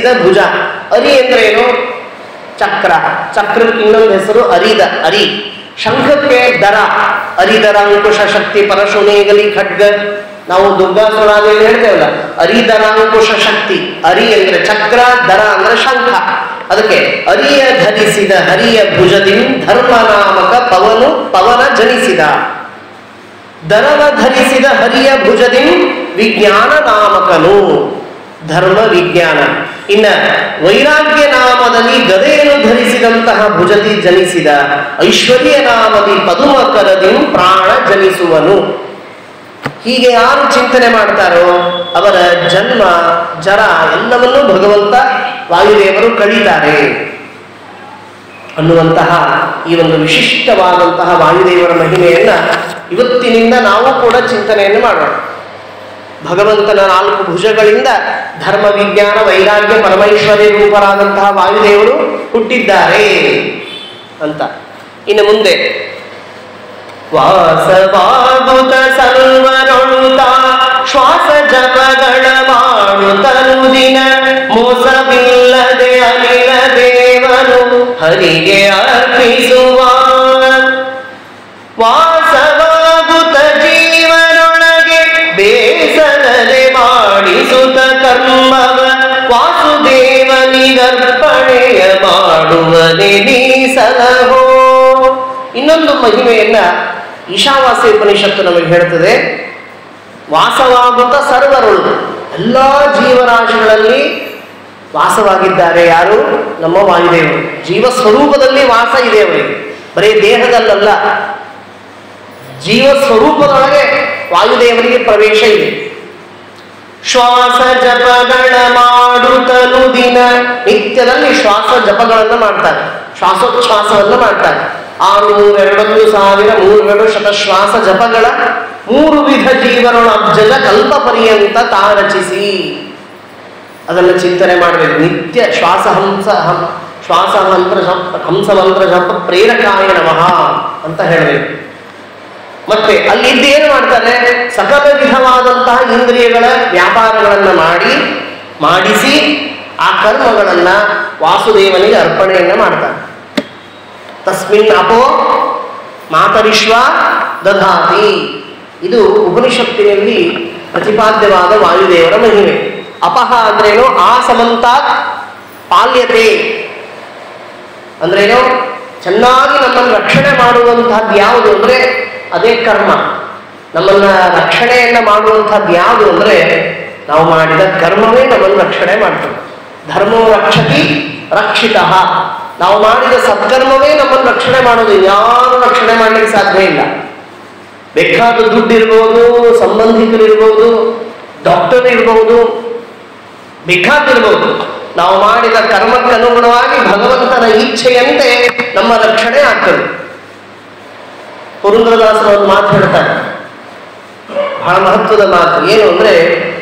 ಧರಿಸಿದ ಭುಜ ಅರಿ ಅಂದ್ರೆ ಏನು ಚಕ್ರ ಚಕ್ರಕ್ಕೆ ಇನ್ನೊಂದು ಹೆಸರು ಅರಿದ ಅರಿ ಶಂಖಕ್ಕೆ ದರ ಅರಿದರ ಅಂಕುಶ ಶಕ್ತಿ ಪರಶುನೇಗಲಿ ಖಡ್ಗ ನಾವು ದುರ್ಗಾಸುರಾದೇವಿ ಹೇಳ್ತೇವಲ್ಲ ಅರಿದರಾಂಕುಶ ಶಕ್ತಿ ಅರಿ ಅಂದ್ರೆ ಚಕ್ರ ದರ ಅಂದ್ರೆ ಶಂಖ ಅದಕ್ಕೆ ಅರಿಯ ಧರಿಸಿದ ಹರಿಯ ಭುಜದಿ ಧರ್ಮ ನಾಮಕ ಪವನು ಪವನ ಜನಿಸಿದ ದರವ ಧರಿಸಿದ ಹರಿಯ ಭುಜದಿ ವಿಜ್ಞಾನ ನಾಮಕನು ಧರ್ಮ ವಿಜ್ಞಾನ ಇನ್ನ ವೈರಾಗ್ಯ ನಾಮದಲ್ಲಿ ಗದೆಯನ್ನು ಧರಿಸಿದಂತಹ ಭುಜದಿ ಜನಿಸಿದ ಐಶ್ವರ್ಯ ನಾಮದಿ ಪದುಮ ಕರದಿ ಪ್ರಾಣ ಜನಿಸುವನು ಹೀಗೆ ಯಾರು ಚಿಂತನೆ ಮಾಡ್ತಾರೋ ಅವರ ಜನ್ಮ ಜರ ಎಲ್ಲವನ್ನೂ ಭಗವಂತ ವಾಯುದೇವರು ಕಳೀತಾರೆ ಅನ್ನುವಂತಹ ಈ ಒಂದು ವಿಶಿಷ್ಟವಾದಂತಹ ವಾಯುದೇವರ ಮಹಿಮೆಯನ್ನ ಇವತ್ತಿನಿಂದ ನಾವು ಕೂಡ ಚಿಂತನೆಯನ್ನು ಮಾಡೋಣ ಭಗವಂತನ ನಾಲ್ಕು ಭುಜಗಳಿಂದ ಧರ್ಮ ವಿಜ್ಞಾನ ವೈರಾಗ್ಯ ಪರಮೈಶ್ವರ್ಯ ರೂಪರಾದಂತಹ ವಾಯುದೇವರು ಹುಟ್ಟಿದ್ದಾರೆ ಅಂತ ಇನ್ನು ಮುಂದೆ ವಾಸವಾಗುತ್ತ ಸರ್ವರೊಳುತ ಶ್ವಾಸ ಜಪಗಳ ಮಾಡುತ್ತನು ದಿನ ಮೋಸವಿಲ್ಲದೆ ಅನಿಲ ದೇವನು ಹರಿಗೆ ಅರ್ಪಿಸುವ ವಾಸವಾಗುತ್ತ ಜೀವನೊಳಗೆ ಬೇಸರದೆ ಮಾಡಿಸುತ್ತ ಕರ್ಮವ ವಾಸುದೇವನಿಗರ್ಪಣೆಯ ಮಾಡುವನೆ ನೀ ಸಲಹೋ ಇನ್ನೊಂದು ಮಹಿಮೆಯನ್ನ ಈಶಾವಾಸ್ಯ ಉಪನಿಷತ್ತು ನಮಗೆ ಹೇಳ್ತದೆ ವಾಸವಾಗುತ್ತ ಸರ್ವರುಳು ಎಲ್ಲ ಜೀವರಾಶಿಗಳಲ್ಲಿ ವಾಸವಾಗಿದ್ದಾರೆ ಯಾರು ನಮ್ಮ ವಾಯುದೇವರು ಜೀವ ಸ್ವರೂಪದಲ್ಲಿ ವಾಸ ಇದೆ ಅವರಿಗೆ ಬರೀ ದೇಹದಲ್ಲಲ್ಲ ಜೀವ ಸ್ವರೂಪದೊಳಗೆ ವಾಯುದೇವರಿಗೆ ಪ್ರವೇಶ ಇದೆ ಶ್ವಾಸ ಜಪಗಳ ಮಾಡುತ್ತಲು ದಿನ ನಿತ್ಯದಲ್ಲಿ ಶ್ವಾಸ ಜಪಗಳನ್ನು ಮಾಡ್ತಾರೆ ಶ್ವಾಸೋಚ್ಛ್ವಾಸವನ್ನು ಮಾಡ್ತಾರೆ ಆರುನೂರ ಎರಡೊಂದು ಸಾವಿರ ಮೂರೆರಡು ಶತಶ್ವಾಸ ಜಪಗಳ ಮೂರು ವಿಧ ಜೀವನಗಳ ಅಬ್ಜದ ಕಲ್ಪ ಪರ್ಯಂತ ತಾ ರಚಿಸಿ ಅದನ್ನು ಚಿಂತನೆ ಮಾಡಬೇಕು ನಿತ್ಯ ಶ್ವಾಸ ಹಂಸ ಹಂ ಶ್ವಾಸ ಮಂತ್ರ ಜಪ ಹಂಸ ಮಂತ್ರ ಜಪ ಪ್ರೇರಕಾಯ ನಮಃ ಅಂತ ಹೇಳಬೇಕು ಮತ್ತೆ ಅಲ್ಲಿ ಇದ್ದು ಏನು ಮಾಡ್ತಾರೆ ಸಕಲ ವಿಧವಾದಂತಹ ಇಂದ್ರಿಯಗಳ ವ್ಯಾಪಾರಗಳನ್ನ ಮಾಡಿ ಮಾಡಿಸಿ ಆ ಕರ್ಮಗಳನ್ನ ವಾಸುದೇವನಿಗೆ ಅರ್ಪಣೆಯನ್ನ ಮಾಡ್ತಾರೆ ತಸ್ಮಿನ್ ಅಪೋ ಮಾತರಿಶ್ವ ದಧಾತಿ ಇದು ಉಪನಿಷತ್ತಿನಲ್ಲಿ ಪ್ರತಿಪಾದ್ಯವಾದ ವಾಯುದೇವರ ಮಹಿಮೆ ಅಪಹ ಅಂದ್ರೇನು ಆ ಸಮಂತಾತ್ ಪಾಲ್ಯತೆ ಅಂದ್ರೇನು ಚೆನ್ನಾಗಿ ನಮ್ಮನ್ನು ರಕ್ಷಣೆ ಮಾಡುವಂತಹದ್ದು ಯಾವುದು ಅಂದ್ರೆ ಅದೇ ಕರ್ಮ ನಮ್ಮನ್ನ ರಕ್ಷಣೆಯನ್ನ ಮಾಡುವಂತಹದ್ದು ಯಾವುದು ಅಂದ್ರೆ ನಾವು ಮಾಡಿದ ಕರ್ಮವೇ ನಮ್ಮನ್ನು ರಕ್ಷಣೆ ಮಾಡ್ತದೆ ಧರ್ಮೋ ರಕ್ಷತಿ ರಕ್ಷಿತ ನಾವು ಮಾಡಿದ ಸತ್ಕರ್ಮವೇ ನಮ್ಮನ್ನು ರಕ್ಷಣೆ ಮಾಡೋದು ಯಾರು ರಕ್ಷಣೆ ಮಾಡಲಿಕ್ಕೆ ಸಾಧ್ಯ ಇಲ್ಲ ಬೇಕಾದ ದುಡ್ಡು ಇರ್ಬೋದು ಸಂಬಂಧಿಕರು ಇರ್ಬೋದು ಡಾಕ್ಟರ್ ಇರ್ಬೋದು ಬೇಕಾದಿರ್ಬೋದು ನಾವು ಮಾಡಿದ ಕರ್ಮಕ್ಕೆ ಅನುಗುಣವಾಗಿ ಭಗವಂತನ ಇಚ್ಛೆಯಂತೆ ನಮ್ಮ ರಕ್ಷಣೆ ಆಗ್ತದೆ ಪುರಂದ್ರದಾಸರು ಒಂದು ಮಾತು ಹೇಳ್ತಾರೆ ಬಹಳ ಮಹತ್ವದ ಮಾತು ಏನು ಅಂದ್ರೆ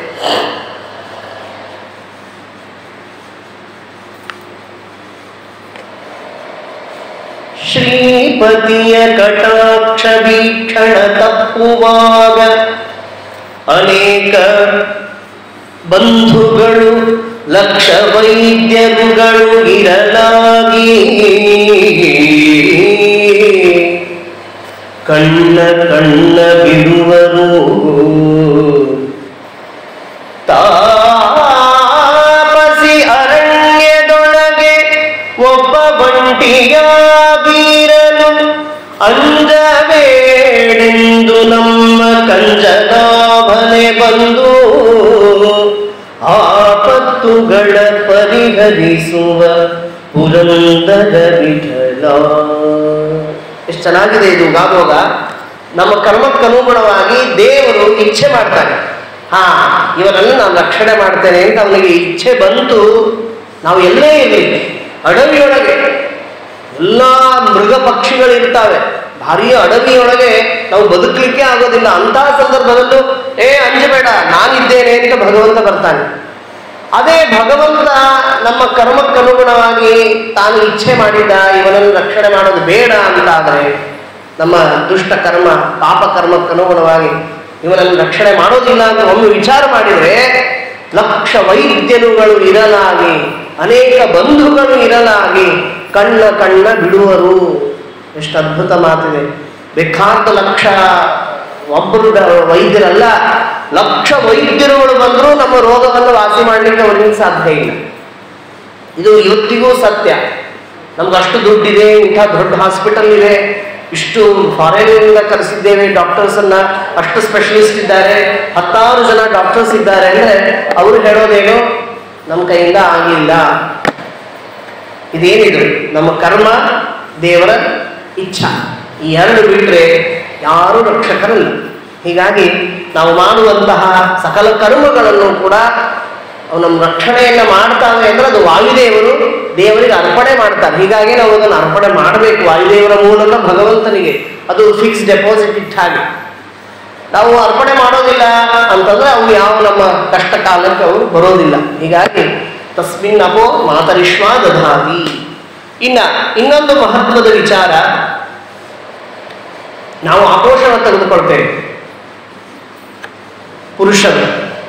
ಶ್ರೀಪತಿಯ ಕಟಾಕ್ಷ ವೀಕ್ಷಣ ತಪ್ಪುವಾಗ ಅನೇಕ ಬಂಧುಗಳು ಲಕ್ಷ ವೈದ್ಯರುಗಳು ಇರಲಾಗಿ ಕಣ್ಣ ಕಣ್ಣ ಬಿಡುವರು ತಾಪಸಿ ಅರಣ್ಯದೊಳಗೆ ಒಬ್ಬ ಬಂಟಿಯಾಗಿರಲು ಅಂಜಬೇಡೆಂದು ನಮ್ಮ ಕಂಜನಾಭನೆ ಬಂದು ಆಪತ್ತುಗಳ ಪರಿಹರಿಸುವ ಪುರಂದರ ವಿಠಲ ಎಷ್ಟು ಚೆನ್ನಾಗಿದೆ ಇದು ಗಾಮೋಗ ನಮ್ಮ ಕರ್ಮಕ್ಕನುಗುಣವಾಗಿ ದೇವರು ಇಚ್ಛೆ ಮಾಡ್ತಾನೆ ಹಾ ಇವರನ್ನು ನಾನು ರಕ್ಷಣೆ ಮಾಡ್ತೇನೆ ಅಂತ ಅವನಿಗೆ ಇಚ್ಛೆ ಬಂತು ನಾವು ಎಲ್ಲೇ ಇರಲಿ ಅಡವಿಯೊಳಗೆ ಎಲ್ಲ ಮೃಗ ಪಕ್ಷಿಗಳು ಇರ್ತಾವೆ ಭಾರಿ ಅಡವಿಯೊಳಗೆ ನಾವು ಬದುಕಲಿಕ್ಕೆ ಆಗೋದಿಲ್ಲ ಅಂತಹ ಸಂದರ್ಭದಲ್ಲೂ ಏ ಅಂಜಬೇಡ ನಾನಿದ್ದೇನೆ ಅಂತ ಭಗವಂತ ಬರ್ತಾನೆ ಅದೇ ಭಗವಂತ ನಮ್ಮ ಕರ್ಮಕ್ಕನುಗುಣವಾಗಿ ತಾನು ಇಚ್ಛೆ ಮಾಡಿದ ಇವನನ್ನು ರಕ್ಷಣೆ ಮಾಡೋದು ಬೇಡ ಅಂತ ಆದರೆ ನಮ್ಮ ದುಷ್ಟ ಕರ್ಮ ಪಾಪ ಕರ್ಮಕ್ಕನುಗುಣವಾಗಿ ಇವನನ್ನು ರಕ್ಷಣೆ ಮಾಡೋದಿಲ್ಲ ಅಂತ ಒಮ್ಮೆ ವಿಚಾರ ಮಾಡಿದ್ರೆ ಲಕ್ಷ ವೈದ್ಯರುಗಳು ಇರಲಾಗಿ ಅನೇಕ ಬಂಧುಗಳು ಇರಲಾಗಿ ಕಣ್ಣ ಕಣ್ಣ ಬಿಡುವರು ಎಷ್ಟು ಅದ್ಭುತ ಮಾತಿದೆ ಬೇಕಾದ ಲಕ್ಷ ಒಬ್ಬರು ಡ- ವೈದ್ಯರಲ್ಲ ಲಕ್ಷ ವೈದ್ಯರುಗಳು ಬಂದರೂ ನಮ್ಮ ರೋಗವನ್ನು ವಾಸಿ ಮಾಡಲಿಕ್ಕೆ ಅವರಿಗೆ ಸಾಧ್ಯ ಇಲ್ಲ ಇದು ಇವತ್ತಿಗೂ ಸತ್ಯ ನಮ್ಗೆ ಅಷ್ಟು ದುಡ್ಡಿದೆ ಇಂಥ ದೊಡ್ಡ ಹಾಸ್ಪಿಟಲ್ ಇದೆ ಇಷ್ಟು ಫಾರಿನಿಂದ ಕರೆಸಿದ್ದೇವೆ ಡಾಕ್ಟರ್ಸ್ ಅನ್ನ ಅಷ್ಟು ಸ್ಪೆಷಲಿಸ್ಟ್ ಇದ್ದಾರೆ ಹತ್ತಾರು ಜನ ಡಾಕ್ಟರ್ಸ್ ಇದ್ದಾರೆ ಅಂದ್ರೆ ಅವರು ಹೇಳೋದೇನು ನಮ್ಮ ಕೈಯಿಂದ ಆಗಿಲ್ಲ ಇದೇನಿದು ನಮ್ಮ ಕರ್ಮ ದೇವರ ಇಚ್ಛಾ ಈ ಎರಡು ಬಿಟ್ಟರೆ ಯಾರೂ ರಕ್ಷಕರಲ್ಲ ಹೀಗಾಗಿ ನಾವು ಮಾಡುವಂತಹ ಸಕಲ ಕರ್ಮಗಳನ್ನು ಕೂಡ ಅವು ನಮ್ಮ ರಕ್ಷಣೆಯನ್ನ ಮಾಡ್ತಾವೆ ಅಂದ್ರೆ ಅದು ವಾಯುದೇವರು ದೇವರಿಗೆ ಅರ್ಪಣೆ ಮಾಡ್ತಾರೆ ಹೀಗಾಗಿ ನಾವು ಅದನ್ನು ಅರ್ಪಣೆ ಮಾಡಬೇಕು ವಾಯುದೇವರ ಮೂಲಕ ಭಗವಂತನಿಗೆ ಅದು ಫಿಕ್ಸ್ ಡೆಪಾಸಿಟ್ ಇಟ್ಟ ಹಾಗೆ ನಾವು ಅರ್ಪಣೆ ಮಾಡೋದಿಲ್ಲ ಅಂತಂದ್ರೆ ಅವು ಯಾವ ನಮ್ಮ ಕಷ್ಟ ಕಾಲಕ್ಕೆ ಅವು ಬರೋದಿಲ್ಲ ಹೀಗಾಗಿ ತಸ್ಮಿನ್ ಅಪೋ ಮಾತರಿಶ್ವ ದಧಾತಿ ಇನ್ನ ಇನ್ನೊಂದು ಮಹತ್ವದ ವಿಚಾರ ನಾವು ಆಪೋಷಣ ತೆಗೆದುಕೊಳ್ತೇವೆ ಪುರುಷರು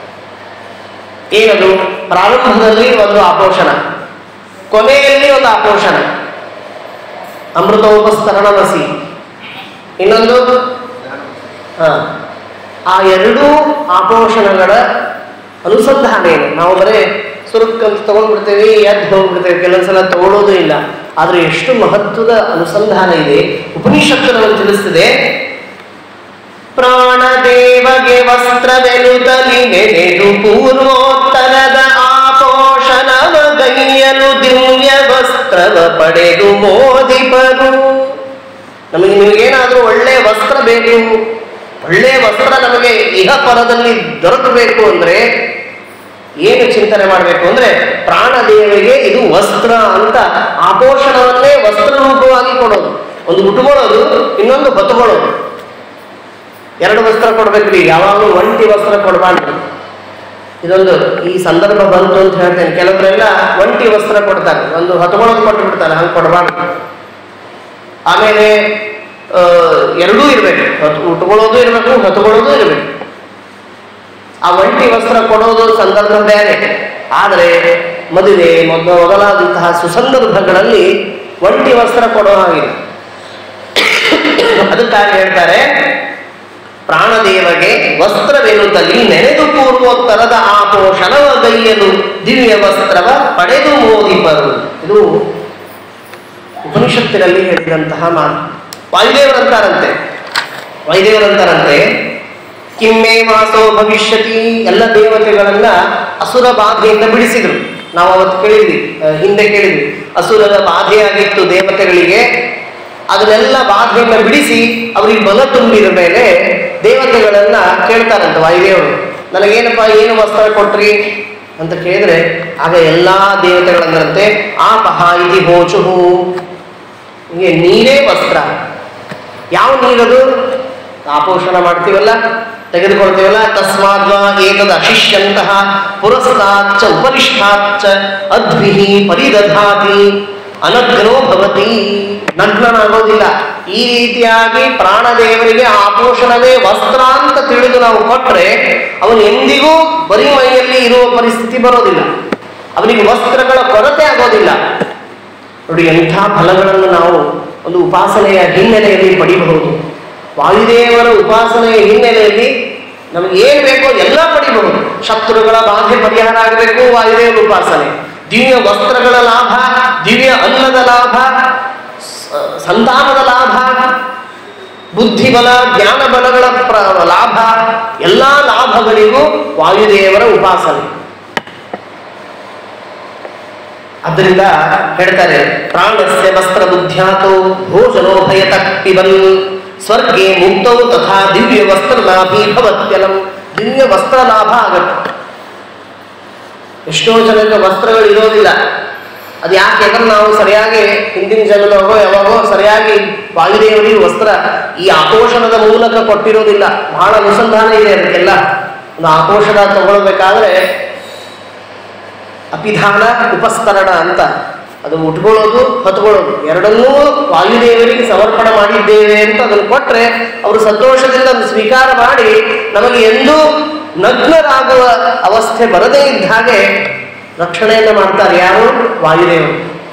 ಏನದು ಪ್ರಾರಂಭದಲ್ಲಿ ಒಂದು ಆಪೋಷಣ ಕೊನೆಯಲ್ಲಿ ಒಂದು ಆಪೋಷಣ ಅಮೃತೋಪಸ್ತರಣಮಸಿ ಇನ್ನೊಂದು ಹ. ಆ ಎರಡೂ ಆಪೋಷಣಗಳ ಅನುಸಂಧಾನ ಏನು ನಾವು ಬರೇ ಸುರುಕ್ಕಂತ ತಗೊಂಡ್ಬಿಡ್ತೇವೆ ಎದ್ದು ಹೋಗ್ಬಿಡ್ತೇವೆ ಕೆಲವೊಂದ್ಸಲ ತಗೊಳ್ಳೋದು ಇಲ್ಲ ಆದ್ರೆ ಎಷ್ಟು ಮಹತ್ವದ ಅನುಸಂಧಾನ ಇದೆ ಉಪನಿಷತ್ತು ನಮಗೆ ತಿಳಿಸ್ತದೆ ಪ್ರಾಣದೇವಗೆ ವಸ್ತ್ರವೆನುತಲಿ ನೆನೆದು ಪೂರ್ವೋತ್ತರದ ಆಪೋಷಣವ ಗೈಯಲು ದಿವ್ಯ ವಸ್ತ್ರವ ಪಡೆದು ಮೋದಿಪರು ನಮಗೆ ನಿಮಗೇನಾದ್ರೂ ಒಳ್ಳೆ ವಸ್ತ್ರ ಬೇಕು ಒಳ್ಳೆ ವಸ್ತ್ರ ನಮಗೆ ಇಹ ಪರದಲ್ಲಿ ದೊರಕಬೇಕು ಅಂದ್ರೆ ಏನು ಚಿಂತನೆ ಮಾಡಬೇಕು ಅಂದ್ರೆ ಪ್ರಾಣದೇವರಿಗೆ ಇದು ವಸ್ತ್ರ ಅಂತ ಆಪೋಷಣವನ್ನೇ ವಸ್ತ್ರ ರೂಪವಾಗಿ ಕೊಡೋದು ಒಂದು ಉಟ್ಕೊಳ್ಳೋದು ಇನ್ನೊಂದು ಹೊತ್ಕೊಳ್ಳೋದು ಎರಡು ವಸ್ತ್ರ ಕೊಡ್ಬೇಕ್ರಿ ಯಾವಾಗಲೂ ಒಂಟಿ ವಸ್ತ್ರ ಕೊಡಬಾರ್ದು ಇದೊಂದು ಈ ಸಂದರ್ಭ ಬಂತು ಅಂತ ಹೇಳ್ತೇನೆ ಕೆಲವರೆಲ್ಲ ಒಂಟಿ ವಸ್ತ್ರ ಕೊಡ್ತಾರೆ ಒಂದು ಹೊತ್ಕೊಳ್ಳೋದು ಕೊಟ್ಟು ಬಿಡ್ತಾರೆ ಹಂಗೆ ಕೊಡಬಾರ್ದು ಆಮೇಲೆ ಆ, ಎರಡೂ ಇರಬೇಕು ಉಟ್ಕೊಳ್ಳೋದು ಇರಬೇಕು ಹೊತ್ಕೊಳ್ಳೋದು ಇರಬೇಕು ಆ ಒಂಟಿ ವಸ್ತ್ರ ಕೊಡೋದು ಸಂದರ್ಭ ಬೇರೆ ಆದರೆ ಮದುವೆ ಮೊದ ಮೊದಲಾದಂತಹ ಸುಸಂದರ್ಭಗಳಲ್ಲಿ ಒಂಟಿ ವಸ್ತ್ರ ಕೊಡೋ ಹಾಗಿಲ್ಲ ಅದಕ್ಕಾಗಿ ಹೇಳ್ತಾರೆ ಪ್ರಾಣದೇವಗೆ ವಸ್ತ್ರವೆನುತಲಿ ನೆನೆದು ಪೂರ್ವೋತ್ತರದ ಆಪೋಷಣವ ಗೈಯಲು ದಿವ್ಯ ವಸ್ತ್ರವ ಪಡೆದು ಮೋದಿಪರು ಇದು ಉಪನಿಷತ್ತಿನಲ್ಲಿ ಹೇಳಿದಂತಹ ಮಾತು ವಾಯುದೇವರಂತಾರಂತೆ ವಾಯುದೇವರಂತಾರಂತೆ ಕಿಮ್ಮೆ ಮಾಸೋ ಭವಿಷ್ಯತಿ ಎಲ್ಲ ದೇವತೆಗಳನ್ನ ಅಸುರ ಬಾಧೆಯಿಂದ ಬಿಡಿಸಿದ್ರು ನಾವು ಅವತ್ತು ಕೇಳಿದ್ವಿ ಆ, ಹಿಂದೆ ಕೇಳಿದ್ವಿ ಅಸುರರ ಬಾಧೆಯಾಗಿತ್ತು ದೇವತೆಗಳಿಗೆ ಅದನ್ನೆಲ್ಲ ಬಾಧೆಯಿಂದ ಬಿಡಿಸಿ ಅವರಿಗೆ ಬಲ ತುಂಬಿದ ಮೇಲೆ ದೇವತೆಗಳನ್ನ ಕೇಳ್ತಾರಂತೆ ವಾಯುದೇವರು ನನಗೇನಪ್ಪ ಏನು ವಸ್ತ್ರ ಕೊಟ್ರಿ ಅಂತ ಕೇಳಿದ್ರೆ ಆಗ ಎಲ್ಲಾ ದೇವತೆಗಳಂದ್ರಂತೆ ಆಪಹ ಇತಿ ಹೋಚುಹು ಹಿಂಗೆ ನೀರೇ ವಸ್ತ್ರ ಯಾವ ನೀರದು ಆಪೋಷಣ ಮಾಡ್ತೀವಲ್ಲ ತೆಗೆದುಕೊಳ್ತೀವಲ್ಲ ತಸ್ಮಾದ್ವ ಏತದ ಅಶಿಷ್ಯಂತಹ ಪುರಸ್ತಾಚ್ಚ ಉಪರಿಷ್ಟಾಚ್ಚ ಅದ್ಭಿಹಿ ಪರಿದಧಾತಿ ಅನಗ್ನೋ ಭವತಿ ನಗ್ನನಾಗೋದಿಲ್ಲ ಈ ರೀತಿಯಾಗಿ ಪ್ರಾಣದೇವರಿಗೆ ಆಪೋಷಣವೇ ವಸ್ತ್ರ ಅಂತ ತಿಳಿದು ನಾವು ಕೊಟ್ರೆ ಅವನು ಎಂದಿಗೂ ಬರೀ ಮೈಯಲ್ಲಿ ಇರುವ ಪರಿಸ್ಥಿತಿ ಬರೋದಿಲ್ಲ ಅವನಿಗೆ ವಸ್ತ್ರಗಳ ಕೊರತೆ ಆಗೋದಿಲ್ಲ ನೋಡಿ ಎಂಥ ಫಲಗಳನ್ನು ನಾವು ಒಂದು ಉಪಾಸನೆಯ ಹಿನ್ನೆಲೆಯಲ್ಲಿ ಪಡಿಬಹುದು ವಾಯುದೇವರ ಉಪಾಸನೆಯ ಹಿನ್ನೆಲೆಯಲ್ಲಿ ನಮಗೆ ಏನು ಬೇಕೋ ಎಲ್ಲ ಪಡಿಬಹುದು ಶತ್ರುಗಳ ಬಾಧೆ ಪರಿಹಾರ ಆಗಬೇಕು ವಾಯುದೇವರ ಉಪಾಸನೆ ದಿವ್ಯ ವಸ್ತ್ರಗಳ ಲಾಭ ದಿವ್ಯ ಅನ್ನದ ಲಾಭ ಸ- ಸಂತಾನದ ಲಾಭ ಬುದ್ಧಿಬಲ ಜ್ಞಾನ ಬಲಗಳ ಪ್ರ- ಲಾಭ ಎಲ್ಲಾ ಲಾಭಗಳಿಗೂ ವಾಯುದೇವರ ಉಪಾಸನೆ ಅದರಿಂದ ಹೇಳ್ತಾರೆ ಪ್ರಾಣಸ್ಯ ವಸ್ತ್ರ ಬುದ್ಧ್ಯಾತೋ ಭೋಜನೋ ಭಯತ ಪಿಬನ್ ಸ್ವರ್ಗೆ ಮುಕ್ತೌ ತಥಾ ದಿವ್ಯ ವಸ್ತ್ರ ಲಾಭಿ ಭವತ್ಯಲಂ ದಿವ್ಯ ವಸ್ತ್ರ ಲಾಭ ಆಗತ್ತೆ ಎಷ್ಟೋ ಜನಕ್ಕೆ ವಸ್ತ್ರಗಳು ಇರೋದಿಲ್ಲ ಅದು ಯಾಕೆ ಯಾಕಂದ್ರೆ ನಾವು ಸರಿಯಾಗಿ ಹಿಂದಿನ ಜನ್ಮದಾಗೋ ಯಾವಾಗೋ ಸರಿಯಾಗಿ ವಾಯುದೇವರಿಗೆ ವಸ್ತ್ರ ಈ ಆಪೋಷಣದ ಮೂಲಕ ಕೊಟ್ಟಿರೋದಿಲ್ಲ ಬಹಳ ಅನುಸಂಧಾನ ಇದೆ ಅದಕ್ಕೆಲ್ಲ ಒಂದು ಆಪೋಷಣ ತಗೊಳ್ಬೇಕಾದ್ರೆ ಅಪಿಧಾನ ಉಪಸ್ತರಣ ಅಂತ ಅದು ಉಟ್ಕೊಳ್ಳೋದು ಹೊತ್ಕೊಳ್ಳೋದು ಎರಡನ್ನೂ ವಾಯುದೇವರಿಗೆ ಸಮರ್ಪಣೆ ಮಾಡಿದ್ದೇವೆ ಅಂತ ಅದನ್ನು ಕೊಟ್ರೆ ಅವರು ಸಂತೋಷದಿಂದ ಅದನ್ನು ಸ್ವೀಕಾರ ಮಾಡಿ ನಮಗೆ ಎಂದೂ ನಗ್ನರಾಗುವ ಅವಸ್ಥೆ ಬರದೇ ಇದ್ದ ಹಾಗೆ ರಕ್ಷಣೆಯನ್ನು ಮಾಡ್ತಾರೆ ಯಾರು ವಾಯುದೇವರು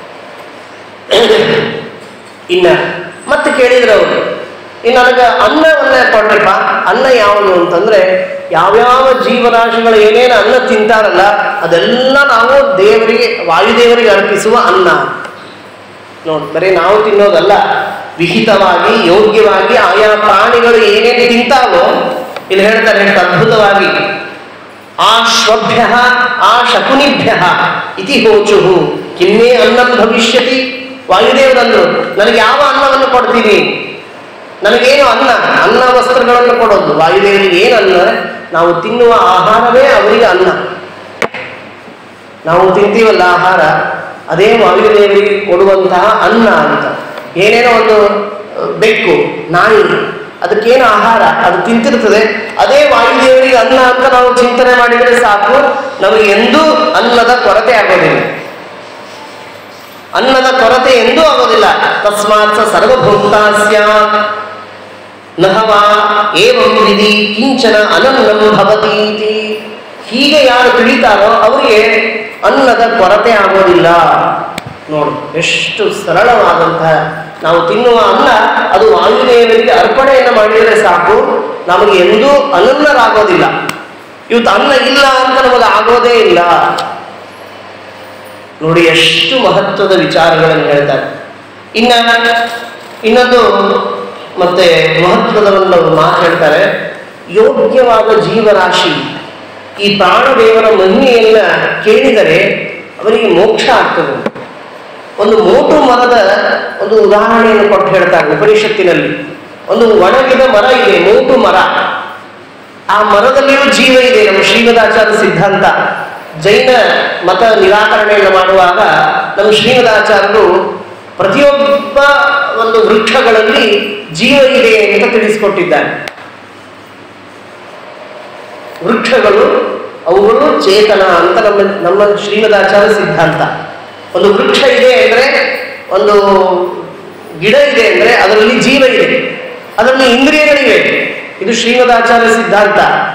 ಇನ್ನ ಮತ್ತೆ ಕೇಳಿದ್ರು ಅವರು ಇನ್ನು ನನಗೆ ಅನ್ನವನ್ನ ಕೊಡ್ರಪ್ಪ ಅನ್ನ ಯಾವುದು ಅಂತಂದ್ರೆ ಯಾವ್ಯಾವ ಜೀವರಾಶಿಗಳು ಏನೇನು ಅನ್ನ ತಿಂತಾರಲ್ಲ ಅದೆಲ್ಲ ನಾವು ದೇವರಿಗೆ ವಾಯುದೇವರಿಗೆ ಅರ್ಪಿಸುವ ಅನ್ನ ನೋಡಿ ಬರೀ ನಾವು ತಿನ್ನೋದಲ್ಲ ವಿಹಿತವಾಗಿ ಯೋಗ್ಯವಾಗಿ ಆಯಾ ಪ್ರಾಣಿಗಳು ಏನೇನು ತಿಂತಾವೋ ಇಲ್ಲಿ ಹೇಳ್ತಾರೆ ಎಷ್ಟು ಅದ್ಭುತವಾಗಿ ಆ ಶ್ವಭ್ಯ ಆ ಶಕುನಿಭ್ಯ ಇತಿ ಹೋಚು ಕಿಮ್ಮೇ ಅನ್ನಂ ಭವಿಷ್ಯತಿ ವಾಯುದೇವರಂದ್ರು ನನಗೆ ಯಾವ ಅನ್ನವನ್ನು ಕೊಡ್ತೀನಿ ನನಗೇನು ಅನ್ನ ಅನ್ನ ವಸ್ತ್ರಗಳನ್ನು ಕೊಡೋದು ವಾಯುದೇವರಿಗೆ ಏನು ಅನ್ನ ನಾವು ತಿನ್ನುವ ಆಹಾರವೇ ಅವರಿಗೆ ಅನ್ನ ನಾವು ತಿಂತೀವಲ್ಲ ಆಹಾರ ಅದೇ ವಾಯುದೇವರಿಗೆ ಕೊಡುವಂತಹ ಅನ್ನ ಅಂತ ಏನೇನೋ ಒಂದು ಅಹ್, ಬೆಕ್ಕು ನಾಯಿ ಅದಕ್ಕೇನು ಆಹಾರ ಅದು ತಿಂತಿರ್ತದೆ ಅದೇ ವಾಯುದೇವರಿಗೆ ಅನ್ನ ಅಂತ ನಾವು ಚಿಂತನೆ ಮಾಡಿದರೆ ಸಾಕು ನಮಗೆ ಎಂದೂ ಅನ್ನದ ಕೊರತೆ ಆಗೋದಿಲ್ಲ ಅನ್ನದ ಕೊರತೆ ಎಂದೂ ಆಗೋದಿಲ್ಲ ತಸ್ಮಾತ್ ಸ ಸರ್ವಭೂತ ಸ್ಯಾತ್ ನಹವಾ ಏವಂ ವಿಧಿ ಕಿಂಚನ ಅನನ್ನಂ ಭವತಿ ಇತಿ. ಹೀಗೆ ಯಾರು ತಿಳಿತಾರೋ ಅವರಿಗೆ ಅನ್ನದ ಕೊರತೆ ಆಗೋದಿಲ್ಲ ನೋಡು ಎಷ್ಟು ಸರಳವಾದಂತಹ ನಾವು ತಿನ್ನುವ ಅನ್ನ ಅದು ವಾಯುದೇವರಿಗೆ ಅರ್ಪಣೆಯನ್ನು ಮಾಡಿದರೆ ಸಾಕು ನಮಗೆ ಎಂದೂ ಅನನ್ನರಾಗೋದಿಲ್ಲ ಇವತ್ತು ಅನ್ನ ಇಲ್ಲ ಅಂತ ನಮಗೆ ಆಗೋದೇ ಇಲ್ಲ ನೋಡಿ ಎಷ್ಟು ಮಹತ್ವದ ವಿಚಾರಗಳನ್ನು ಹೇಳ್ತಾರೆ ಇನ್ನ ಇನ್ನೊಂದು ಮತ್ತೆ ಮಹತ್ವದ ಒಂದು ಮಾತು ಹೇಳ್ತಾರೆ ಯೋಗ್ಯವಾದ ಜೀವರಾಶಿ ಈ ಪ್ರಾಣದೇವರ ಮಹಿಮೆಯನ್ನ ಕೇಳಿದರೆ ಅವರಿಗೆ ಮೋಕ್ಷ ಆಗ್ತದೆ ಒಂದು ಮೋಟು ಮರದ ಒಂದು ಉದಾಹರಣೆಯನ್ನು ಕೊಟ್ಟು ಹೇಳ್ತಾರೆ ಉಪನಿಷತ್ತಿನಲ್ಲಿ ಒಂದು ಒಣಗಿದ ಮರ ಇದೆ ಮೋಟು ಮರ ಆ ಮರದಲ್ಲಿಯೂ ಜೀವ ಇದೆ ನಮ್ಮ ಶ್ರೀಮದಾಚಾರ್ಯ ಸಿದ್ಧಾಂತ ಜೈನ ಮತ ನಿರಾಕರಣೆಯನ್ನು ಮಾಡುವಾಗ ನಮ್ಮ ಶ್ರೀಮದಾಚಾರ್ಯರು ಪ್ರತಿಯೊಬ್ಬ ಒಂದು ವೃಕ್ಷಗಳಲ್ಲಿ ಜೀವ ಇದೆ ಅಂತ ತಿಳಿಸಿಕೊಟ್ಟಿದ್ದಾರೆ ವೃಕ್ಷಗಳು ಅವುಗಳು ಚೇತನ ಅಂತ ನಮ್ಮ ನಮ್ಮ ಶ್ರೀಮದಾಚಾರ್ಯ ಸಿದ್ಧಾಂತ ಒಂದು ವೃಕ್ಷ ಇದೆ ಅಂದ್ರೆ ಒಂದು ಗಿಡ ಇದೆ ಅಂದ್ರೆ ಅದರಲ್ಲಿ ಜೀವ ಇದೆ ಅದರಲ್ಲಿ ಇಂದ್ರಿಯಗಳಿವೆ ಇದು ಶ್ರೀಮದಾಚಾರ್ಯ ಸಿದ್ಧಾಂತ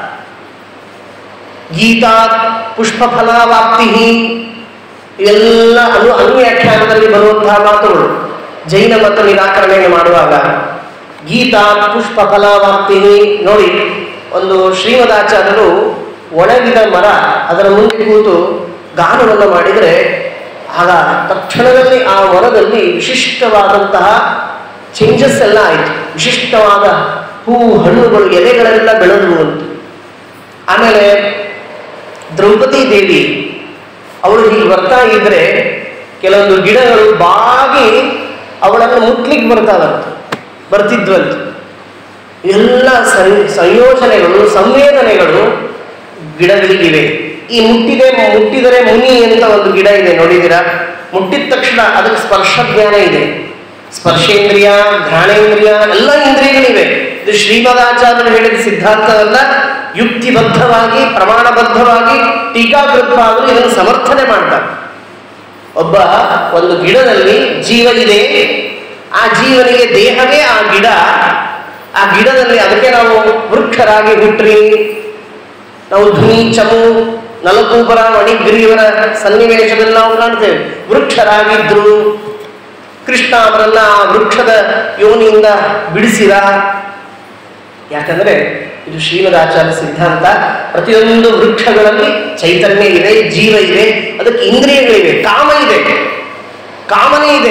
ಗೀತಾ ಪುಷ್ಪ ಫಲಾವಾಪ್ತಿ ಇವೆಲ್ಲ ಅನು ಅನ್ವ್ಯಾಖ್ಯಾನದಲ್ಲಿ ಬರುವಂತಹ ಮಾತುಗಳು ಜೈನ ಮತ ನಿರಾಕರಣೆಯನ್ನು ಮಾಡುವಾಗ ಗೀತಾ ಪುಷ್ಪ ಫಲಾವಾಪ್ತಿ ನೋಡಿ ಒಂದು ಶ್ರೀಮದಾಚಾರ್ಯರು ಒಣಗಿದ ಮರ ಅದರ ಮುಂದೆ ಕೂತು ಗಾನವನ್ನು ಮಾಡಿದರೆ ಆಗ ತಕ್ಷಣದಲ್ಲಿ ಆ ಮರದಲ್ಲಿ ವಿಶಿಷ್ಟವಾದಂತಹ ಚೇಂಜಸ್ ಎಲ್ಲ ಆಯಿತು ವಿಶಿಷ್ಟವಾದ ಹೂವು ಹಣ್ಣುಗಳು ಎಲೆಗಳೆಲ್ಲ ಬೆಳೆದವು ಅಂತ ಆಮೇಲೆ ದ್ರೌಪದಿ ದೇವಿ ಅವಳು ಹೀಗೆ ಬರ್ತಾ ಇದ್ರೆ ಕೆಲವೊಂದು ಗಿಡಗಳು ಬಾಗಿ ಅವಳನ್ನು ಮುಟ್ಲಿಕ್ಕೆ ಬರ್ತಾವಂತ ಬರ್ತಿದ್ವಂತ ಎಲ್ಲ ಸಂ- ಸಂಯೋಜನೆಗಳು ಸಂವೇದನೆಗಳು ಗಿಡಗಳಿಗಿವೆ ಈ ಮುಟ್ಟಿದೆ ಮುಟ್ಟಿದರೆ ಮುನಿ ಅಂತ ಒಂದು ಗಿಡ ಇದೆ ನೋಡಿದ್ದೀರಾ ಮುಟ್ಟಿದ ತಕ್ಷಣ ಅದಕ್ಕೆ ಸ್ಪರ್ಶ ಜ್ಞಾನ ಇದೆ ಸ್ಪರ್ಶೇಂದ್ರಿಯ ಘ್ರಾಣೇಂದ್ರಿಯ ಎಲ್ಲ ಇಂದ್ರಿಯಗಳಿವೆ ಇದು ಶ್ರೀಮದಾಚಾರ್ಯರು ಹೇಳಿದ ಸಿದ್ಧಾಂತವನ್ನ ಯುಕ್ತಿಬದ್ಧವಾಗಿ ಪ್ರಮಾಣಬದ್ಧವಾಗಿ ಟೀಕಾಕೃತವಾದರೂ ಇದನ್ನು ಸಮರ್ಥನೆ ಮಾಡ್ತಾರೆ ಒಬ್ಬ ಒಂದು ಗಿಡದಲ್ಲಿ ಜೀವ ಇದೆ ಆ ಜೀವನಿಗೆ ದೇಹವೇ ಆ ಗಿಡ ಆ ಗಿಡದಲ್ಲಿ ಅದಕ್ಕೆ ನಾವು ವೃಕ್ಷರಾಗಿ ಹುಟ್ರಿ ನಾವು ಧ್ವನಿ ಚಮು ನಲಕೂಬರ ಮಣಿಗ್ರೀವರ ಸನ್ನಿವೇಶದಲ್ಲಿ ನಾವು ಕಾಣ್ತೇವೆ ವೃಕ್ಷರಾಗಿದ್ರು ಕೃಷ್ಣ ಅವರನ್ನ ಆ ವೃಕ್ಷದ ಯೋನಿಯಿಂದ ಬಿಡಿಸಿದ ಯಾಕಂದ್ರೆ ಇದು ಶ್ರೀಮದಾಚಾರ್ಯ ಸಿದ್ಧಾಂತ ಪ್ರತಿಯೊಂದು ವೃಕ್ಷಗಳಲ್ಲಿ ಚೈತನ್ಯ ಇದೆ ಜೀವ ಇದೆ ಅದಕ್ಕೆ ಇಂದ್ರಿಯಗಳಿವೆ ಕಾಮ ಇದೆ ಕಾಮನೆ ಇದೆ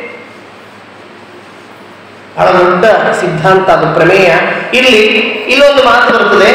ಬಹಳ ದೊಡ್ಡ ಸಿದ್ಧಾಂತ ಅದು ಪ್ರಮೇಯ ಇಲ್ಲಿ ಇಲ್ಲೊಂದು ಮಾತು ಬರ್ತದೆ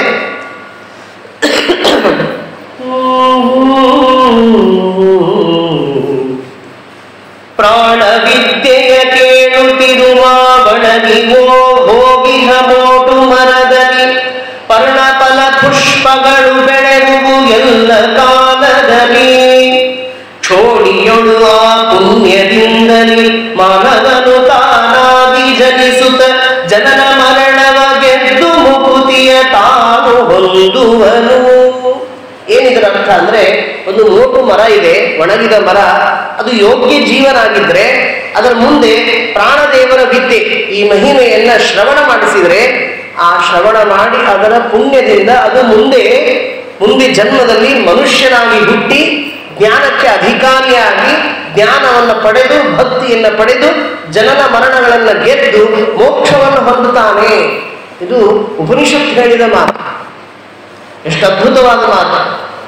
ಪ್ರಾಣ ವಿದ್ಯೆಯ ಕೇಳುತ್ತಿರುವ ಬಣಗಿವೋ ಹೋಗಿಹ ಮೋಟು ಮರದಲ್ಲಿ ಪರ್ಣಫಲ ಪುಷ್ಪಗಳು ಬೆಳೆಯುವು ಎಲ್ಲ ಕಾಲದಲ್ಲಿ ಕ್ಷೋಣಿಯೊಳು ಆ ಪುಣ್ಯದಿಂದಲೇ ಮಾನವನು ತಾನಾಗಿ ಜನಿಸುತ್ತ ಜನನ ಮರಣವ ಗೆದ್ದು ಮುಕುತಿಯ ತಾನು ಹೊಂದುವನು ಏನಿದ್ರ ಅರ್ಥ ಅಂದ್ರೆ ಒಂದು ಮೋಟು ಮರ ಇದೆ ಒಣಗಿದ ಮರ ಅದು ಯೋಗ್ಯ ಜೀವನಾಗಿದ್ರೆ ಅದರ ಮುಂದೆ ಪ್ರಾಣದೇವರ ವಿದ್ಯೆ ಈ ಮಹಿಮೆಯನ್ನ ಶ್ರವಣ ಮಾಡಿಸಿದ್ರೆ ಆ ಶ್ರವಣ ಮಾಡಿ ಅದರ ಪುಣ್ಯದಿಂದ ಅದು ಮುಂದೆ ಮುಂದೆ ಜನ್ಮದಲ್ಲಿ ಮನುಷ್ಯನಾಗಿ ಹುಟ್ಟಿ ಜ್ಞಾನಕ್ಕೆ ಅಧಿಕಾರಿಯಾಗಿ ಜ್ಞಾನವನ್ನು ಪಡೆದು ಭಕ್ತಿಯನ್ನು ಪಡೆದು ಜನನ ಮರಣಗಳನ್ನು ಗೆದ್ದು ಮೋಕ್ಷವನ್ನು ಹೊಂದುತ್ತಾನೆ ಇದು ಉಪನಿಷತ್ ಹೇಳಿದ ಮಾತು ಎಷ್ಟು ಅದ್ಭುತವಾದ ಮಾತು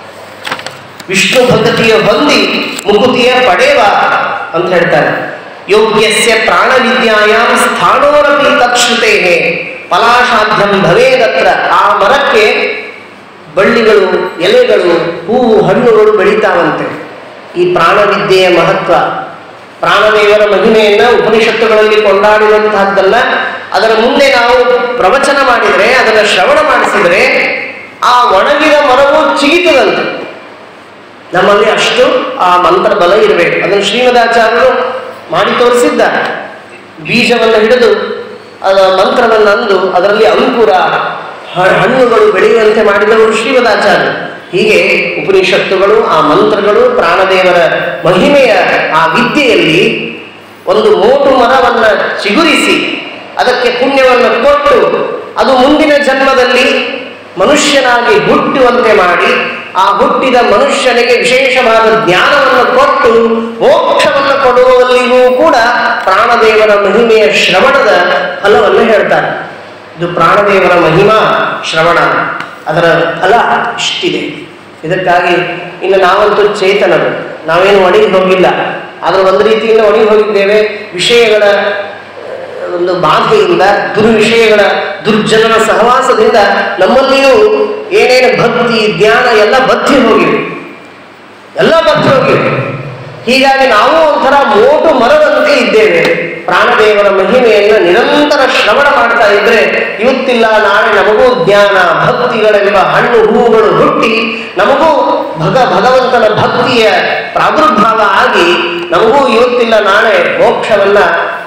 ವಿಷ್ಣು ಭಕ್ತಿಯ ಹೊಂದಿ ಮುಕುತಿಯ ಪಡೆವ ಅಂತ ಹೇಳ್ತಾರೆ ಯೋಗ್ಯಸ್ಯ ಪ್ರಾಣವಿದ್ಯಾಯಾಮ್ ಸ್ಥಾನೋರಪಿ ತತ್ಶ್ರುತೆ ಫಲಾಶಾಧ್ಯಂ ಭವೇದತ್ರ ಆ ಮರಕ್ಕೆ ಬಳ್ಳಿಗಳು ಎಲೆಗಳು ಹೂವು ಹಣ್ಣುಗಳು ಬೆಳೀತಾವಂತೆ ಈ ಪ್ರಾಣವಿದ್ಯೆಯ ಮಹತ್ವ ಪ್ರಾಣದೇವರ ಮಹಿಮೆಯನ್ನ ಉಪನಿಷತ್ತುಗಳಲ್ಲಿ ಕೊಂಡಾಡುವಂತಹದ್ದಲ್ಲ ಅದರ ಮುಂದೆ ನಾವು ಪ್ರವಚನ ಮಾಡಿದರೆ ಅದನ್ನು ಶ್ರವಣ ಮಾಡಿಸಿದರೆ ಆ ಒಣಗಿದ ಮರವು ಚಿಗಿತದಂತೆ ನಮ್ಮಲ್ಲಿ ಅಷ್ಟು ಆ ಮಂತ್ರ ಬಲ ಇರಬೇಕು ಅದನ್ನು ಶ್ರೀಮದಾಚಾರ್ಯರು ಮಾಡಿ ತೋರಿಸಿದ್ದಾರೆ ಬೀಜವನ್ನು ಹಿಡಿದು ಅದರ ಮಂತ್ರವನ್ನು ಅಂದು ಅದರಲ್ಲಿ ಅಂಕುರ ಹ- ಹಣ್ಣುಗಳು ಬೆಳೆಯುವಂತೆ ಮಾಡಿದವರು ಶ್ರೀಮದಾಚಾರ್ಯರು ಹೀಗೆ ಉಪನಿಷತ್ತುಗಳು ಆ ಮಂತ್ರಗಳು ಪ್ರಾಣದೇವರ ಮಹಿಮೆಯ ಆ ವಿದ್ಯೆಯಲ್ಲಿ ಒಂದು ಮೋಟು ಮರವನ್ನ ಚಿಗುರಿಸಿ ಅದಕ್ಕೆ ಪುಣ್ಯವನ್ನು ಕೊಟ್ಟು ಅದು ಮುಂದಿನ ಜನ್ಮದಲ್ಲಿ ಮನುಷ್ಯನಾಗಿ ಹುಟ್ಟುವಂತೆ ಮಾಡಿ ಆ ಹುಟ್ಟಿದ ಮನುಷ್ಯನಿಗೆ ವಿಶೇಷವಾದ ಜ್ಞಾನವನ್ನು ಕೊಟ್ಟು ಮೋಕ್ಷವನ್ನು ಕೊಡುವಲ್ಲಿಯೂ ಕೂಡ ಪ್ರಾಣದೇವರ ಮಹಿಮೆಯ ಶ್ರವಣದ ಫಲವನ್ನು ಹೇಳ್ತಾರೆ ಇದು ಪ್ರಾಣದೇವರ ಮಹಿಮಾ ಶ್ರವಣ ಅದರ ಫಲ ಇಷ್ಟಿದೆ ಇದಕ್ಕಾಗಿ ಇನ್ನು ನಾವಂತೂ ಚೇತನರು ನಾವೇನು ಒಣಗಿ ಹೋಗಿಲ್ಲ ಆದರೆ ಒಂದು ರೀತಿಯಿಂದ ಒಣಗಿ ಹೋಗಿದ್ದೇವೆ ವಿಷಯಗಳ ಒಂದು ಬಾಧೆಯಿಂದ ದುರ್ವಿಷಯಗಳ ದುರ್ಜನರ ಸಹವಾಸದಿಂದ ನಮ್ಮಲ್ಲಿಯೂ ಏನೇನು ಭಕ್ತಿ ಜ್ಞಾನ ಎಲ್ಲ ಬತ್ತಿ ಹೋಗಿವೆ ಎಲ್ಲ ಬತ್ತಿ ಹೋಗಿವೆ ಹೀಗಾಗಿ ನಾವು ಒಂಥರ ಮೋಟು ಮರದಂತೆ ಇದ್ದೇವೆ ಪ್ರಾಣದೇವರ ಮಹಿಮೆಯನ್ನು ನಿರಂತರ ಶ್ರವಣ ಮಾಡ್ತಾ ಇದ್ರೆ ಇವತ್ತಿಲ್ಲ ನಾಳೆ ನಮಗೂ ಜ್ಞಾನ ಭಕ್ತಿಗಳೆಂಬ ಹಣ್ಣು ಹೂವುಗಳು ಹುಟ್ಟಿ ನಮಗೂ ಭಗ ಭಗವಂತನ ಭಕ್ತಿಯ ಪ್ರಾದುರ್ಭಾವ ಆಗಿ ನಮಗೂ ಇವತ್ತಿಲ್ಲ ನಾಳೆ ಮೋಕ್ಷವನ್ನ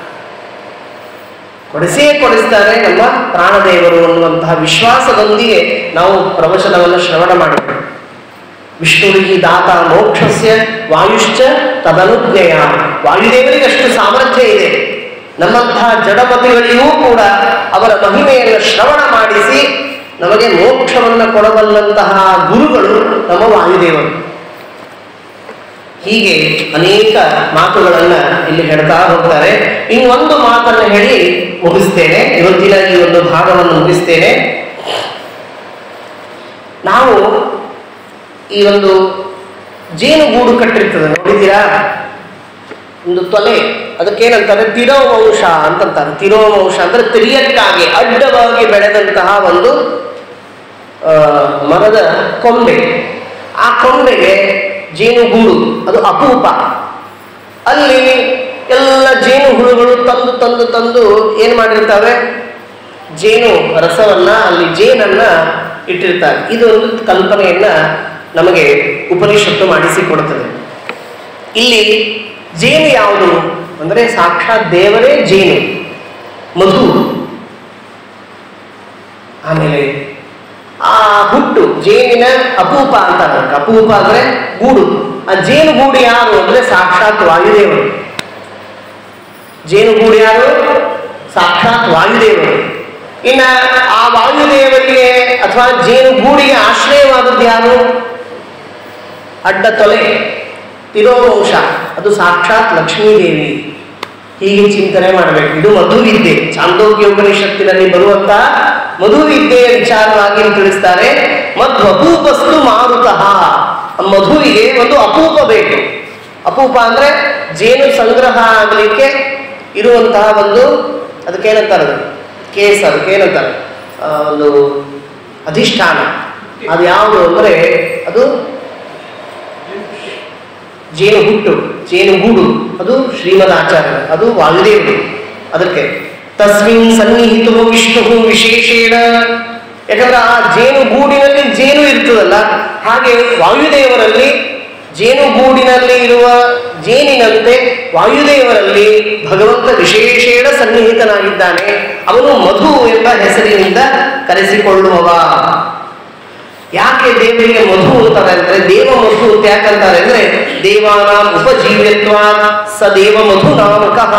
ಕೊಡಿಸಿಯೇ ಕೊಡಿಸ್ತಾರೆ ನಮ್ಮ ಪ್ರಾಣದೇವರು ಅನ್ನುವಂತಹ ವಿಶ್ವಾಸದೊಂದಿಗೆ ನಾವು ಪ್ರವಚನವನ್ನು ಶ್ರವಣ ಮಾಡಬೇಕು ವಿಷ್ಣುವಿಗೆ ದಾತ ಮೋಕ್ಷಸ್ಯ ವಾಯುಶ್ಚ ತದನುಜ್ಞೆಯ ವಾಯುದೇವರಿಗೆ ಅಷ್ಟು ಸಾಮರ್ಥ್ಯ ಇದೆ ನಮ್ಮಂತಹ ಜಡಮತಿಗಳಿಗೂ ಕೂಡ ಅವರ ಮಹಿಮೆಯನ್ನು ಶ್ರವಣ ಮಾಡಿಸಿ ನಮಗೆ ಮೋಕ್ಷವನ್ನು ಕೊಡಬಲ್ಲಂತಹ ಗುರುಗಳು ನಮ್ಮ ವಾಯುದೇವರು ಹೀಗೆ ಅನೇಕ ಮಾತುಗಳನ್ನ ಇಲ್ಲಿ ಹೇಳ್ತಾ ಹೋಗ್ತಾರೆ ಇನ್ನೊಂದು ಮಾತನ್ನು ಹೇಳಿ ಮುಗಿಸ್ತೇನೆ ಇವತ್ತಿನ ಈ ಒಂದು ಭಾಗವನ್ನು ಮುಗಿಸ್ತೇನೆ ನಾವು ಈ ಒಂದು ಜೇನುಗೂಡು ಕಟ್ಟಿರ್ತದೆ ನೋಡಿದ್ದೀರಾ ಒಂದು ತೊಲೆ ಅದಕ್ಕೇನಂತಾರೆ ತಿರೋವಂಶ ಅಂತಂತಾರೆ ತಿರೋವಂಶ ಅಂದ್ರೆ ತಿರಿಯಕ್ಕಾಗಿ ಅಡ್ಡವಾಗಿ ಬೆಳೆದಂತಹ ಒಂದು ಆ, ಮರದ ಕೊಂಬೆ ಆ ಕೊಂಬೆಗೆ ಜೇನುಗೂಡು ಅದು ಅಪೂಪ ಅಲ್ಲಿ ಎಲ್ಲ ಜೇನು ಹುಳುಗಳು ತಂದು ತಂದು ತಂದು ಏನು ಮಾಡಿರ್ತಾವೆ ಜೇನು ರಸವನ್ನ ಅಲ್ಲಿ ಜೇನನ್ನ ಇಟ್ಟಿರ್ತಾರೆ ಇದು ಒಂದು ಕಲ್ಪನೆಯನ್ನ ನಮಗೆ ಉಪನಿಷತ್ತು ಮಾಡಿಸಿಕೊಡುತ್ತದೆ ಇಲ್ಲಿ ಜೇನು ಯಾವುದು ಅಂದರೆ ಸಾಕ್ಷಾತ್ ದೇವರೇ ಜೇನು ಮಧು ಆಮೇಲೆ ಆ ಹುಟ್ಟು ಜೇನಿನ ಅಪೂಪ ಅಂತಾರೆ ಅದಕ್ಕೆ. ಅಪೂಪ ಅಂದ್ರೆ ಗೂಡು ಆ ಜೇನು ಗೂಡು ಯಾರು ಅಂದ್ರೆ ಸಾಕ್ಷಾತ್ ವಾಯುದೇವರು ಜೇನು ಗೂಡು ಯಾರು ಸಾಕ್ಷಾತ್ ವಾಯುದೇವರು ಇನ್ನ ಆ ವಾಯುದೇವರಿಗೆ ಅಥವಾ ಜೇನು ಗೂಡಿಗೆ ಆಶ್ರಯವಾದದ್ದು ಯಾರು ಅಡ್ಡ ತೊಲೆ ತಿರೋವಂಶ ಅದು ಸಾಕ್ಷಾತ್ ಲಕ್ಷ್ಮೀದೇವಿ ಹೀಗೆ ಚಿಂತನೆ ಮಾಡಬೇಕು ಇದು ಮಧುವಿದ್ಯೆ ಚಾಂದೋಗ್ಯ ಉಪನಿಷತ್ತಿನಲ್ಲಿ ಬರುವಂತಹ ಮಧುವಿದ್ಯೆಯ ವಿಚಾರವಾಗಿ ಇಲ್ಲಿ ತಿಳಿಸ್ತಾರೆ ಮಧು ಅಪೂಪಸ್ತು ಮಾರುತಃ ಆ ಮಧುವಿಗೆ ಒಂದು ಅಪೂಪ ಬೇಕು ಅಪೂಪ ಅಂದ್ರೆ ಜೇನು ಸಂಗ್ರಹ ಆಗಲಿಕ್ಕೆ ಇರುವಂತಹ ಒಂದು ಅದಕ್ಕೇನಂತಾರೆ ಅದು ಕೇಸ್ ಅದಕ್ಕೇನಂತಾರೆ ಆ, ಒಂದು ಅಧಿಷ್ಠಾನ ಅದು ಯಾವುದು ಅಂದರೆ ಅದು ಜೇನು ಹುಟ್ಟು ಜೇನು ಗೂಡು ಅದು ಶ್ರೀಮದ್ ಆಚಾರ್ಯ ಅದು ವಾಯುದೇವರು ಅದಕ್ಕೆ ತಸ್ಮಿನ್ ಸನ್ನಿಹಿತು ವಿಷ್ಣು ವಿಶೇಷೇಣ ಯಾಕಂದ್ರೆ ಆ ಜೇನು ಗೂಡಿನಲ್ಲಿ ಜೇನು ಇರ್ತದಲ್ಲ ಹಾಗೆ ವಾಯುದೇವರಲ್ಲಿ ಜೇನು ಗೂಡಿನಲ್ಲಿ ಇರುವ ಜೇನಿನಂತೆ ವಾಯುದೇವರಲ್ಲಿ ಭಗವಂತ ವಿಶೇಷೇಣ ಸನ್ನಿಹಿತನಾಗಿದ್ದಾನೆ ಅವನು ಮಧು ಎಂಬ ಹೆಸರಿನಿಂದ ಕರೆಸಿಕೊಳ್ಳುವವ ಯಾಕೆ ದೇವರಿಗೆ ಮಧು ಅಂತಾರೆ ಅಂದ್ರೆ ದೇವ ಮಧು ಅಂತ ಯಾಕಂತಾರೆ ಅಂದ್ರೆ ದೇವಾನಾಂ ಉಪಜೀವ್ಯತ್ವ ಸ ದೇವ ಮಧು ನಾಮಕಃ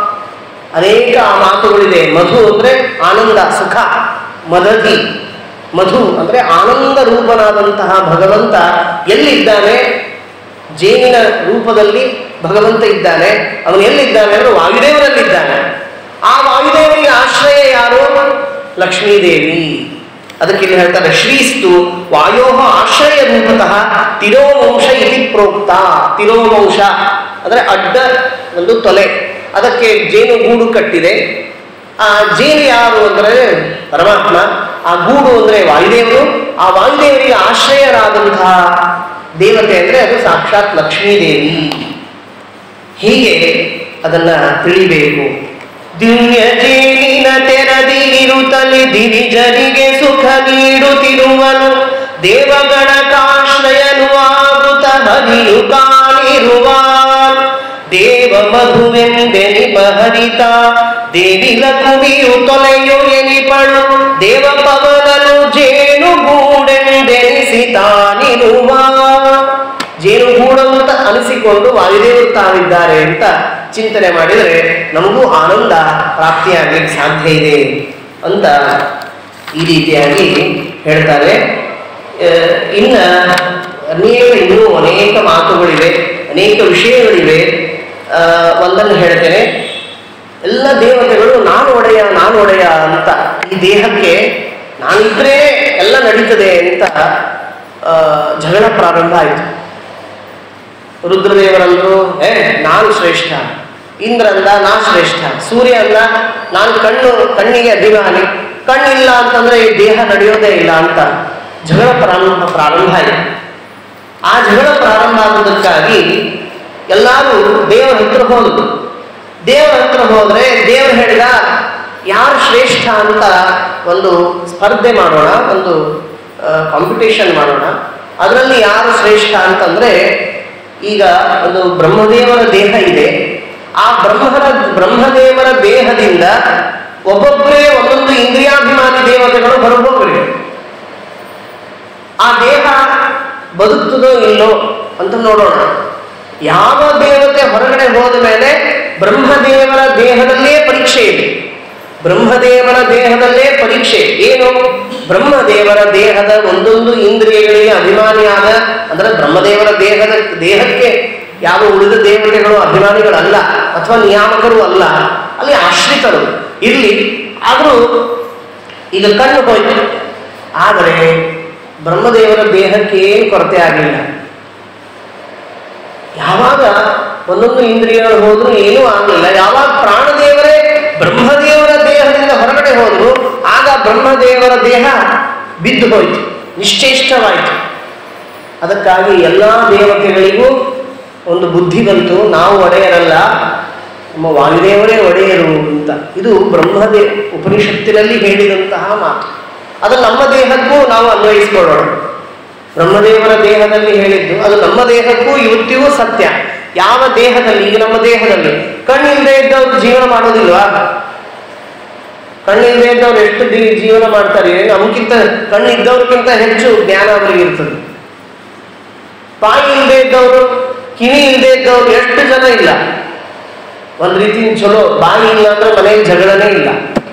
ಅನೇಕ ಆ ಮಾತುಗಳಿದೆ ಮಧು ಅಂದ್ರೆ ಆನಂದ ಸುಖ ಮದತಿ ಮಧು ಅಂದ್ರೆ ಆನಂದ ರೂಪನಾದಂತಹ ಭಗವಂತ ಎಲ್ಲಿದ್ದಾನೆ ಜೇನಿನ ರೂಪದಲ್ಲಿ ಭಗವಂತ ಇದ್ದಾನೆ ಅವನು ಎಲ್ಲಿದ್ದಾನೆ ಅಂದ್ರೆ ವಾಯುದೇವರಲ್ಲಿದ್ದಾನೆ ಆ ವಾಯುದೇವರಿಗೆ ಆಶ್ರಯ ಯಾರು ಲಕ್ಷ್ಮೀದೇವಿ ಅದಕ್ಕೆ ಇಲ್ಲಿ ಹೇಳ್ತಾರೆ ಶ್ರೀಸ್ತು ವಾಯೋ ಆಶ್ರಯ ರೂಪತಃ ತಿರೋವಂಶ ಇತಿ ಪ್ರೋಕ್ತ ತಿರೋವಂಶ ಅಂದ್ರೆ ಅಡ್ಡ ಒಂದು ತೊಲೆ ಅದಕ್ಕೆ ಜೇನು ಗೂಡು ಕಟ್ಟಿದೆ ಆ ಜೇನು ಯಾರು ಅಂದ್ರೆ ಪರಮಾತ್ಮ ಆ ಗೂಡು ಅಂದ್ರೆ ವಾಯುದೇವರು ಆ ವಾಯುದೇವರಿಗೆ ಆಶ್ರಯರಾದಂತಹ ದೇವತೆ ಅಂದ್ರೆ ಅದು ಸಾಕ್ಷಾತ್ ಲಕ್ಷ್ಮೀದೇವಿ ಹೀಗೆ ಅದನ್ನ ತಿಳಿಬೇಕು ದಿವ್ಯ ಜೇನಿನ ತೆರದಿರುತ್ತಲಿ ದಿವಿಜರಿಗೆ ಸುಖ ನೀಡುತ್ತಿರುವನು ದೇವಗಣ ಕಾಶ್ರಯನು ಆಗುತ್ತ ಬಲಿಯು ಕಾಣಿರುವ ದೇವ ಮಧುವೆಂದೆನಿಪ ಹರಿತ ದೇವಿ ಲಕುಮಿಯು ತೊಲೆಯು ಎನಿಪಳು ದೇವ ಪವನನು ಜೇನು ಗೂಡೆಂದೆನಿಸಿತಾನಿರುವ ಜೇನುಗೂಡು ಅಂತ ಅನಿಸಿಕೊಂಡು ವಾಯುದೇವರು ತಾವಿದ್ದಾರೆ ಅಂತ ಚಿಂತನೆ ಮಾಡಿದರೆ ನಮಗೂ ಆನಂದ ಪ್ರಾಪ್ತಿಯಾಗಲಿಕ್ಕೆ ಸಾಧ್ಯ ಇದೆ ಅಂತ ಈ ರೀತಿಯಾಗಿ ಹೇಳ್ತಾರೆ ಆ, ಇನ್ನ ಅನೇಕ ಇನ್ನೂ ಅನೇಕ ಮಾತುಗಳಿವೆ ಅನೇಕ ವಿಷಯಗಳಿವೆ ಆ, ಒಂದನ್ನು ಹೇಳ್ತೇನೆ ಎಲ್ಲ ದೇವತೆಗಳು ನಾನು ಒಡೆಯ ನಾನು ಒಡೆಯ ಅಂತ ಈ ದೇಹಕ್ಕೆ ನಾನಿದ್ರೆ ಎಲ್ಲ ನಡೀತದೆ ಅಂತ ಆ, ಜಗಳ ಪ್ರಾರಂಭ ಆಯಿತು ರುದ್ರದೇವರಂದ್ರು ಏ ನಾನು ಶ್ರೇಷ್ಠ ಇಂದ್ರ ಅಂದ ನಾ ಶ್ರೇಷ್ಠ ಸೂರ್ಯ ಅಂದ ನಾನು ಕಣ್ಣು ಕಣ್ಣಿಗೆ ಅಭಿಮಾನಿ ಕಣ್ಣಿಲ್ಲ ಅಂತಂದ್ರೆ ಈ ದೇಹ ನಡೆಯೋದೇ ಇಲ್ಲ ಅಂತ ಜಗಳ ಪ್ರಾರಂಭ ಪ್ರಾರಂಭ ಆಯಿತು ಆ ಜಗಳ ಪ್ರಾರಂಭ ಆಗುವುದಕ್ಕಾಗಿ ಎಲ್ಲರೂ ದೇವರ ಹತ್ರ ಹೋದ್ರು ದೇವರ ಹತ್ರ ಹೋದ್ರೆ ದೇವರು ಹೇಳಿದ ಯಾರು ಶ್ರೇಷ್ಠ ಅಂತ ಒಂದು ಸ್ಪರ್ಧೆ ಮಾಡೋಣ ಒಂದು ಕಾಂಪಿಟೇಷನ್ ಮಾಡೋಣ ಅದರಲ್ಲಿ ಯಾರು ಶ್ರೇಷ್ಠ ಅಂತಂದ್ರೆ ಈಗ ಒಂದು ಬ್ರಹ್ಮದೇವರ ದೇಹ ಇದೆ ಆ ಬ್ರಹ್ಮರ ಬ್ರಹ್ಮದೇವರ ದೇಹದಿಂದ ಒಬ್ಬೊಬ್ಬರೇ ಒಂದೊಂದು ಇಂದ್ರಿಯಾಭಿಮಾನಿ ದೇವತೆಗಳು ಹೊರಗೋಗ್ರಿ ಆ ದೇಹ ಬದುಕ್ತದೋ ಇಲ್ಲೋ ಅಂತ ನೋಡೋಣ ಯಾವ ದೇವತೆ ಹೊರಗಡೆ ಹೋದ ಮೇಲೆ ಬ್ರಹ್ಮದೇವರ ದೇಹದಲ್ಲೇ ಪರೀಕ್ಷೆ ಇದೆ ಬ್ರಹ್ಮದೇವರ ದೇಹದಲ್ಲೇ ಪರೀಕ್ಷೆ ಏನು ಬ್ರಹ್ಮದೇವರ ದೇಹದ ಒಂದೊಂದು ಇಂದ್ರಿಯಗಳಿಗೆ ಅಭಿಮಾನಿಯಾದ ಅಂದ್ರೆ ಬ್ರಹ್ಮದೇವರ ದೇಹದ ದೇಹಕ್ಕೆ ಯಾವ ಉಳಿದ ದೇವತೆಗಳು ಅಭಿಮಾನಿಗಳಲ್ಲ ಅಥವಾ ನಿಯಾಮಕರು ಅಲ್ಲ ಅಲ್ಲಿ ಆಶ್ರಿತರು ಇರ್ಲಿ ಆದರೂ ಈಗ ಕಣ್ಣು ಹೋಯ್ತು ಆದರೆ ಬ್ರಹ್ಮದೇವರ ದೇಹಕ್ಕೆ ಏನು ಕೊರತೆ ಆಗಲಿಲ್ಲ ಯಾವಾಗ ಒಂದೊಂದು ಇಂದ್ರಿಯಗಳು ಹೋದ್ರು ಏನೂ ಆಗಲಿಲ್ಲ ಯಾವಾಗ ಪ್ರಾಣದೇವರೇ ಬ್ರಹ್ಮದೇವರ ದೇಹದಿಂದ ಹೊರಗಡೆ ಹೋದ್ರು ಆಗ ಬ್ರಹ್ಮದೇವರ ದೇಹ ಬಿದ್ದು ಹೋಯಿತು ನಿಶ್ಚೇಷ್ಟವಾಯಿತು ಅದಕ್ಕಾಗಿ ಎಲ್ಲ ದೇವತೆಗಳಿಗೂ ಒಂದು ಬುದ್ಧಿ ಬಂತು ನಾವು ಒಡೆಯರಲ್ಲ ನಮ್ಮ ವಾಯುದೇವರೇ ಒಡೆಯರು ಅಂತ ಇದು ಬ್ರಹ್ಮದೇ ಉಪನಿಷತ್ತಿನಲ್ಲಿ ಹೇಳಿದಂತಹ ಮಾತು ಅದು ನಮ್ಮ ದೇಹಕ್ಕೂ ನಾವು ಅನ್ವಯಿಸಿಕೊಳ್ಳೋಣ ಬ್ರಹ್ಮದೇವರ ದೇಹದಲ್ಲಿ ಹೇಳಿದ್ದು ಅದು ನಮ್ಮ ದೇಹಕ್ಕೂ ಇವತ್ತಿಗೂ ಸತ್ಯ ಯಾವ ದೇಹದಲ್ಲಿ ಈಗ ನಮ್ಮ ದೇಹದಲ್ಲಿ ಕಣ್ಣಿಲ್ಲದೆ ಇದ್ದವ್ರು ಜೀವನ ಮಾಡೋದಿಲ್ವಾ ಕಣ್ಣಿಲ್ಲದೆ ಇದ್ದವ್ರು ಎಷ್ಟು ದಿ- ಜೀವನ ಮಾಡ್ತಾರೆ ನಮಗಿಂತ ಕಣ್ಣಿದ್ದವ್ರಿಗಿಂತ ಹೆಚ್ಚು ಜ್ಞಾನ ಅವರಿಗೆ ಇರ್ತದೆ ಬಾಯಿ ಇಲ್ಲದೆ ಇದ್ದವರು ಕಿವಿ ಇಲ್ಲದೆ ಇದ್ದವ್ರು ಎಷ್ಟು ಜನ ಇಲ್ಲ ಒಂದ್ ರೀತಿ ಚಲೋ ಬಾಯಿ ಇಲ್ಲ ಅಂದ್ರೆ ಮನೆಯಲ್ಲಿ ಜಗಳನೇ ಇಲ್ಲ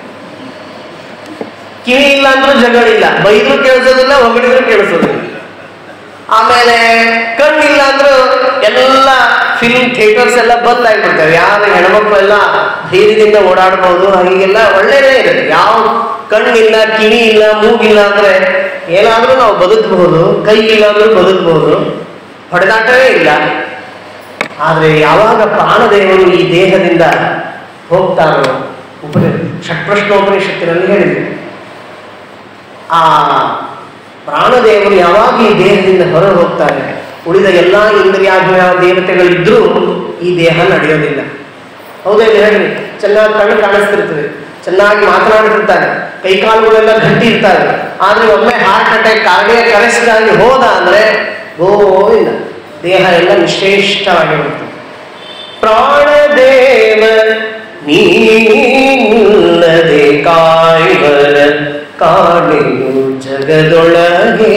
ಕಿವಿ ಇಲ್ಲ ಅಂದ್ರೂ ಜಗಳ ಇಲ್ಲ ಬೈದ್ರು ಕೇಳಿಸೋದಿಲ್ಲ ಹೊಗಳಿದ್ರು ಕೇಳಿಸೋದಿಲ್ಲ ಆಮೇಲೆ ಕಣ್ಣಿಲ್ಲ ಅಂದ್ರೂ ಎಲ್ಲ ಫಿಲ್ಮ್ ಥಿಯೇಟರ್ಸ್ ಎಲ್ಲ ಬಂದ್ ಆಗ್ಬಿಡ್ತವೆ ಯಾರು ಹೆಣ್ಮಕ್ಳು ಎಲ್ಲ ಧೈರ್ಯದಿಂದ ಓಡಾಡ್ಬೋದು ಹೀಗೆಲ್ಲ ಒಳ್ಳೇದೇ ಇರುತ್ತೆ ಯಾವ ಕಣ್ಣಿಲ್ಲ ಕಿವಿ ಇಲ್ಲ ಮೂಗಿಲ್ಲ ಅಂದ್ರೆ ಏನಾದ್ರೂ ನಾವು ಬದುಕಬಹುದು ಕೈ ಇಲ್ಲ ಅಂದ್ರೂ ಬದುಕಬಹುದು ಹೊಡೆದಾಟವೇ ಇಲ್ಲ ಆದ್ರೆ ಯಾವಾಗ ಪ್ರಾಣದೇವರು ಈ ದೇಹದಿಂದ ಹೋಗ್ತಾರೋ ಉಪನಿ ಷಟ್ಪ್ರಶ್ನೋಪನಿಷತ್ತಿನಲ್ಲಿ ಹೇಳಿದೆ ಆ ಪ್ರಾಣದೇವರು ಯಾವಾಗ ಈ ದೇಹದಿಂದ ಹೊರ ಹೋಗ್ತಾರೆ ಉಳಿದ ಎಲ್ಲ ಇಂದ್ರಿಯಾಭಿಮಾನ ದೇವತೆಗಳಿದ್ರೂ ಈ ದೇಹ ನಡೆಯೋದಿಲ್ಲ ಹೌದಾ ಇದು ಹೇಳಿ ಚೆನ್ನಾಗಿ ಕಣ್ಣು ಕಾಣಿಸ್ತಿರ್ತದೆ ಚೆನ್ನಾಗಿ ಮಾತನಾಡ್ತಿರ್ತಾರೆ ಕೈಕಾಲುಗಳೆಲ್ಲ ಗಟ್ಟಿ ಇರ್ತಾರೆ ಆದ್ರೆ ಒಮ್ಮೆ ಹಾರ್ಟ್ ಅಟ್ಯಾಕ್ ಕಾರ್ಡಿಯಕ್ ಅರೆಸ್ಟ್ ಆಗಿ ಹೋದ ಅಂದ್ರೆ ಗೋವಿಂದ ದೇಹ ಎಲ್ಲ ನಿಶ್ರೇಷ್ಠವಾಗಿರುತ್ತೆ ಪ್ರಾಣದೇವ ನೀಲ್ಲದೆ ಕಾಯ್ವರ ಕಾಣೆಯು ಜಗದೊಳಗೆ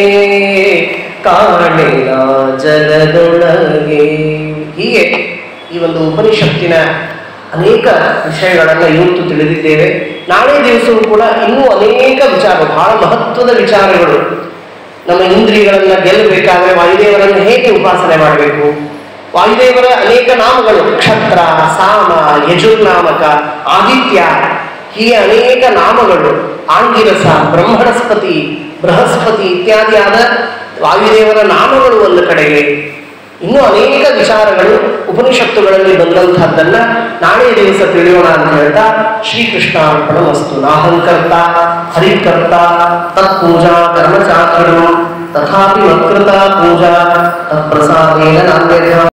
ಕಾಣೆಯ ಜಗದೊಳಗೆ ಹೀಗೆ ಈ ಒಂದು ಉಪನಿಷತ್ತಿನ ಅನೇಕ ವಿಷಯಗಳನ್ನು ಇವತ್ತು ತಿಳಿದಿದ್ದೇವೆ ನಾಳೆ ದಿವಸವೂ ಕೂಡ ಇನ್ನೂ ಅನೇಕ ವಿಚಾರ ಬಹಳ ಮಹತ್ವದ ವಿಚಾರಗಳು ನಮ್ಮ ಇಂದ್ರಿಯಗಳನ್ನ ಗೆಲ್ಲಬೇಕಾದ್ರೆ ವಾಯುದೇವರನ್ನು ಹೇಗೆ ಉಪಾಸನೆ ಮಾಡಬೇಕು ವಾಯುದೇವರ ಅನೇಕ ನಾಮಗಳು ಕ್ಷತ್ರ ಸಾಮ ಯಜುರ್ನಾಮಕ ಆದಿತ್ಯ ಹೀಗೆ ಅನೇಕ ನಾಮಗಳು ಆಂಗಿರಸ ಬ್ರಹ್ಮಣಸ್ಪತಿ ಬೃಹಸ್ಪತಿ ಇತ್ಯಾದಿಯಾದ ವಾಯುದೇವರ ನಾಮಗಳು ಒಂದು ಕಡೆಗೆ ಇನ್ನೂ ಅನೇಕ ವಿಚಾರಗಳು ಉಪನಿಷತ್ತುಗಳಲ್ಲಿ ಬಂದಂತಹದ್ದನ್ನ ನಾಳೆ ದಿವಸ ತಿಳಿಯೋಣ ಅಂತ ಹೇಳ್ತಾ ಶ್ರೀಕೃಷ್ಣ ಅರ್ಪಣ ವಸ್ತು ನಾಹಂಕರ್ತ ಹರಿಕರ್ತ ತತ್ಪೂಜಾ ಕರ್ಮಚಾಕರಣಂ ತಥಾಪಿ ಮತ್ಕೃತ ಪೂಜಾ ತತ್ಪ್ರಸಾದೇನ ನಾಣ್ಯಥ